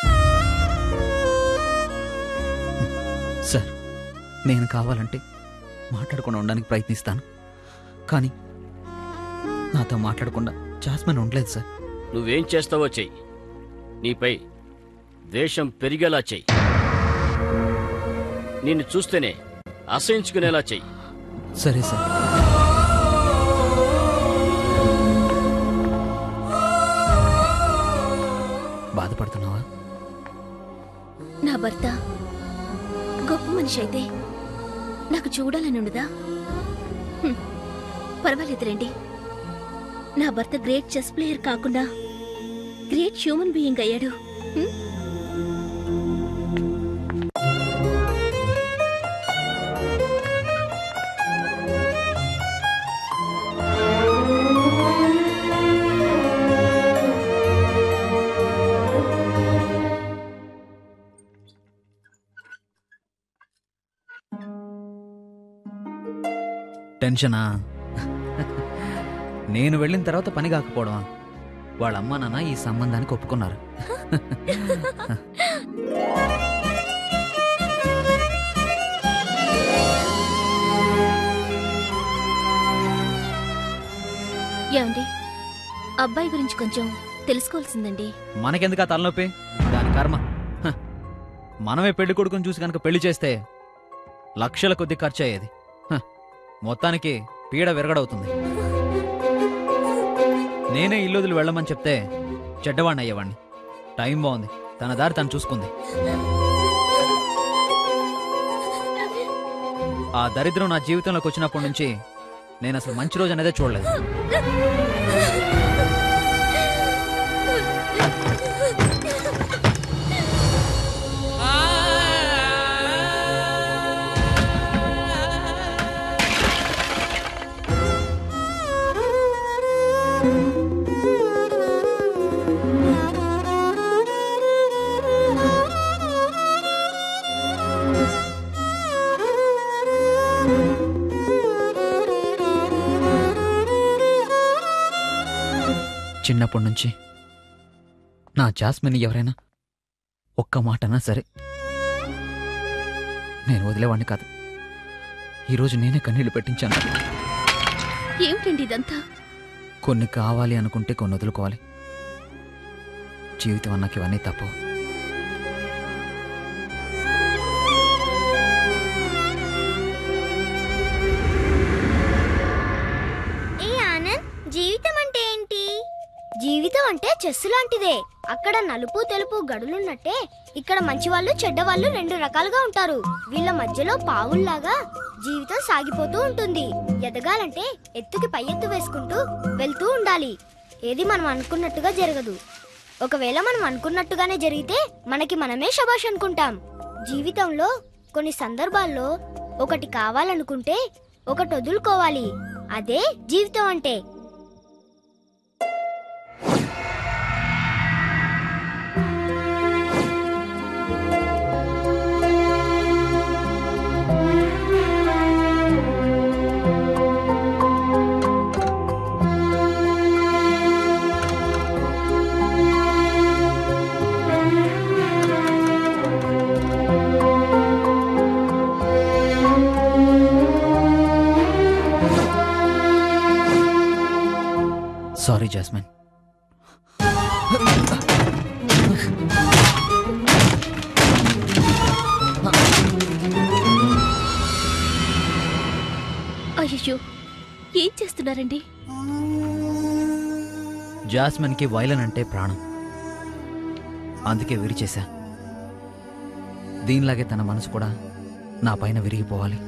Speaker 3: సార్ నేను కావాలంటే మాట్లాడకుండా ఉండడానికి ప్రయత్నిస్తాను కానీ నాతో మాట్లాడకుండా జాస్మిన్ ఉండలేదు సార్
Speaker 12: నువ్వేం చేస్తావో చెయ్యి నీపై ద్వేషం పెరిగేలా చెయ్యి నిన్ను చూస్తేనే అసహించుకునేలా చెయ్యి
Speaker 3: సరే సార్ బాధపడుతున్నావా
Speaker 19: నా భర్త గొప్ప మనిషి అయితే నాకు చూడాలని ఉండదా హ్మ్, పర్వాలేదులేండి నా భర్త గ్రేట్ చెస్ ప్లేయర్ కాకుండా గ్రేట్ హ్యూమన్ బీయింగ్ అయ్యాడు హ్మ్?
Speaker 3: టెన్షనా నేను వెళ్ళిన తర్వాత పని కాకపోవడమా వాళ్ళ అమ్మా నాన్న ఈ సంబంధానికి ఒప్పుకున్నారు
Speaker 19: ఏమండి అబ్బాయి గురించి కొంచెం తెలుసుకోవాల్సిందండి
Speaker 3: మనకెందుకు ఆ తలనొప్పి దాని కర్మ హ. మనమే పెళ్లి కొడుకుని చూసి కనుక పెళ్లి చేస్తే లక్షల కొద్ది ఖర్చు అయ్యేది హ. మొత్తానికి పీడ విరగడవుతుంది నేనే ఇల్లు వదిలి వెళ్ళమని చెప్తే చెడ్డవాణ్ణి అయ్యేవాణ్ణి టైం బాగుంది తన దారి తను చూసుకుంది ఆ దరిద్రం నా జీవితంలోకి వచ్చినప్పటి నుంచి నేను అసలు మంచి రోజు అనేదే చూడలేదు చిన్నప్పటి నుంచి నా జాస్మిన్ ఎవరైనా ఒక్క మాటనా సరే నేను వదిలేవాడిని కాదు ఈరోజు నేనే కన్నీళ్లు పెట్టించాను
Speaker 19: ఏమిటండి ఇదంతా
Speaker 3: కొన్ని కావాలి అనుకుంటే కొన్ని వదులుకోవాలి జీవితం అన్నాక ఇవన్నీ తప్పు
Speaker 2: ఏ ఆనంద్ జీవితం అంటే ఏంటి జీవితం అంటే చెస్ లాంటిదే అక్కడ నలుపు తెలుపు గడులున్నట్టే ఇక్కడ మంచి వాళ్ళు చెడ్డ వాళ్ళు రెండు రకాలుగా ఉంటారు వీళ్ళ మధ్యలో పావుల్లాగా జీవితం సాగిపోతూ ఉంటుంది ఎదగాలంటే ఎత్తుకి పై ఎత్తు వేసుకుంటూ వెళ్తూ ఉండాలి ఏది మనం అనుకున్నట్టుగా జరగదు ఒకవేళ మనం అనుకున్నట్టుగానే జరిగితే మనకి మనమే శబాష్ అనుకుంటాం జీవితంలో కొన్ని సందర్భాల్లో ఒకటి కావాలనుకుంటే ఒకటి వదులుకోవాలి అదే జీవితం అంటే
Speaker 3: సారీ జాస్మిన్
Speaker 19: అయ్యో ఏం చేస్తున్నారండి
Speaker 3: జాస్మిన్కి వైలన్ అంటే ప్రాణం అందుకే విరిచేశా దీనిలాగే తన మనసు కూడా నా పైన విరిగిపోవాలి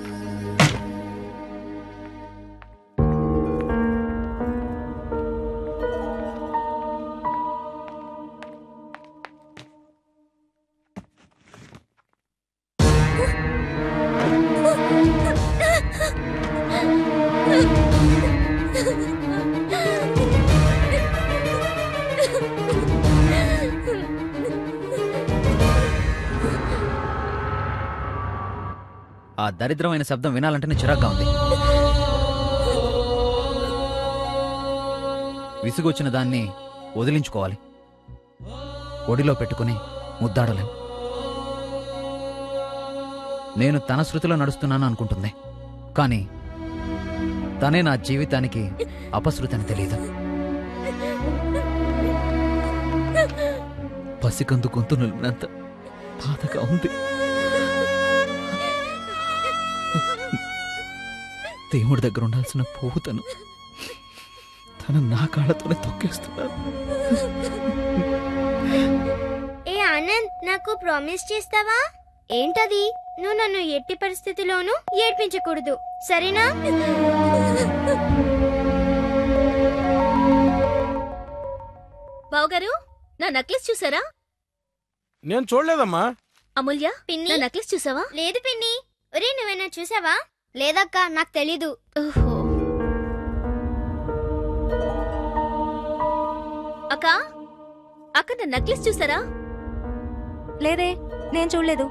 Speaker 3: ఆ దరిద్రమైన శబ్దం వినాలంటేనే చిరాగ్గా ఉంది విసుగొచ్చిన దాన్ని వదిలించుకోవాలి ఒడిలో పెట్టుకుని ముద్దాడలేం నేను తన శృతిలో నడుస్తున్నాను అనుకుంటుంది కానీ తనే నా జీవితానికి అపశృతి అని తెలియదు పసికందు గొంతు నిలిపినంత బాధగా ఉంది దేవుడి దగ్గర ఉండాల్సిన పువ్వు తను తను నా కాళ్ళతోనే తొక్కేస్తున్నాను
Speaker 2: ఏ ఆనంద్ నాకు ప్రామిస్ చేస్తావా ఏంటది నువ్వు నన్ను ఎట్టి పరిస్థితిలోనూ ఏడ్పించకూడదు సరేనా
Speaker 19: బావగారు నా నెక్లెస్ చూసారా
Speaker 7: నేను చూడలేదమ్మా
Speaker 19: అమూల్య
Speaker 2: పిన్ని
Speaker 19: నా నెక్లెస్ చూసావా
Speaker 2: లేదు పిన్ని ఒరే నువ్వేనా చూసావా లేదక్క నాకు తెలీదు
Speaker 19: అక్క అక్క నా నెక్లెస్ చూసారా
Speaker 13: లేదే నేను చూడలేదు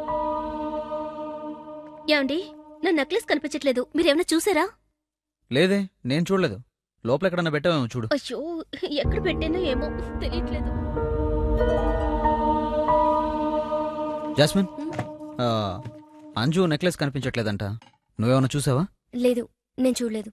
Speaker 19: ఏమండి నా నెక్లెస్ కనిపించట్లేదు మీరేమైనా చూసారా
Speaker 3: లేదే నేను చూడలేదు లోపల ఎక్కడన్నా పెట్టావేమో చూడు
Speaker 19: అయ్యో ఎక్కడ పెట్టానో ఏమో తెలియట్లేదు
Speaker 3: జాస్మిన్ ఆ, అంజు నెక్లెస్ కనిపించట్లేదంట నువ్వేమన్నా చూసావా
Speaker 4: లేదు నేను చూడలేదు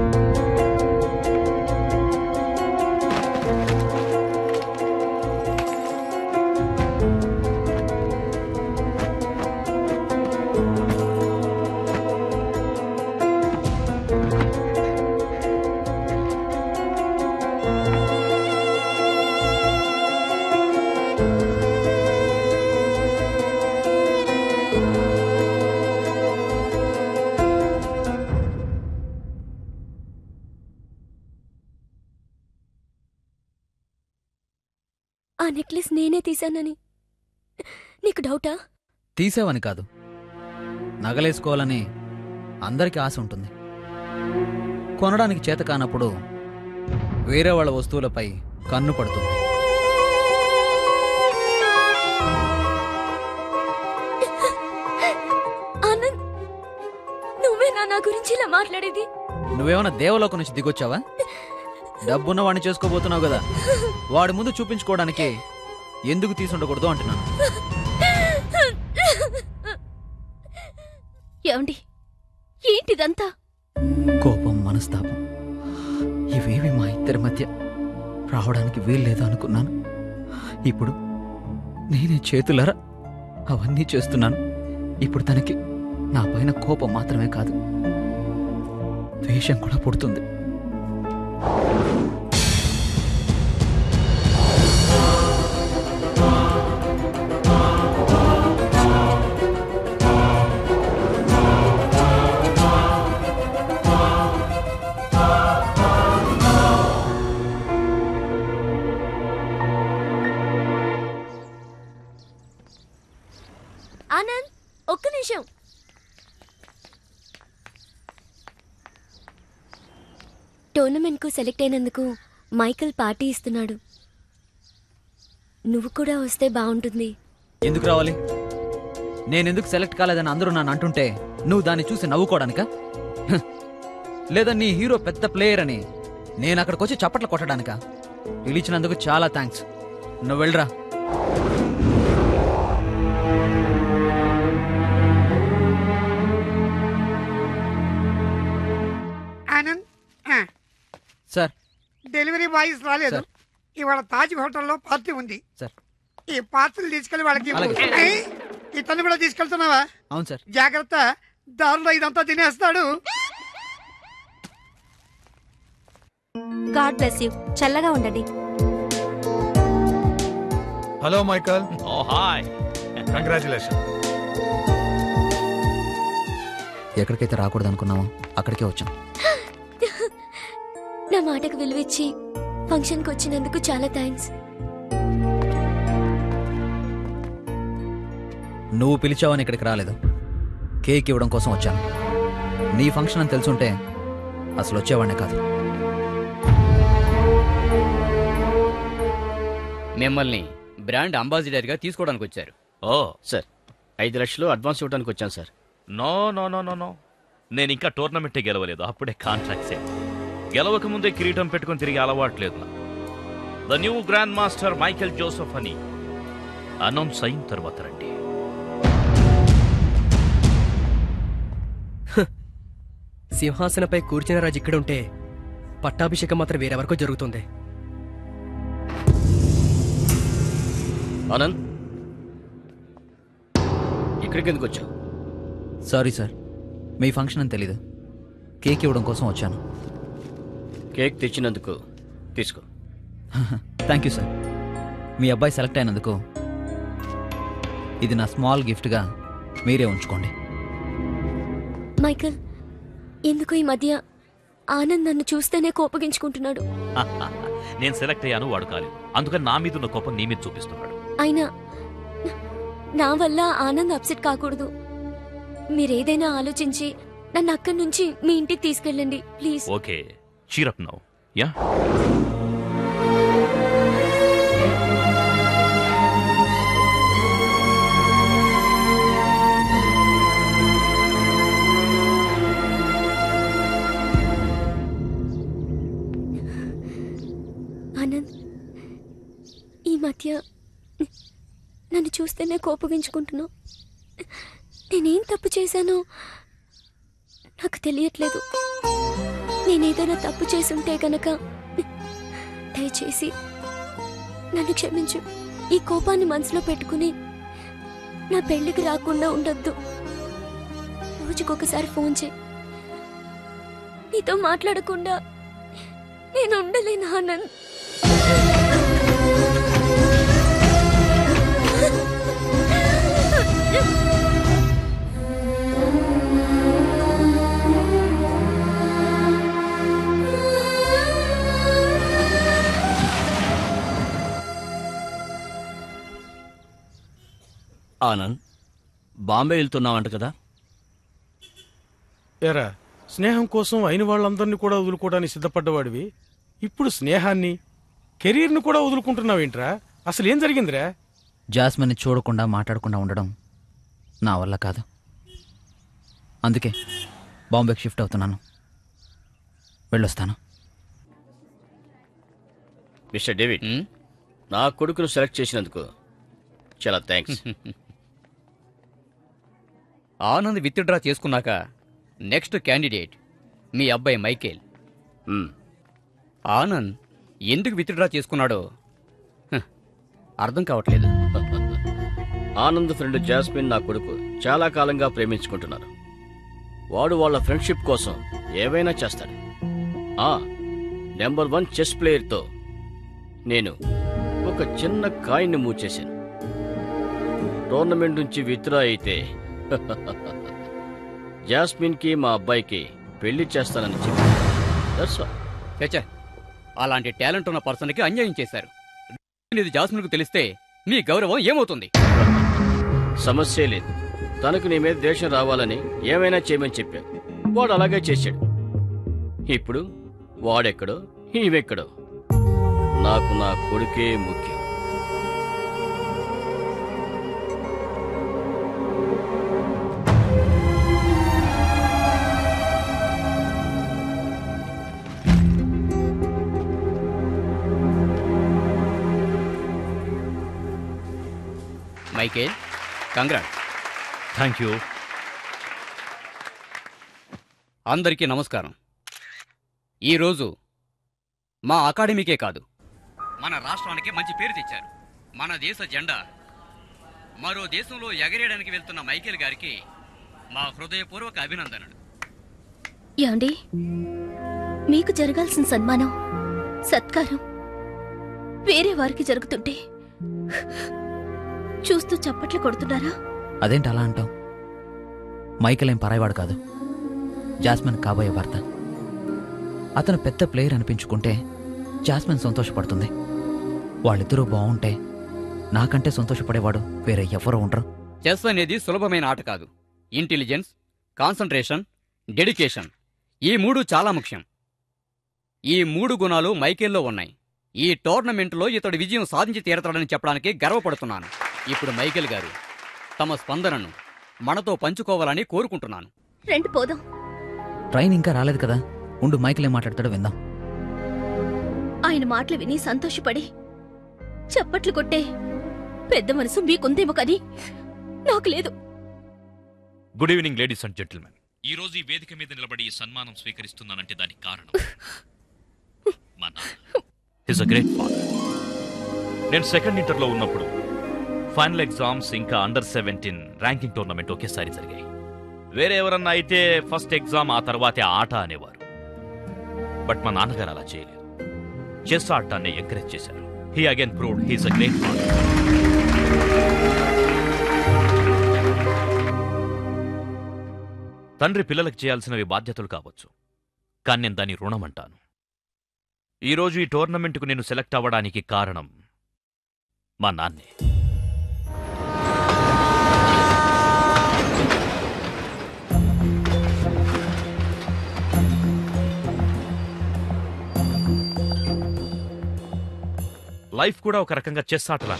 Speaker 4: ఆ నెక్లెస్ నేనే తీశానని నీకు డౌటా
Speaker 3: తీసావని కాదు నగలేసుకోవాలని అందరికీ ఆశ ఉంటుంది కొనడానికి చేత కానప్పుడు వేరే వాళ్ళ వస్తువులపై కన్ను పడుతుంది
Speaker 4: ఆనంద్ నువ్వేనా నా గురించి ఇలా మాట్లాడేది
Speaker 3: నువ్వేమన్నా దేవలోకం నుంచి దిగొచ్చావా డబ్బున్న వాడిని చేసుకోబోతున్నావు కదా వాడి ముందు చూపించుకోవడానికి ఎందుకు తీసుండకూడదు అంటున్నాను
Speaker 19: ఏమండి ఏంటిదంతా
Speaker 3: కోపం మనస్తాపం ఇవేవి మా ఇద్దరి మధ్య రావడానికి వీల్లేదు అనుకున్నాను ఇప్పుడు నేనే చేతులరా అవన్నీ చేస్తున్నాను ఇప్పుడు తనకి నా పైన కోపం మాత్రమే కాదు ద్వేషం కూడా పుడుతుంది
Speaker 4: ఆనంద్ ఒక్క నిమిషం టోర్నమెంట్కు సెలెక్ట్ అయినందుకు మైకల్ పార్టీ ఇస్తున్నాడు నువ్వు కూడా వస్తే బాగుంటుంది
Speaker 3: ఎందుకు రావాలి నేనెందుకు సెలెక్ట్ కాలేదని అందరూ నన్ను అంటుంటే నువ్వు దాన్ని చూసి నవ్వుకోవడానికా హ్. లేదా నీ హీరో పెద్ద ప్లేయర్ అని నేను అక్కడికి వచ్చి చప్పట్లు కొట్టడానికా పిలిచినందుకు చాలా థ్యాంక్స్ నువ్వు వెళ్ళరా
Speaker 14: ఆనంద్ ఆ,
Speaker 3: సార్
Speaker 14: బాయ్స్ రాలేదు ఇవాళ తాజ్ హోటల్లో పార్టీ ఉంది
Speaker 3: సార్
Speaker 14: ఈ పార్టీలు తీసుకెళ్లి వాళ్ళకి ఇవ్వు.
Speaker 3: అలాగే.
Speaker 14: ఏయ్, ఇతను కూడా తీసుకెళ్తున్నావా
Speaker 3: అవును సార్
Speaker 14: జాగ్రత్త దారిలో ఇదంతా తినేస్తాడు
Speaker 13: గాడ్ బ్లెస్ యూ చల్లగా ఉండండి
Speaker 20: hello Michael
Speaker 1: oh hi
Speaker 20: congratulation
Speaker 3: ఎక్కడికైతే రాకూడదు అనుకున్నామో అక్కడికే వచ్చాం
Speaker 4: నా మాటకు విలువిచ్చి ఫంక్షన్కి వచ్చినందుకు చాలా థ్యాంక్స్
Speaker 3: నువ్వు పిలిచావని ఇక్కడికి రాలేదు కేక్ ఇవ్వడం కోసం వచ్చాను నీ ఫంక్షన్ అని తెలుసుంటే అసలు వచ్చేవాడినే కాదు
Speaker 5: మిమ్మల్ని బ్రాండ్ అంబాసిడర్గా తీసుకోవడానికి వచ్చారు
Speaker 1: ఓ
Speaker 12: సార్ ఐదు లక్షలు అడ్వాన్స్ ఇవ్వడానికి వచ్చాను sir
Speaker 1: no no no no no నేను ఇంకా టోర్నమెంటే గెలవలేదు అప్పుడే కాంట్రాక్ట్స్ గెలవక ముందే కిరీటం పెట్టుకొని తిరిగి అలవాట్లేదు the new grand master Michael Joseph అని అనౌన్స్ అయిన తర్వాత రండి
Speaker 10: సింహాసనపై కూర్చున్న రాజు ఇక్కడ ఉంటే పట్టాభిషేకం మాత్రం వేరెవరికో జరుగుతుంది
Speaker 12: ఆనంద్ ఇక్కడికి ఎందుకు వచ్చావు
Speaker 3: సారీ సార్ మీ ఫంక్షన్ అని తెలీదు కేక్ ఇవ్వడం కోసం వచ్చాను
Speaker 12: కేక్ తెచ్చినందుకు తీసుకో
Speaker 3: థ్యాంక్ యూ సార్ మీ అబ్బాయి సెలెక్ట్ అయినందుకు ఇది నా స్మాల్ గిఫ్ట్గా మీరే ఉంచుకోండి
Speaker 4: మైకల్ ఎందుకు ఈ మధ్య ఆనంద్ నన్ను చూస్తేనే కోపగించుకుంటున్నాడు
Speaker 1: నేను సెలెక్ట్ అయ్యాను వాడు కాలేదు అందుకని నా మీద ఉన్న కోపం నీ మీద చూపిస్తున్నాడు
Speaker 4: అయినా నా వల్ల ఆనంద్ అప్సెట్ కాకూడదు మీరేదైనా ఆలోచించి నన్ను అక్కడి నుంచి మీ ఇంటికి తీసుకెళ్ళండి please
Speaker 1: okay cheer up now yeah
Speaker 4: Anand ఈ మధ్య నన్ను చూస్తేనే కోపగించుకుంటున్నావు నేనేం తప్పు చేశానో నాకు తెలియట్లేదు నేనేదైనా తప్పు చేసుంటే గనక దయచేసి నన్ను క్షమించు ఈ కోపాన్ని మనసులో పెట్టుకుని నా పెళ్లికి రాకుండా ఉండొద్దు రోజుకొకసారి ఫోన్ చేయి నీతో మాట్లాడకుండా నేను ఉండలేను ఆనంద్
Speaker 12: ఆనంద్ బాంబే వెళ్తున్నావంట కదా
Speaker 7: ఏరా స్నేహం కోసం అయిన వాళ్ళందరినీ కూడా వదులుకోవడానికి సిద్ధపడ్డవాడివి ఇప్పుడు స్నేహాన్ని కెరీర్ని కూడా వదులుకుంటున్నావేంట్రా అసలు ఏం జరిగిందిరా
Speaker 3: జాస్మిన్ని చూడకుండా మాట్లాడకుండా ఉండడం నా వల్ల కాదు అందుకే బాంబేకి షిఫ్ట్ అవుతున్నాను వెళ్ళొస్తాను
Speaker 12: మిస్టర్ డేవిడ్ నా కొడుకును సెలెక్ట్ చేసినందుకు చాలా థ్యాంక్స్
Speaker 5: ఆనంద్ విత్డ్రా చేసుకున్నాక నెక్స్ట్ క్యాండిడేట్ మీ అబ్బాయి మైకేల్ ఆనంద్ ఎందుకు విత్డ్రా చేసుకున్నాడో హ, అర్థం కావట్లేదు
Speaker 12: ఆనంద్ ఫ్రెండ్ జాస్మిన్ నా కొడుకు చాలా కాలంగా ప్రేమించుకుంటున్నారు వాడు వాళ్ళ ఫ్రెండ్షిప్ కోసం ఏవైనా చేస్తాడు ఆ నెంబర్ వన్ చెస్ ప్లేయర్తో నేను ఒక చిన్న కాయిన్ని మూవ్ చేశాను టోర్నమెంట్ నుంచి విత్డ్రా అయితే జాస్మిన్కి మా అబ్బాయికి పెళ్లి చేస్తానని చెప్పి That's all.
Speaker 5: చచ్చా అలాంటి టాలెంట్ ఉన్న పర్సన్కి అన్యాయం చేశారు ఇది జాస్మిన్కు తెలిస్తే మీ గౌరవం ఏమవుతుంది
Speaker 12: సమస్య లేదు తనకు నీ మీద ద్వేషం రావాలని ఏమైనా చేయమని చెప్పాడు వాడు అలాగే చేశాడు ఇప్పుడు వాడెక్కడో ఈమెక్కడో నాకు నా కొడుకే ముఖ్యం
Speaker 5: మైకేల్ కంగ్రాట్
Speaker 1: థ్యాంక్ యూ
Speaker 5: అందరికీ నమస్కారం ఈరోజు మా అకాడమీకే కాదు మన రాష్ట్రానికి మంచి పేరు తెచ్చారు మన దేశ జెండా మరో దేశంలో ఎగరేయడానికి వెళ్తున్న మైకేల్ గారికి మా హృదయపూర్వక అభినందనలు
Speaker 19: యాండి మీకు జరగాల్సిన సన్మానం సత్కారం వేరే వారికి జరుగుతుంటే చూస్తూ చప్పట్లు కొడుతున్నారా
Speaker 3: అదేంటి అలా అంటావు మైకేల్ ఏం పరాయవాడు కాదు జాస్మిన్ కాబోయే భర్త అతను పెద్ద ప్లేయర్ అనిపించుకుంటే జాస్మిన్ సంతోషపడుతుంది వాళ్ళిద్దరూ బాగుంటే నాకంటే సంతోషపడేవాడు వేరే ఎవరో ఉండరు
Speaker 5: చెస్ అనేది సులభమైన ఆట కాదు ఇంటెలిజెన్స్ కాన్సంట్రేషన్ డెడికేషన్ ఈ మూడు చాలా ముఖ్యం ఈ మూడు గుణాలు మైకేల్లో ఉన్నాయి ఈ టోర్నమెంట్లో ఇతడు విజయం సాధించి తీరతాడని చెప్పడానికి గర్వపడుతున్నాను ఇప్పుడు మైకేల్ గారు తమ స్పందనను మనతో పంచుకోవాలని కోరుకుంటున్నాను
Speaker 19: రండి పోదాం
Speaker 3: ట్రైన్ ఇంకా రాలేదు కదా ఉండు మైకేల్ ఏం మాట్లాడతాడో విందాం
Speaker 19: ఆయన మాటలు విని సంతోషపడి చప్పట్లు కొట్టే పెద్ద మనసు మీకుందేమో కానీ నాకు లేదు
Speaker 1: good evening ladies and gentlemen ఈ రోజు ఈ వేదిక మీద నిలబడి ఈ సన్మానం స్వీకరిస్తున్నానంటే దానికి కారణం మా నాన్న హిస్ అ గ్రేట్ ఫాదర్ నేను సెకండ్ ఇంటర్లో ఉన్నప్పుడు ఫైనల్ ఎగ్జామ్స్ ఇంకా అండర్ సెవెంటీన్ ర్యాంకింగ్ టోర్నమెంట్ ఒకేసారి జరిగాయి వేరే ఎవరన్నా అయితే ఫస్ట్ ఎగ్జామ్ ఆ తర్వాతే ఆట అనేవారు బట్ మా నాన్నగారు అలా చేయలేదు చెస్ ఆడటాన్ని ఎంకరేజ్ చేశారు he again proved he's a great father తండ్రి పిల్లలకు చేయాల్సినవి బాధ్యతలు కావచ్చు కానీ నేను దాని రుణం అంటాను ఈరోజు ఈ టోర్నమెంట్కు నేను సెలెక్ట్ అవ్వడానికి కారణం మా నాన్నే లైఫ్ కూడా ఒక రకంగా చెస్ ఆటలా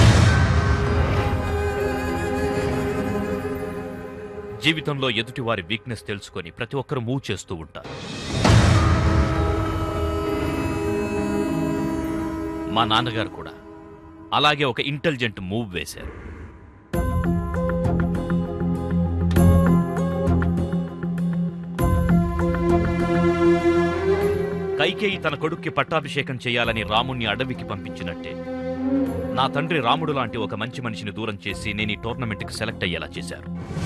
Speaker 1: జీవితంలో ఎదుటి వారి వీక్నెస్ తెలుసుకొని ప్రతి ఒక్కరూ మూవ్ చేస్తూ ఉంటారు మా నాన్నగారు కూడా అలాగే ఒక ఇంటెలిజెంట్ మూవ్ వేశారు కైకేయి తన కొడుక్కి పట్టాభిషేకం చేయాలని రాముణ్ణి అడవికి పంపించినట్టే నా తండ్రి రాముడు లాంటి ఒక మంచి మనిషిని దూరం చేసి నేను ఈ టోర్నమెంట్కి సెలెక్ట్ అయ్యేలా చేశారు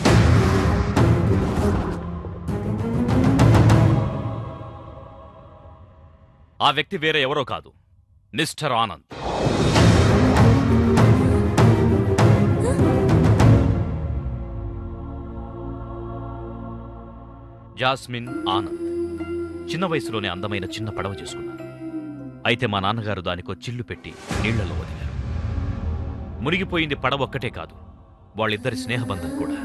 Speaker 1: ఆ వ్యక్తి వేరే ఎవరో కాదు మిస్టర్ ఆనంద్ జాస్మిన్ ఆనంద్ చిన్న వయసులోనే అందమైన చిన్న పడవ చేసుకున్నారు అయితే మా నాన్నగారు దానికో చిల్లు పెట్టి నీళ్లలో వదిలారు మునిగిపోయింది పడవ ఒక్కటే కాదు వాళ్ళిద్దరి స్నేహబంధం కూడా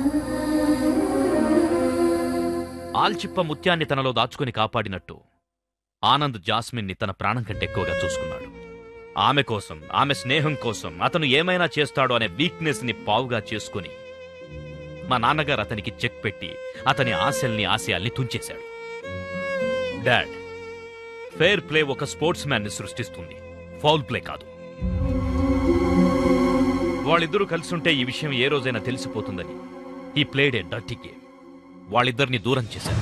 Speaker 1: ఆల్చిప్ప ముత్యాన్ని తనలో దాచుకొని కాపాడినట్టు ఆనంద్ జాస్మిన్ని తన ప్రాణం కంటే ఎక్కువగా చూసుకున్నాడు ఆమె కోసం ఆమె స్నేహం కోసం అతను ఏమైనా చేస్తాడో అనే వీక్నెస్ ని పావుగా చేసుకుని మా నాన్నగారు అతనికి చెక్ పెట్టి అతని ఆశల్ని ఆశయాల్ని తుంచేశాడు డాడ్ ఫెయిర్ ప్లే ఒక స్పోర్ట్స్ మ్యాన్ ని సృష్టిస్తుంది ఫౌల్ ప్లే కాదు వాళ్ళిద్దరూ కలిసుంటే ఈ విషయం ఏ రోజైనా తెలిసిపోతుందని ఈ ప్లేడ్ ఏ డర్టీ గేమ్ వాళ్ళిద్దరిని దూరం చేశారు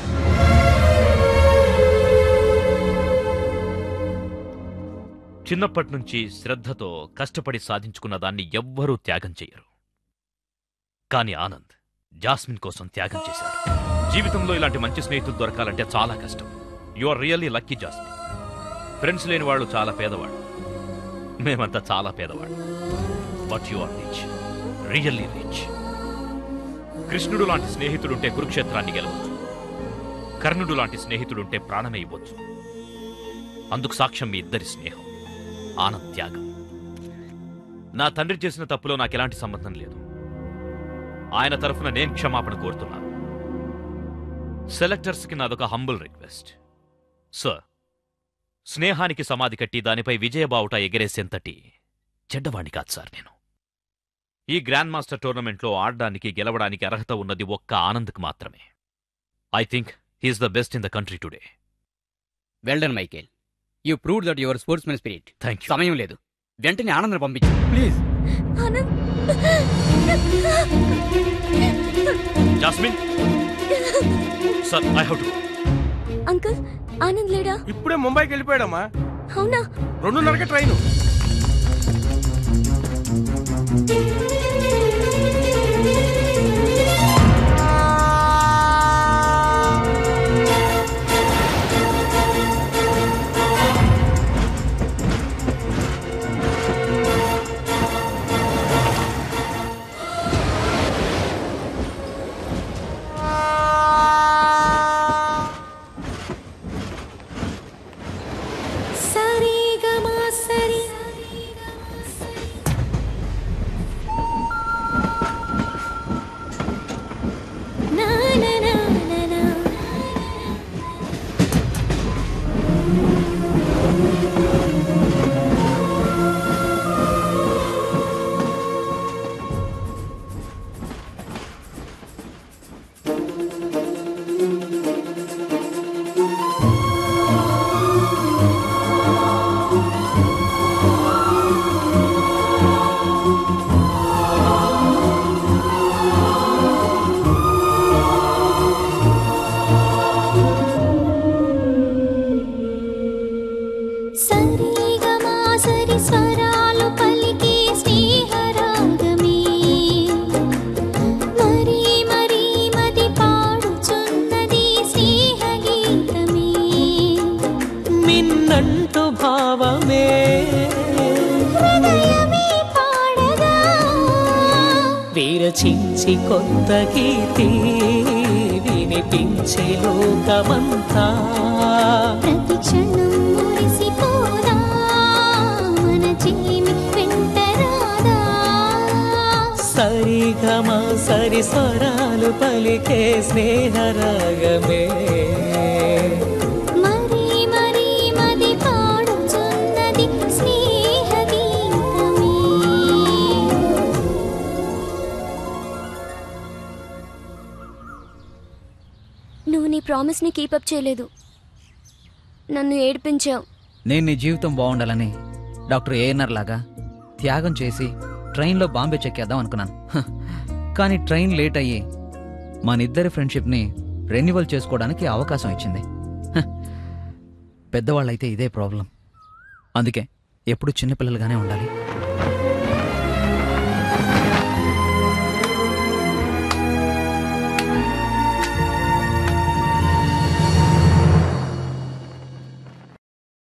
Speaker 1: చిన్నప్పటి నుంచి శ్రద్ధతో కష్టపడి సాధించుకున్న దాన్ని ఎవ్వరూ త్యాగం చేయరు కానీ ఆనంద్ జాస్మిన్ కోసం త్యాగం చేశాడు జీవితంలో ఇలాంటి మంచి స్నేహితులు దొరకాలంటే చాలా కష్టం you are really lucky Jasmine friends లేని వాళ్ళు చాలా పేదవాళ్ళు మేమంతా చాలా పేదవాళ్ళు but you are rich really rich కృష్ణుడు లాంటి స్నేహితుడుంటే కురుక్షేత్రాన్ని గెలవచ్చు కర్ణుడు లాంటి స్నేహితుడుంటే ప్రాణమే ఇవ్వచ్చు అందుకు సాక్ష్యం మీ ఇద్దరి స్నేహం ఆనంద్ త్యాగం నా తండ్రి చేసిన తప్పులో నాకు ఎలాంటి సంబంధం లేదు ఆయన తరఫున నేను క్షమాపణ కోరుతున్నాను సెలెక్టర్స్కి నాదొక హంబుల్ రిక్వెస్ట్ సార్ స్నేహానికి సమాధి కట్టి దానిపై విజయబావుట ఎగరేసేంతటి చెడ్డవాణ్ణి కాదు సార్ నేను ఈ గ్రాండ్ మాస్టర్ టోర్నమెంట్లో ఆడడానికి గెలవడానికి అర్హత ఉన్నది ఒక్క ఆనంద్కి మాత్రమే I think he's the best in the country today
Speaker 5: well done Michael you prove that your sportsmen spirit
Speaker 1: thank you
Speaker 5: సమయం లేదు వెంటనే ఆనందం పంపించు please
Speaker 1: Jasmine sir I how to
Speaker 4: uncle Anand లేడా
Speaker 7: ఇప్పుడే ముంబైకి వెళ్ళిపోయాడమ్మా
Speaker 4: అవునా
Speaker 7: రెండున్నరకే ట్రైను
Speaker 17: సరిగమా సరి నా నా నా నా నా సరిగమా సరి స్వరాలు పలికి స్నేహరాగమే మరి మరి మది పాడుచున్నది స్నేహగీతమే
Speaker 18: మిన్నంటు భావమే
Speaker 17: హృదయమే పాడగా
Speaker 18: విరచించి కొత్త గీతి వినిపించే లోకమంతా
Speaker 17: ప్రతి క్షణం మురిసిపోదా మన చెలిమి వెంట రాదా
Speaker 18: సరిగమ సరి స్వరాలు పలికే స్నేహరాగమే
Speaker 17: మరి మరి మది పాడుచున్నది స్నేహగీతమే
Speaker 4: నువ్వు నీ ప్రామిస్ని కీపప్ చేయలేదు నన్ను ఏడిపించావు
Speaker 3: నేను నీ జీవితం బాగుండాలని డాక్టర్ ఏఎన్ఆర్ లాగా త్యాగం చేసి ట్రైన్లో బాంబే చెక్కేద్దాం అనుకున్నాను హ. కానీ ట్రైన్ లేట్ అయ్యి మనిద్దరి ఫ్రెండ్షిప్ని రెన్యువల్ చేసుకోవడానికి అవకాశం ఇచ్చింది హ. పెద్దవాళ్ళైతే ఇదే ప్రాబ్లం అందుకే ఎప్పుడు చిన్నపిల్లలుగానే ఉండాలి